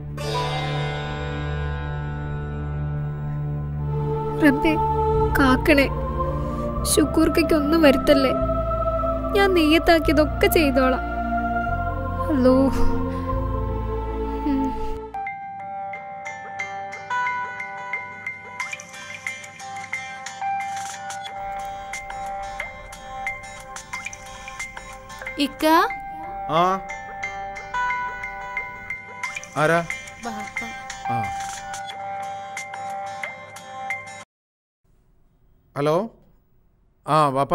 റബ്ബേ കാക്കണേ ശുക്കൂർക്കൊക്കെ ഒന്നും വരുത്തല്ലേ ഞാൻ നെയ്യത്താക്കിയതൊക്കെ ചെയ്തോളാം ഹലോ ഇക്ക ആ ആരാ ആ ഹലോ ആ വാപ്പ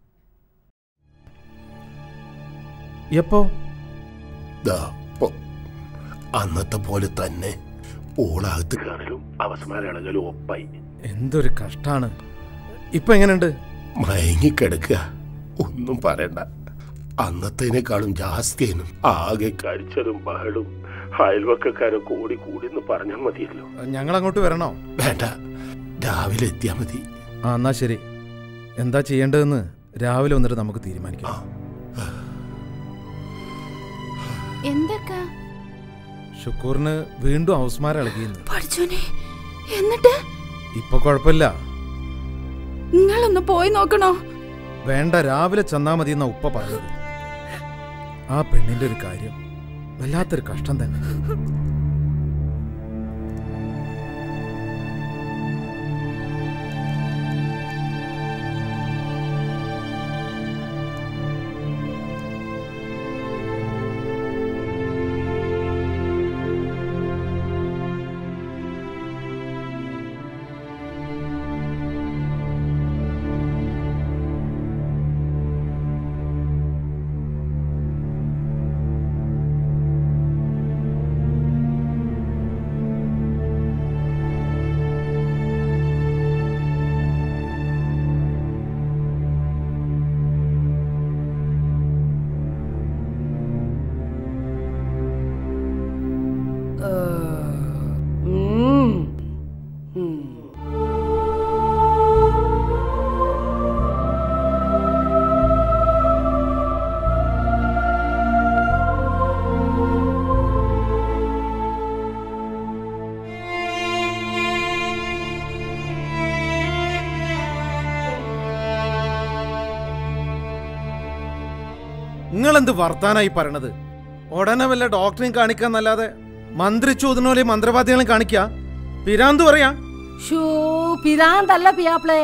എപ്പോ ദാ ഇപ്പൊ അന്നത്തെ പോലെ തന്നെ ഓളകത്ത് കാണലും അവസ്മാരണകലും ഒപ്പായി എന്തൊരു കഷ്ടാണ് ഇപ്പൊ എങ്ങനെയുണ്ട് മയങ്ങിക്കിടക്കുക ഒന്നും പറയണ്ട അന്നത്തേനേക്കാളും ജാസ്തിയേനും ആകെ കഴിച്ചതും ബഹളും അയൽവക്കക്കാരെ കൂടി കൂടി എന്ന് പറഞ്ഞാൽ മതിയല്ലോ ഞങ്ങൾ അങ്ങോട്ട് വരണോ വേണ്ട രാവിലെ എത്തിയാ മതി ആ എന്നാ ശരി എന്താ ചെയ്യേണ്ടതെന്ന് രാവിലെ വന്നിട്ട് നമുക്ക് തീരുമാനിക്കാം എന്തൊക്കെ ഷുക്കൂറിന് വീണ്ടും അവസ്മാരം ഇളകിയെന്ന് പഠിച്ചോനെ എന്നിട്ട് ഇപ്പൊ കുഴപ്പമില്ല നിങ്ങളൊന്ന് പോയി നോക്കണോ വേണ്ട രാവിലെ ചെന്നാ മതി എന്നാ ഉപ്പ പറഞ്ഞത് ആ പെണ്ണിന്റെ ഒരു കാര്യം വല്ലാത്തൊരു കഷ്ടം തന്നെ നിങ്ങളെന്ത് വർത്താനായി പറയണത് ഉടനെ വല്ല ഡോക്ടറെയും കാണിക്കാന്നല്ലാതെ മന്ത്രിച്ചോദിനോലെ മന്ത്രവാദികളെ കാണിക്കാ പിരാന്ത് പറയാ ഷോ പിരാന്തല്ല പിയാപ്പിളെ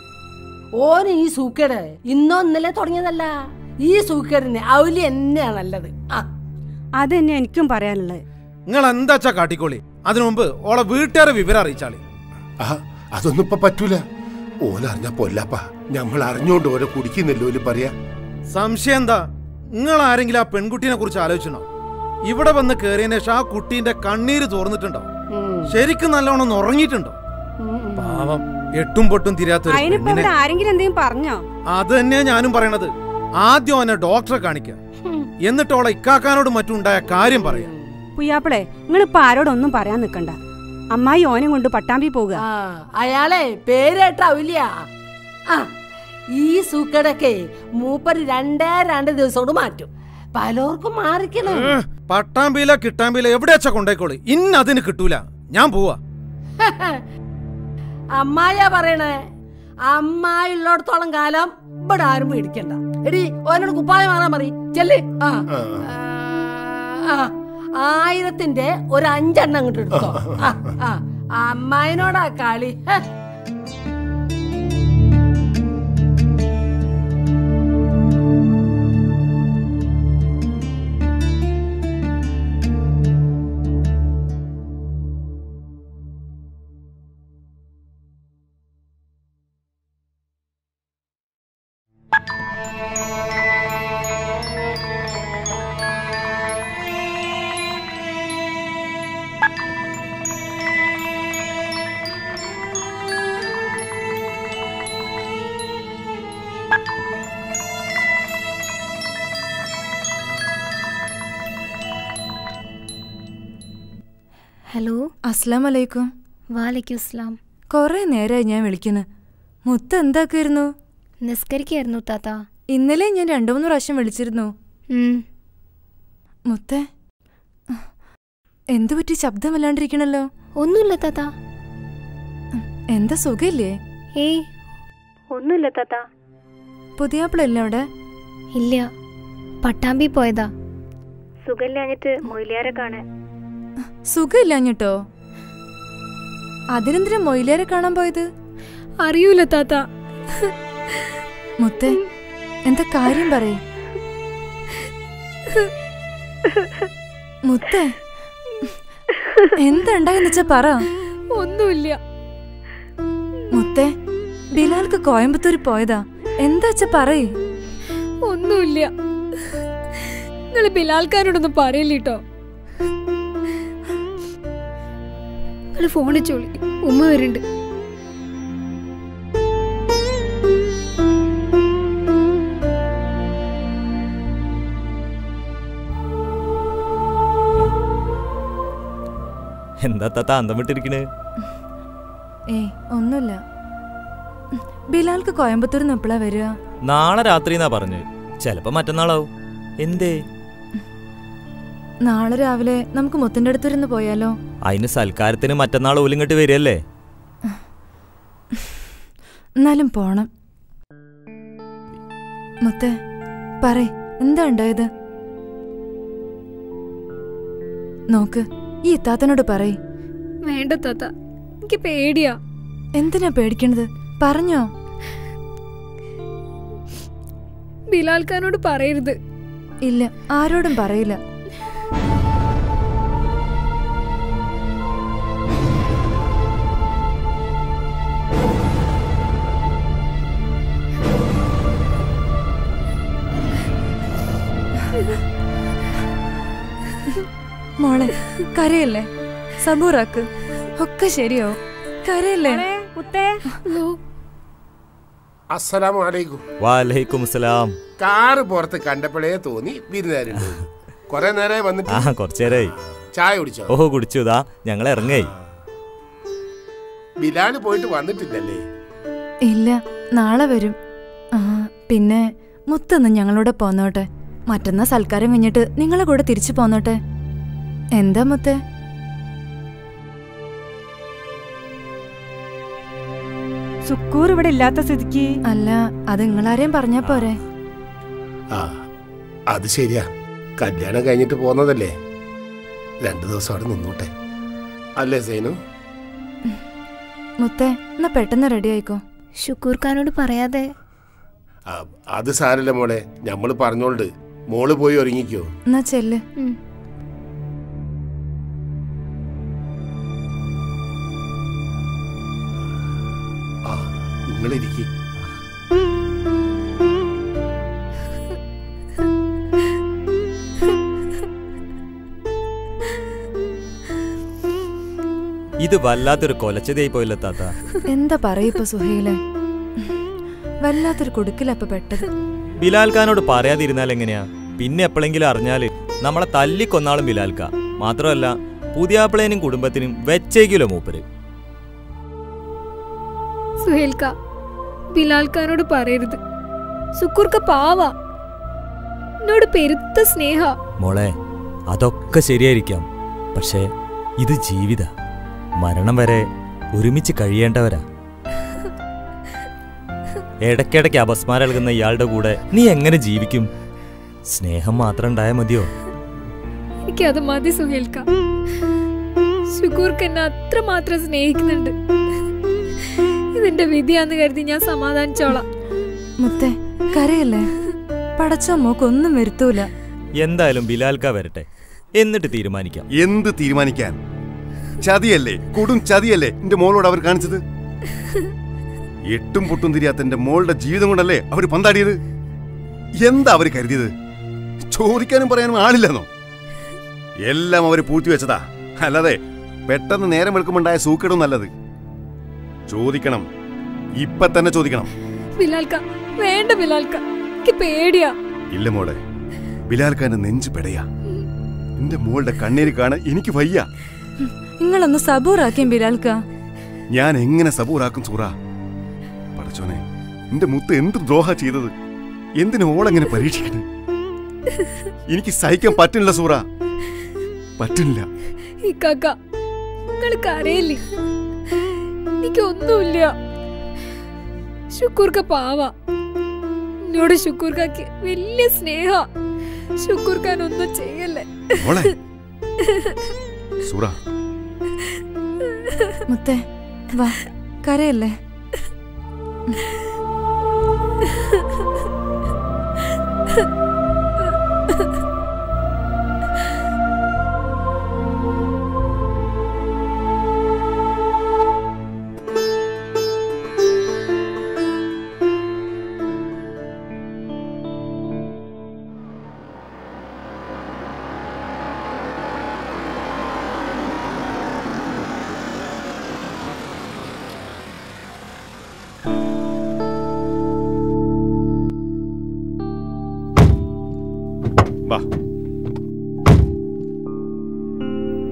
ഓന് ഈ സൂക്കേട് ഇന്നോ ഇന്നലെ തുടങ്ങിയതല്ല ഈ സൂക്കേടിന് ഔലി തന്നെയാ നല്ലത് ആ അത് തന്നെ എനിക്കും പറയാനുള്ളത് നിങ്ങൾ എന്താച്ചാ കാട്ടിക്കോളി അതിനു മുമ്പ് ഓളെ വീട്ടുകാരെ വിവരം അറിയിച്ചാളി ആ അതൊന്നും ഇപ്പൊ പറ്റൂല ഓലറിഞ്ഞ പൊല്ലപ്പ ഞമ്മൾ അറിഞ്ഞോണ്ട് ഓരോ കുടിക്കുന്നില്ലോ പറയാ സംശയം എന്താ നിങ്ങൾ ആരെങ്കിലും ആ പെൺകുട്ടിനെ കുറിച്ച് ആലോചിച്ചണോ ഇവിടെ വന്ന് കേറിയതിന് ശേഷം ആ കുട്ടീന്റെ കണ്ണീര് തോർന്നിട്ടുണ്ടോ ശരിക്കും നല്ലോണം ഒന്ന് ഉറങ്ങിയിട്ടുണ്ടോ പാവം എട്ടും പൊട്ടും തിരാത്ത ഒരു അതിനിപ്പോ പെണ്ണിനെ ഇവിടെ ആരെങ്കിലും എന്തെങ്കിലും പറഞ്ഞോ അത് തന്നെയാ ഞാനും പറയണത് ആദ്യം അവനെ ഡോക്ടറെ കാണിക്കുക എന്നിട്ട് അവളെ ഇക്കാക്കാനോട് മറ്റും ഉണ്ടായ കാര്യം പറയാം പുയ്യാപ്പിളെ നിങ്ങളിപ്പോ ആരോടൊന്നും പറയാൻ നിക്കണ്ട അമ്മായി ഓനെ കൊണ്ട് പട്ടാമ്പി പോകുക ആ അയാളെ പേരേട്ട ഔലിയ ആ ഈ സൂക്കേടൊക്കെ മൂപ്പര് രണ്ടേ രണ്ട് ദിവസം കൊണ്ട് മാറ്റും പലർക്കും മാറിക്കണം ഏ, പട്ടാമ്പിയില കിട്ടാമ്പിയില എവിടെയാച്ചാ കൊണ്ടേക്കോളി ഇന്ന് അതിന് കിട്ടൂല ഞാൻ പോവാ അമ്മായിയാ പറയണേ അമ്മായി ഉള്ളിടത്തോളം കാലം ഇവിടെ ആരും പേടിക്കണ്ട എടി ഓനോട് കുപ്പായം മാറാൻ മതി ചെല്ല് ആ ആ, ആയിരത്തിന്റെ ഒരു അഞ്ചെണ്ണം അങ്ങോട്ട് എടുത്തോ ആ, ആ, അമ്മായിനോടാ കളി ഹെ. ഹലോ അസ്ലാം വലൈക്കും വാലൈക്കും അസ്ലാം കൊറേ നേരമായി ഞാൻ വിളിക്കുന്നു മുത്ത് എന്താക്കായിരുന്നു നിസ്കരിക്കായിരുന്നു താത്ത ഇന്നലെ ഞാൻ രണ്ടു മൂന്ന് പ്രാവശ്യം വിളിച്ചിരുന്നു ഉം. മുത്തേ എന്തു പറ്റി ശബ്ദം വല്ലാണ്ടിരിക്കണല്ലോ ഒന്നുമില്ല താത്ത എന്താ സുഖയില്ലേ ഏയ് ഒന്നുമില്ല താത്ത പുതിയാപ്പിളല്ലേ അവിടെ ഇല്ല പട്ടാമ്പി പോയതാ സുഖമില്ലാഞ്ഞിട്ട് മൊയിലിയാരെ കാണാൻ സുഖമില്ലാഞ്ഞിട്ടോ അതിനെന്തിനാ മൊയിലേരെ കാണാൻ പോയത് അറിയൂല താത്ത മുത്തേ എന്താ കാര്യം പറയേ മുത്തേ എന്തുണ്ടായെന്ന് വെച്ചാ പറ ഒന്നുമില്ല മുത്തേ ബിലാൽക്ക് കോയമ്പത്തൂർ പോയതാ എന്താ വെച്ചാ പറയ് ഒന്നുമില്ല നിങ്ങള് ബിലാൽക്കാരോടൊന്നും പറയില്ലട്ടോ നിങ്ങള് ഫോണിൽ ചോളി ഉമ്മ വരുന്നുണ്ട് എന്താ താത്ത അന്തം വിട്ടിരിക്കണ് ഏയ് ഒന്നുമില്ല ബിലാൽക്ക് കോയമ്പത്തൂർ നിന്ന് എപ്പോഴാ വരിക നാളെ രാത്രി എന്നാ പറഞ്ഞ് ചെലപ്പോ മറ്റന്നാളാവും എന്തേ നാളെ രാവിലെ നമുക്ക് മുത്തിന്റെ അടുത്തിരുന്ന് പോയാലോ അതിന് സൽക്കാരത്തിന് മറ്റന്നാൾ ഓലിങ്ങട്ട് വരികയല്ലേ എന്നാലും പോണം മുത്തേ പറയ് എന്താ ഉണ്ടായത് നോക്ക് ഈ ഇത്താത്തനോട് പറയ് വേണ്ട താത്ത എനിക്ക് പേടിയാ എന്തിനാ പേടിക്കണത് പറഞ്ഞോ ബിലാൽക്കാരോട് പറയരുത് ഇല്ല ആരോടും പറയില്ല മോളെ കരയല്ലേ സബൂറാക്ക് ഒക്കെ ശരിയാവും കരയല്ലേ മുത്തേ അസ്സലാമു അലൈക്കും വാലൈക്കും സലാം കാറ് പുറത്ത് കണ്ടപ്പോഴേ തോന്നി വിരുന്നുകാരുണ്ട് കൊറേ നേരമായി വന്നിട്ട് ആ കുറച്ചേരായി ചായ കുടിച്ചോ ഓഹോ കുടിച്ചു ഇതാ ഞങ്ങൾ ഇറങ്ങായി ബിലാല് പോയിട്ട് വന്നിട്ടില്ലല്ലേ ഇല്ല നാളെ വരും ആ പിന്നെ മുത്തൊന്ന് ഞങ്ങളോട് പോന്നോട്ടെ മറ്റന്നാ സൽക്കാരം കഴിഞ്ഞിട്ട് നിങ്ങളെ കൂടെ തിരിച്ചു പോന്നോട്ടെ എന്താ മുത്തേ സുക്കൂർ ഇവിടെ ഇല്ലാത്ത സ്ഥിതിക്ക് അല്ല അത് നിങ്ങളാരെയും പറഞ്ഞാ പോരെ ആ അത് ശരിയാ കല്യാണം കഴിഞ്ഞിട്ട് പോന്നതല്ലേ രണ്ടു ദിവസം അവിടെ നിന്നോട്ടെ അല്ലേ സൈനു മുത്തേ എന്നാ പെട്ടെന്ന് റെഡി ആയിക്കോ ഷുക്കൂർ ഖാനോട് പറയാതെ ആ, അത് സാരല്ല മോളെ ഞമ്മള് പറഞ്ഞോണ്ട് മോള് പോയി ഒരുങ്ങിക്കോ എന്നാ ചെല്ല് നിങ്ങളിരിക്കും ഇത് വല്ലാത്തൊരു കൊലച്ചതയായി പോയില്ല താത്ത എന്താ പറയിപ്പോ സുഹൈലെ വല്ലാത്തൊരു കുടുക്കിലപ്പ പെട്ടത് ബിലാൽ ഖാനോട് പറയാതിരുന്നാൽ എങ്ങനെയാ പിന്നെ എപ്പോഴെങ്കിലും അറിഞ്ഞാല് നമ്മളെ തല്ലിക്കൊന്നാളും ബിലാൽക്ക മാത്രമല്ല പുതിയാപ്പിളേനും കുടുംബത്തിനും വെച്ചേക്കില്ലോ മൂപ്പര് സുഹേൽക്ക ബിലാൽക്കാരോട് പറയരുത് സുക്കൂർക്ക പാവ എന്നോട് പെരുത്ത സ്നേഹ മോളെ അതൊക്കെ ശരിയായിരിക്കാം പക്ഷേ ഇത് ജീവിത മരണം വരെ ഒരുമിച്ച് കഴിയേണ്ടവരാ ഇടയ്ക്കിടയ്ക്ക് അപസ്മാരം നൽകുന്ന ഇയാളുടെ കൂടെ നീ എങ്ങനെ ജീവിക്കും സ്നേഹം മാത്രം ഉണ്ടായാൽ മതിയോ എനിക്കത് മതി സുഹേൽക്ക ശുക്കൂർക്ക് എന്നെ അത്രമാത്രം സ്നേഹിക്കുന്നുണ്ട് ഇതെന്റെ വിധിയാന്ന് കരുതി ഞാൻ സമാധാനിച്ചോളാം മുത്തേ കരയല്ലേ പടച്ചോ മോക്കൊന്നും വരുത്തൂല എന്തായാലും ബിലാൽക്ക വരട്ടെ എന്നിട്ട് തീരുമാനിക്കാം എന്ത് തീരുമാനിക്കാൻ ചതിയല്ലേ കൊടും ചതിയല്ലേ എന്റെ മോളോട് അവർ കാണിച്ചത് എട്ടും പൊട്ടും തിരിയാത്ത എന്റെ മോളുടെ ജീവിതം കൊണ്ടല്ലേ അവർ പന്താടിയത് എന്താ അവർ കരുതിയത് ചോദിക്കാനും പറയാനും ആളില്ലെന്നോ എല്ലാം അവർ പൂഴ്ത്തിവെച്ചതാ അല്ലാതെ പെട്ടെന്ന് നേരം വെളുക്കുമുണ്ടായ സൂക്കേടും നല്ലത് ചോദിക്കണം ഇപ്പൊ തന്നെ ചോദിക്കണം ബിലാൽക്ക വേണ്ട ബിലാൽക്ക എനിക്ക് പേടിയാ ഇല്ല മോളെ ബിലാൽ ഖാന്റെ നെഞ്ച് പെടയാ എന്റെ മോളുടെ കണ്ണീര് കാണാൻ എനിക്ക് വയ്യ നിങ്ങളൊന്ന് സബൂറാക്കിയും ബിലാൽക്ക ഞാൻ എങ്ങനെ സബൂറാക്കും സൂറ പടച്ചോനെ എന്റെ മുത്ത് എന്ത് ദ്രോഹ ചെയ്തത് എന്തിനു ഓളെങ്ങനെ പരീക്ഷിക്കണേ എനിക്ക് സഹിക്കാൻ പറ്റില്ല സൂറ പറ്റില്ല ഇക്കാക്ക നിങ്ങൾ കരയില്ലേ എനിക്കൊന്നുമില്ല ശുക്കൂർക്ക പാവ എന്നോട് ശുക്കൂർക്കാക്ക് വലിയ സ്നേഹ ശുക്കൂർക്കാൻ ഒന്നും ചെയ്യല്ലേ മോളെ സൂറ മുത്തേ വാ കരയല്ലേ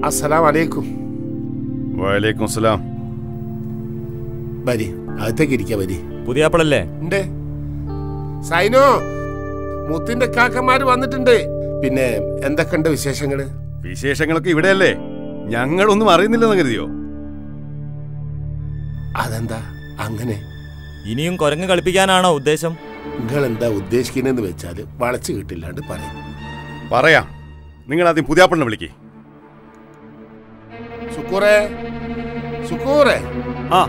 അസ്സലാം വലൈക്കും വലൈക്കും അസ്സലാം വരി അകത്തേക്ക് ഇരിക്കാം വരി പുതിയാപ്പിളല്ലേ ഉണ്ട് സൈനോ മുത്തിന്റെ കാക്കന്മാര് വന്നിട്ടുണ്ട് പിന്നെ എന്തൊക്കെയുണ്ട് വിശേഷങ്ങള് വിശേഷങ്ങളൊക്കെ ഇവിടെയല്ലേ ഞങ്ങളൊന്നും അറിയുന്നില്ലെന്ന് കരുതിയോ അതെന്താ അങ്ങനെ ഇനിയും കുരങ്ങ് കളിപ്പിക്കാനാണോ ഉദ്ദേശം നിങ്ങൾ എന്താ ഉദ്ദേശിക്കുന്നതെന്ന് വെച്ചാല് വളച്ചു കിട്ടില്ലാണ്ട് പറയും പറയാം നിങ്ങൾ ആദ്യം പുതിയാപ്പിളിനെ വിളിക്കേ സുക്കൂറേ സുക്കൂറേ ആ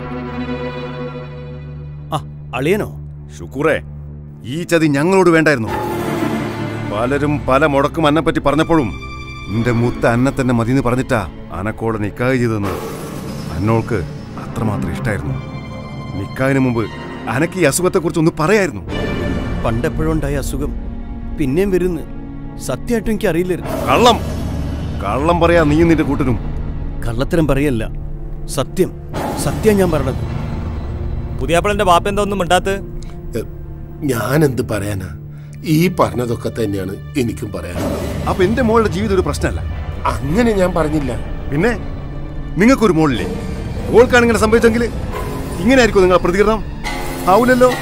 ആ അളിയനോ ഷുക്കൂറേ ഈ ചതി ഞങ്ങളോട് വേണ്ടായിരുന്നു പലരും പല മുടക്കും അന്നെപ്പറ്റി പറഞ്ഞപ്പോഴും നിന്റെ മുത്ത അന്നെ തന്നെ മതിയെന്ന് പറഞ്ഞിട്ടാ അനക്കോടെ നിക്കാഹ് ചെയ്തെന്ന് അന്നോൾക്ക് അത്രമാത്രം ഇഷ്ടായിരുന്നു നിക്കാഹിന് മുമ്പ് അനക്ക് ഈ അസുഖത്തെക്കുറിച്ച് ഒന്ന് പറയായിരുന്നു പണ്ടെപ്പോഴും ഉണ്ടായ അസുഖം പിന്നെയും വരുന്നു സത്യമായിട്ടും എനിക്ക് അറിയില്ലായിരുന്നു കള്ളം കള്ളം പറയാ നീയും നിന്റെ കൂട്ടരും കള്ളത്തരം പറയല്ല സത്യം സത്യം ഞാൻ പറഞ്ഞത് പുതിയാപ്പിളന്റെ ബാപ്പ എന്താ ഒന്നും മിണ്ടാത്ത് ഞാൻ എന്ത് പറയാനാ ഈ പറഞ്ഞതൊക്കെ തന്നെയാണ് എനിക്കും പറയാനുള്ളത് അപ്പൊ എന്റെ മോളുടെ ജീവിതം ഒരു പ്രശ്നമല്ല അങ്ങനെ ഞാൻ പറഞ്ഞില്ല പിന്നെ നിങ്ങൾക്കൊരു മോളില്ലേ ഓൾക്കാണ് ഇങ്ങനെ സംഭവിച്ചെങ്കിൽ ഇങ്ങനെ ആയിരിക്കും നിങ്ങളെ പ്രതികരണം ആവൂലല്ലോ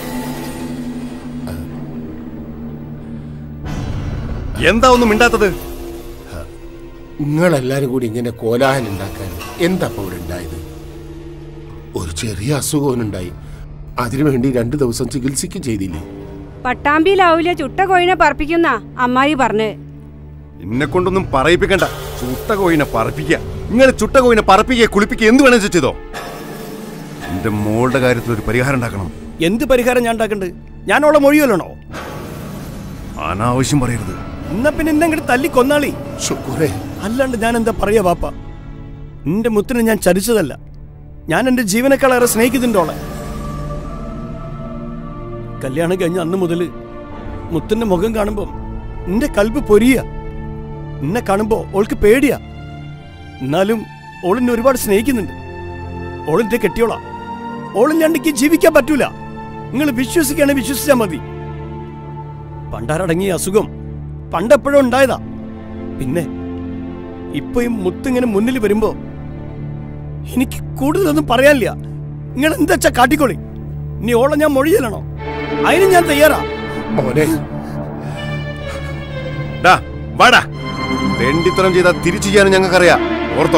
എന്താ ഒന്നും മിണ്ടാത്തത് നിങ്ങളെല്ലാരും കൂടി ഇങ്ങനെ കോലാഹലം ഉണ്ടാക്കാൻ എന്താ ഇപ്പൊ ഇവിടെ ഉണ്ടായത് ഒരു ചെറിയ അസുഖവനുണ്ടായി അതിനുവേണ്ടി രണ്ടു ദിവസം ചികിത്സിക്കും ചെയ്തില്ലേ പട്ടാമ്പിയിലാവൂല ചുട്ട കോഴിനെ പറപ്പിക്കുന്ന അമ്മായി പറഞ്ഞ് എന്നെ കൊണ്ടൊന്നും പറയിപ്പിക്കണ്ട ചുട്ട കോയിനെ പറപ്പിക്കുക നിങ്ങൾ ചുട്ട കോയിനെ പറപ്പിക്കുക കുളിപ്പിക്കുക എന്ത് വേണമെന്ന് ചെയ്തോ എന്റെ മോളുടെ കാര്യത്തിൽ ഒരു പരിഹാരം ഉണ്ടാക്കണം എന്ത് പരിഹാരം ഞാൻ ഉണ്ടാക്കണ്ട് ഞാൻ അവളെ മൊഴിയല്ലോ അനാവശ്യം പറയരുത് എന്നാ പിന്നെ എന്നെ അങ്ങോട്ട് തല്ലി കൊന്നാളി ശുക്രേ അല്ലാണ്ട് ഞാൻ എന്താ പറയാ വാപ്പ നിന്റെ മുത്തിനെ ഞാൻ ചതിച്ചതല്ല ഞാൻ എന്റെ ജീവനേക്കാളേറെ സ്നേഹിക്കുന്നുണ്ട് അവളെ കല്യാണം കഴിഞ്ഞ അന്ന് മുതൽ മുത്തിന്റെ മുഖം കാണുമ്പോ നിന്റെ കൽബ് പൊരിയ എന്നെ കാണുമ്പോ ഓൾക്ക് പേടിയാ എന്നാലും ഓളിനെ ഒരുപാട് സ്നേഹിക്കുന്നുണ്ട് ഓളിന്റെ കെട്ടിയോളാ ഓളില്ലാണ്ട് എനിക്ക് ജീവിക്കാൻ പറ്റൂല നിങ്ങൾ വിശ്വസിക്കുകയാണെങ്കിൽ വിശ്വസിച്ചാൽ മതി പണ്ടാരടങ്ങിയ അസുഖം പണ്ടെപ്പോഴും ഉണ്ടായതാ പിന്നെ ഇപ്പൊ ഈ മുത്തിങ്ങനെ മുന്നിൽ വരുമ്പോ എനിക്ക് കൂടുതലൊന്നും പറയാനില്ല നിങ്ങൾ എന്താ വെച്ചാ കാട്ടിക്കോളി നീ ഓളെ ഞാൻ മൊഴിയലാണോ അതിന് ഞാൻ തയ്യാറാ മോനെ ഡാ വാടാ തെണ്ടിത്തരം ചെയ്താൽ തിരിച്ചു ചെയ്യാനും ഞങ്ങൾക്കറിയാം ഓർത്തോ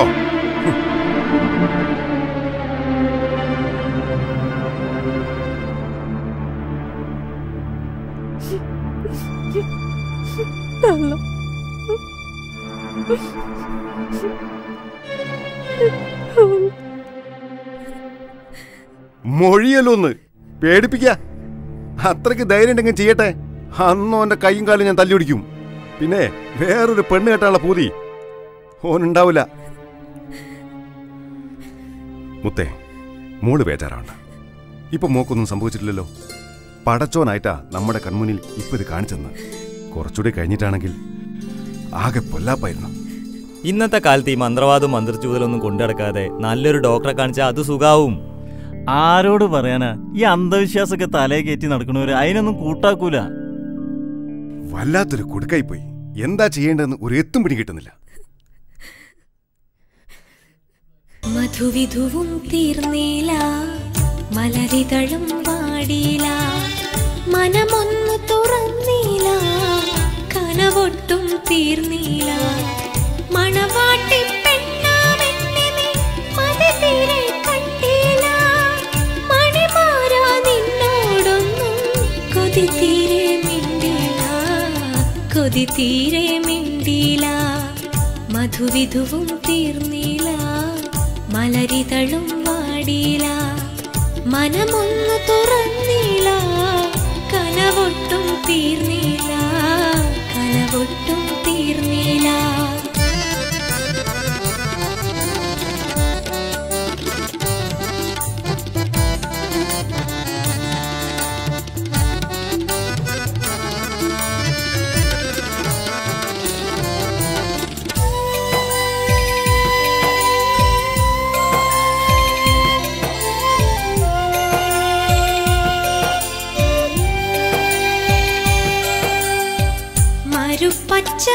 മൊഴിയല്ലോന്ന് പേടിപ്പിക്ക അത്രയ്ക്ക് ധൈര്യം ഉണ്ടെങ്കിൽ ചെയ്യട്ടെ അന്നോ എന്റെ കൈയും കാലും ഞാൻ തല്ലി പിടിക്കും പിന്നെ വേറൊരു പെണ്ണ് കെട്ടാനുള്ള പൂതി ഓനുണ്ടാവില്ല മുത്തേ മോള് ബേജാറാവണ്ട ഇപ്പൊ മോക്കൊന്നും സംഭവിച്ചിട്ടില്ലല്ലോ പടച്ചോനായിട്ടാ നമ്മുടെ കൺമുന്നിൽ ഇപ്പൊ ഇത് കാണിച്ചെന്ന് കുറച്ചുകൂടി കഴിഞ്ഞിട്ടാണെങ്കിൽ ആകെ പൊല്ലാപ്പായിരുന്നു ഇന്നത്തെ കാലത്ത് ഈ മന്ത്രവാദവും മന്ത്രചൂതലൊന്നും കൊണ്ടുനടക്കാതെ നല്ലൊരു ഡോക്ടറെ കാണിച്ചാൽ അത് സുഖാവും ആരോട് പറയാനാ ഈ അന്ധവിശ്വാസമൊക്കെ തലയെ കയറ്റി നടക്കണവര് അതിനൊന്നും കൂട്ടാക്കൂല വല്ലാത്തൊരു കുടുക്കായി പോയി എന്താ ചെയ്യേണ്ടതെന്ന് ഒരു എത്തും പിടി കിട്ടുന്നില്ല മധുവിധുവും തീർന്നീല മലരിതളും വാടിയില മനമൊന്നു തുറന്നീല കനവൊട്ടും തീർന്നീല മണവാട്ടി പെണ്ണാമെന്നെ നീ മതിതീരെ കണ്ടീല മണിമാരാ നിന്നോടൊന്നും കൊതി തീരെ മിണ്ടില കൊതി തീരെ മിണ്ടില മധുവിധുവും തീർന്നീല മലരിതളും വാടിയില മനമൊന്നു തുറന്നീല കനവൊട്ടും തീർന്നീല കനവൊട്ടും തീർന്നീല മരുപ്പച്ച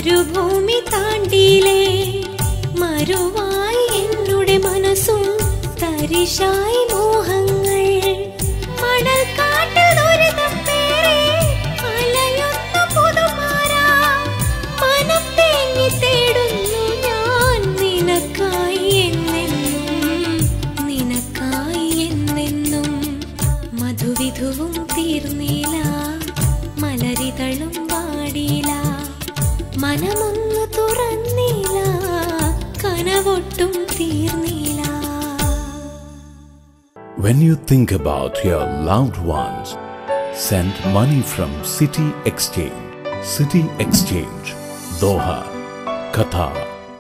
മരുഭൂമി താണ്ടിയിലേ മരുവായി എന്നുടെ മനസ്സും തരിശായി മോഹങ്ങൾ മണൽ കാട്ടിൽ ദുരിതം പേരെ അലയുന്ന പുതുമാരാ മനം തേങ്ങി തേടുന്നു ഞാൻ നിനക്കായി എന്നെന്നും നിനക്കായി എന്നെന്നും മധുവിധുവും തീർന്നില്ല മലരിതളും വാടിയില്ല മനമൊന്നു തുറന്നില്ല കനവൊട്ടും തീർന്നില്ല When you think about your loved ones, send money from City Exchange. City Exchange, Doha, Qatar.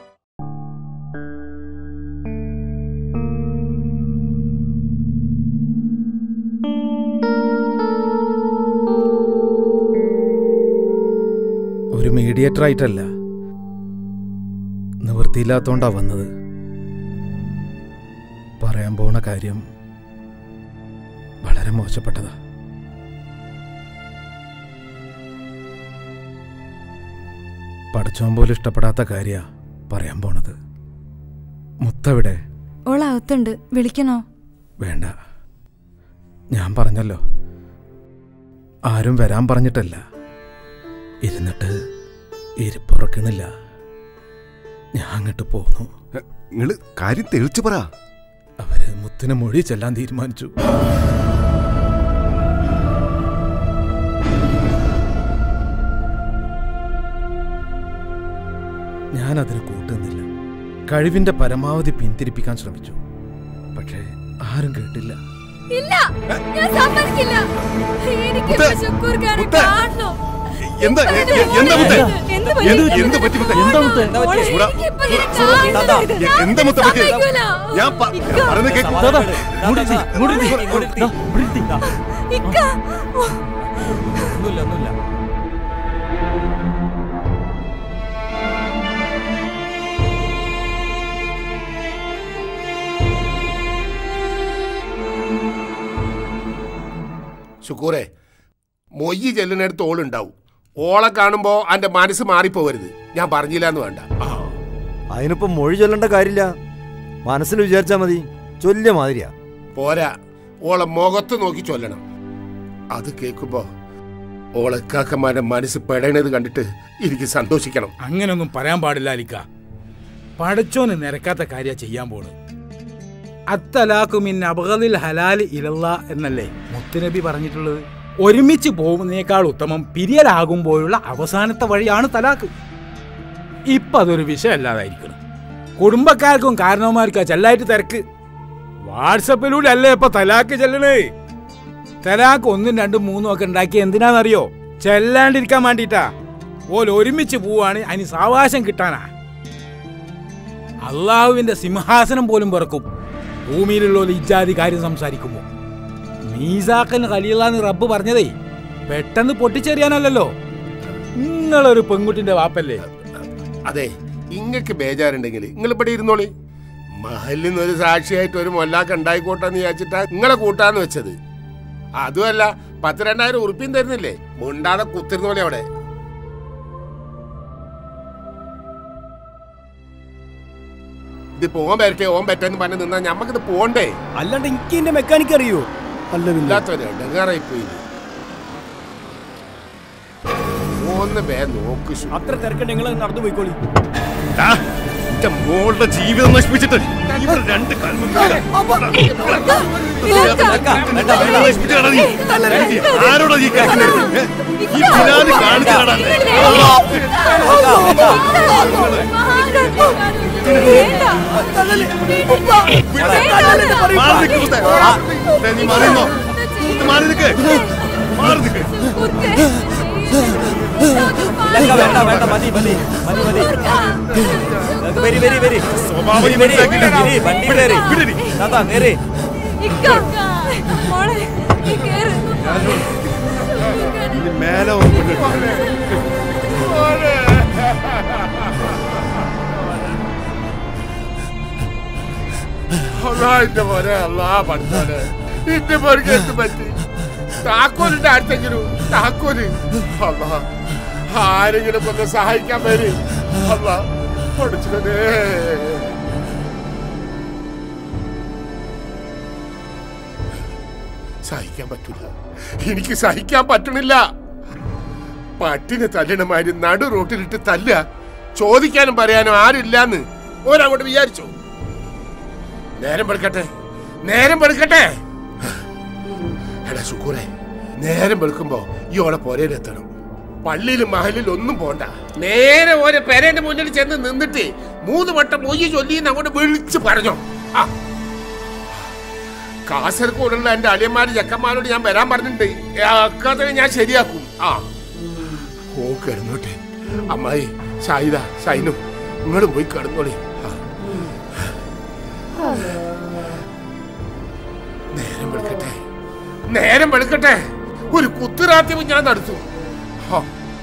ഒരു മീഡിയേറ്റർ ആയിട്ടല്ല നിവൃത്തിയില്ലാത്തോണ്ടാ വന്നത് പറയാൻ പോണ കാര്യം വളരെ മോശപ്പെട്ടതാ പഠിച്ചോൻ പോലും ഇഷ്ടപ്പെടാത്ത കാര്യ പറയാൻ പോണത് മുത്തവിടെ ഓൾ അകത്തുണ്ട് വിളിക്കണോ വേണ്ട ഞാൻ പറഞ്ഞല്ലോ ആരും വരാൻ പറഞ്ഞിട്ടല്ല ഇരുന്നിട്ട് ഇരിപ്പുറക്കണില്ല ഞാൻ അങ്ങോട്ട് പോന്നു നിങ്ങള് കാര്യം തെളിച്ചു പറ അവര് മുത്തിന് മൊഴി ചെല്ലാൻ തീരുമാനിച്ചു ഞാൻ അതിന് കൂട്ടുന്നില്ല കഴിവിന്റെ പരമാവധി പിന്തിരിപ്പിക്കാൻ ശ്രമിച്ചു പക്ഷേ ആരും കേട്ടില്ല ഇല്ല ഞാൻ സമ്മതിക്കില്ല എനിക്ക് മുത്തേ, ശുക്കൂർ ഖാനെ മുത്തേ. കാണണം എന്താ എ- എ- എന്താ മുത്തേ എന്ത് എന്ത് എന്ത് പറ്റി മുത്തേ എന്താ മുത്തേ? സുഡാ, എനിക്കിപ്പോ ഇതിനെ സുഡാ, കാണണം. എ- എന്താ മുത്തേ പറ്റി സമ്മതിക്കൂല. ഞാൻ പ- പറയുന്നത് കേക്ക് ഇക്ക ഓ, ഒന്നുമില്ല ഒന്നുമില്ല ശുക്കൂറെ മൊയ്യ് ചെല്ലിനടുത്ത് ഓളുണ്ടാവും ഓളെ കാണുമ്പോ അന്റെ മനസ്സ് മാറിപ്പോവരുത് ഞാൻ പറഞ്ഞില്ല എന്ന് വേണ്ട അതിനിപ്പോ മൊഴി ചൊല്ലേണ്ട കാര്യമില്ല മനസ്സിൽ വിചാരിച്ചാ മതി ചൊല്ലിയ മാതിരിയാ പോരാ ഓളെ മുഖത്ത് നോക്കി ചൊല്ലണം അത് കേൾക്കുമ്പോ ഓളക്കാക്കന്മാരുടെ മനസ്സ് പെടണത് കണ്ടിട്ട് എനിക്ക് സന്തോഷിക്കണം അങ്ങനൊന്നും പറയാൻ പാടില്ല അലിക്ക പടച്ചോന് നിരക്കാത്ത കാര്യ ചെയ്യാൻ പോണ് അത്തലാക്കുമിൻ അബഹദിൽ ഹലാലി ഇലല്ല എന്നല്ലേ മുത്തുനബി പറഞ്ഞിട്ടുള്ളത് ഒരുമിച്ച് പോകുന്നതിനേക്കാൾ ഉത്തമം പിരിയലാകുമ്പോഴുള്ള അവസാനത്തെ വഴിയാണ് തലാക്ക് ഇപ്പൊ അതൊരു വിഷയമല്ലാതായിരിക്കണം കുടുംബക്കാർക്കും കാരണവന്മാർക്കാ ചെല്ലായിട്ട് തിരക്ക് വാട്സപ്പിലൂടെ അല്ലേ ഇപ്പൊ തലാക്ക് ചെല്ലണേ തലാക്ക് ഒന്നും രണ്ടും മൂന്നും ഒക്കെ ഉണ്ടാക്കി എന്തിനാണെന്നറിയോ ചെല്ലാണ്ടിരിക്കാൻ വേണ്ടിട്ടാ ഓൽ ഒരുമിച്ച് പോവാണ് അതിന് സാവകാശം കിട്ടാനാ അള്ളാഹുവിന്റെ സിംഹാസനം പോലും പിറക്കും ഭൂമിയിലുള്ള ഇജാതി കാര്യം സംസാരിക്കുമ്പോൾ മീസാക്കൻ ഖലീലാന്ന് റബ്ബ് പറഞ്ഞതേ പെട്ടെന്ന് പൊട്ടിച്ചെറിയാനല്ലല്ലോ നിങ്ങളൊരു പെൺകുട്ടിന്റെ വാപ്പല്ലേ അതെ ഇങ്ങക്ക് ബേജാറുണ്ടെങ്കിൽ നിങ്ങൾ ഇവിടെ ഇരുന്നോളി മഹലിൽ നിന്ന് ഒരു സാക്ഷിയായിട്ട് ഒരു മൊല്ലാക്ക ഉണ്ടായിക്കോട്ടെ എന്ന് വിചാരിച്ചിട്ടാ നിങ്ങളെ കൂട്ടാന്ന് വെച്ചത് അതുമല്ല പത്ത് രണ്ടായിരം ഉറുപ്പിയും തരുന്നില്ലേ മുണ്ടാതെ കുത്തിരുന്നോളി അവിടെ ഇതിപ്പോ ഓൻ വരട്ടെ ഓൻ പറ്റെന്ന് പറഞ്ഞ് നിന്നാ ഞമ്മക്കിത് പോണ്ടേ അല്ലാണ്ട് എനിക്ക് എന്റെ മെക്കാനിക് അറിയോ അല്ല പിന്നെ ഇല്ലാത്തൊരു ഇടങ്ങാറായി പോയി ഒന്ന് വേ നോക്ക് ശു. അത്ര തിരക്കണ്ട നിങ്ങൾ നടന്നു പോയിക്കോളി എന്റെ മോളുടെ ജീവിതം നശിപ്പിച്ചിട്ട് ഇവിടെ രണ്ട് കാൽമും ആരോടാ ഈ കാണിക്കുന്നത് ഈ ബിലാല് കാണിച്ചതാടാ മാറി നിൽക്ക് മുത്തേ. മുത്തേ, നീ മാറിയെന്നോ മുത്തേ, മാറി നിൽക്ക് മാറി നിൽക്ക് ഇല്ലക്ക, വേണ്ട വേണ്ട മതി മതി മതി മതി ഇതൊക്കെ വരി വരി വരി സ്വഭാവം വരി, വരി, മനസ്സിലാക്കിയില്ല. വരി, വണ്ടി കയറി താത്താ കയറി മോളെ നീ കേറ് ഇനി മേലെ ഒന്ന് കൊണ്ടിട്ട് അല്ലാ എന്റെ മോനെ അല്ലാ പഠിച്ചോനെ എന്റെ മോർക്ക് എന്ത് പറ്റി താക്കോലിന്റെ അടുത്തെങ്കിലും താക്കോല് അല്ലാ ആരെങ്കിലും ഒന്ന് സഹായിക്കാൻ വരും അല്ല പഠിച്ചതേ സഹിക്കാൻ പറ്റില്ല എനിക്ക് സഹിക്കാൻ പറ്റണില്ല പട്ടിനെ തല്ലണമാര് നടു റോട്ടിലിട്ട് തല്ലുക ചോദിക്കാനും പറയാനും ആരില്ലാന്ന് ഓരങ്ങോട്ട് വിചാരിച്ചു നേരം വെളുക്കട്ടെ നേരം വെളുക്കട്ടെ എടാ ശുക്കൂറെ നേരം വെളുക്കുമ്പോ ഈ ഓളെ പോരയിലെത്തണം പള്ളിയിലും മഹലിലും ഒന്നും പോണ്ട നേരെ ഓരോ പെരേന്റെ മുന്നിൽ ചെന്ന് നിന്നിട്ട് മൂന്ന് വട്ടം മൊയ്യ ചൊല്ലിന്ന് അങ്ങോട്ട് വിളിച്ച് പറഞ്ഞോ ആ കാസർഗോഡുള്ള എന്റെ അളിയന്മാര് ചെക്കന്മാരോട് ഞാൻ വരാൻ പറഞ്ഞിട്ടുണ്ട് അക്കാതെ ഞാൻ ശരിയാക്കും ആ ഓ കിടന്നോട്ടെ അമ്മായി ഷായിദ ഷൈനും നിങ്ങളും പോയി കിടന്നോളി ആ. നേരം വെളുക്കട്ടെ നേരം വെളുക്കട്ടെ ഒരു കുത്തുറാത്യം ഞാൻ നടത്തും ആ.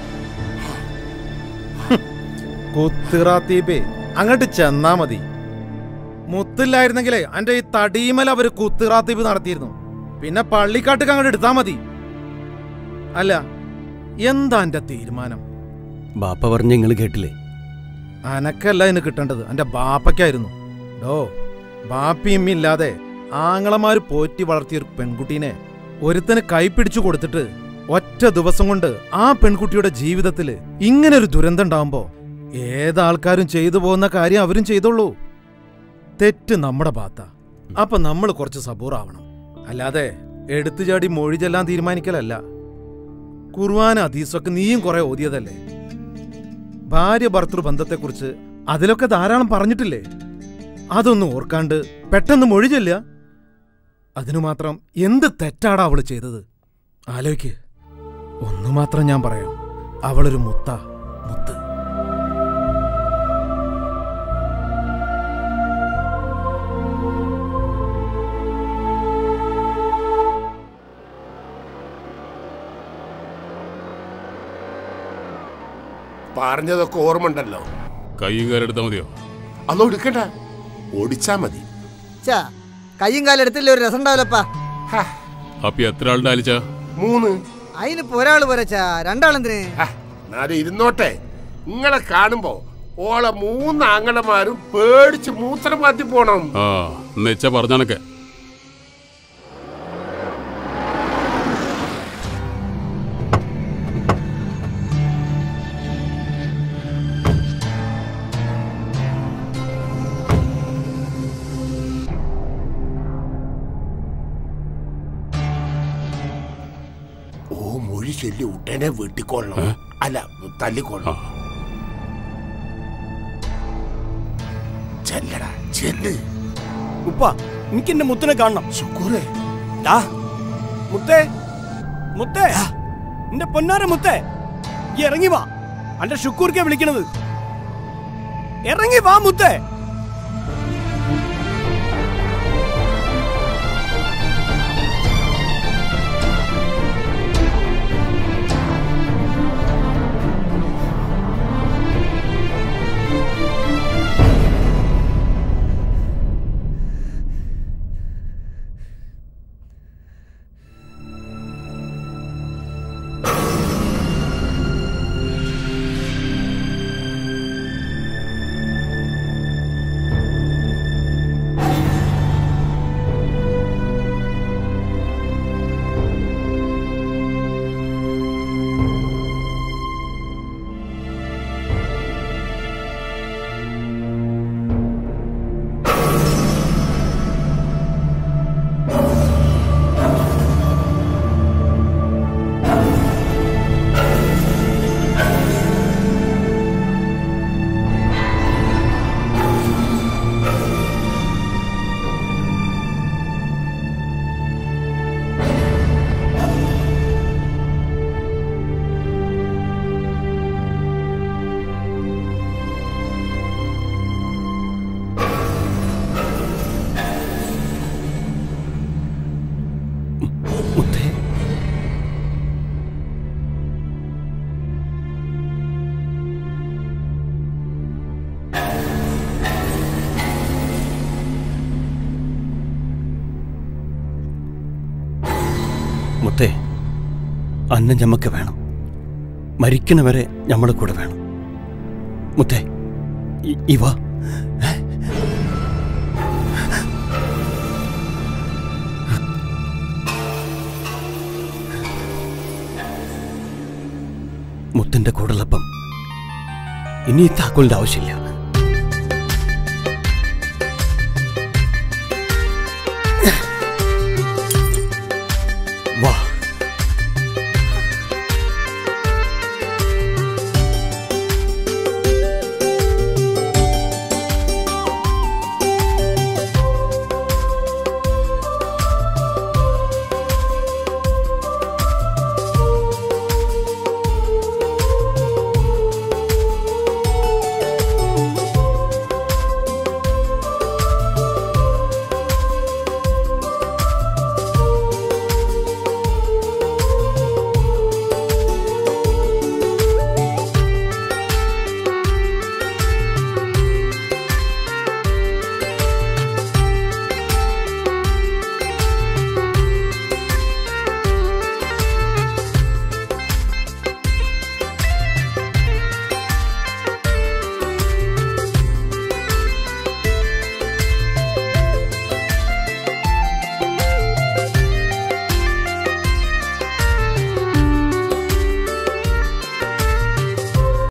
കുത്തിറാത്തീപേ അങ്ങോട്ട് ചെന്നാ മതി മുത്തില്ലായിരുന്നെങ്കിലേ അന്റെ ഈ തടീമൽ അവര് കുത്തിറാത്തീപ് നടത്തിയിരുന്നു പിന്നെ പള്ളിക്കാട്ടുക്ക് അങ്ങോട്ട് എടുത്താ മതി അല്ല എന്താ എന്റെ തീരുമാനം ബാപ്പ പറഞ്ഞ നിങ്ങൾ കേട്ടില്ലേ അനക്കല്ല ഇതിന് കിട്ടേണ്ടത് എന്റെ ബാപ്പയ്ക്കായിരുന്നു ഡോ ബാപ്പിയും ഇല്ലാതെ ആങ്ങളമാര് പോറ്റി വളർത്തിയ ഒരു പെൺകുട്ടീനെ ഒരുത്തന് കൈപ്പിടിച്ചു കൊടുത്തിട്ട് ഒറ്റ ദിവസം കൊണ്ട് ആ പെൺകുട്ടിയുടെ ജീവിതത്തിൽ ഇങ്ങനെ ഒരു ദുരന്തം ഉണ്ടാവുമ്പോ ഏതാൾക്കാരും ചെയ്തു പോകുന്ന കാര്യം അവരും ചെയ്തോളൂ തെറ്റ് നമ്മുടെ ഭാഗത്താ അപ്പൊ നമ്മൾ കുറച്ച് സബൂറാവണം അല്ലാതെ എടുത്തു ചാടി മൊഴി ചെല്ലാൻ തീരുമാനിക്കലല്ല കുർവാന അതീസൊക്കെ നീയും കുറെ ഓതിയതല്ലേ ഭാര്യ ഭർത്തൃ ബന്ധത്തെക്കുറിച്ച് അതിലൊക്കെ ധാരാളം പറഞ്ഞിട്ടില്ലേ അതൊന്നും ഓർക്കാണ്ട് പെട്ടെന്ന് മൊഴി ചെല്ലുക അതിനു മാത്രം എന്ത് തെറ്റാടാ അവള് ചെയ്തത് ആലോയ്ക്ക് ഒന്നു മാത്രം ഞാൻ പറയാം അവളൊരു മുത്ത മുത്ത് പറഞ്ഞതൊക്കെ ഓർമ്മ ഉണ്ടല്ലോ കൈയും കാലെടുത്താൽ മതിയോ അതൊന്നും എടുക്കണ്ട ഓടിച്ചാ മതി ചാ കയ്യും കാലും എടുത്തില്ല ഒരു രസം ഉണ്ടാവില്ലപ്പാ അപ്പൊ എത്ര ആളുടെ അലിച്ച മൂന്ന് അതിനിപ്പോ ഒരാള് പോരച്ചാ രണ്ടാളെന്തിന് എന്നാലും ഇരുന്നോട്ടെ നിങ്ങളെ കാണുമ്പോ ഓളെ മൂന്ന് ആങ്ങളമാരും പേടിച്ച് മൂത്രം മാറ്റി പോണം ആ എന്നുവെച്ചാ പറഞ്ഞാണൊക്കെ ഓ മൊഴി ചൊല്ലി ഉടനെ വെട്ടിക്കൊള്ളണം അല്ല തല്ലിക്കൊള്ളണം ചെല്ലടാ ചെല്ല് ഉപ്പ എനിക്ക് എന്റെ മുത്തിനെ കാണണം ശുക്കൂറേ ദാ, മുത്തേ മുത്തേ എന്റെ പൊന്നാര മുത്തേ ഈ ഇറങ്ങി വാ അന്റെ ഷുക്കൂർക്കെ വിളിക്കണത് ഇറങ്ങി വാ മുത്തേ മുത്തേ അന്ന ഞമ്മക്ക് വേണം മരിക്കണ വരെ നമ്മുടെ കൂടെ വേണം മുത്തേ ഇ- ഇവ മുത്തിന്റെ കൂടുള്ളപ്പം ഇനി ഈ താക്കോലിന്റെ ആവശ്യമില്ല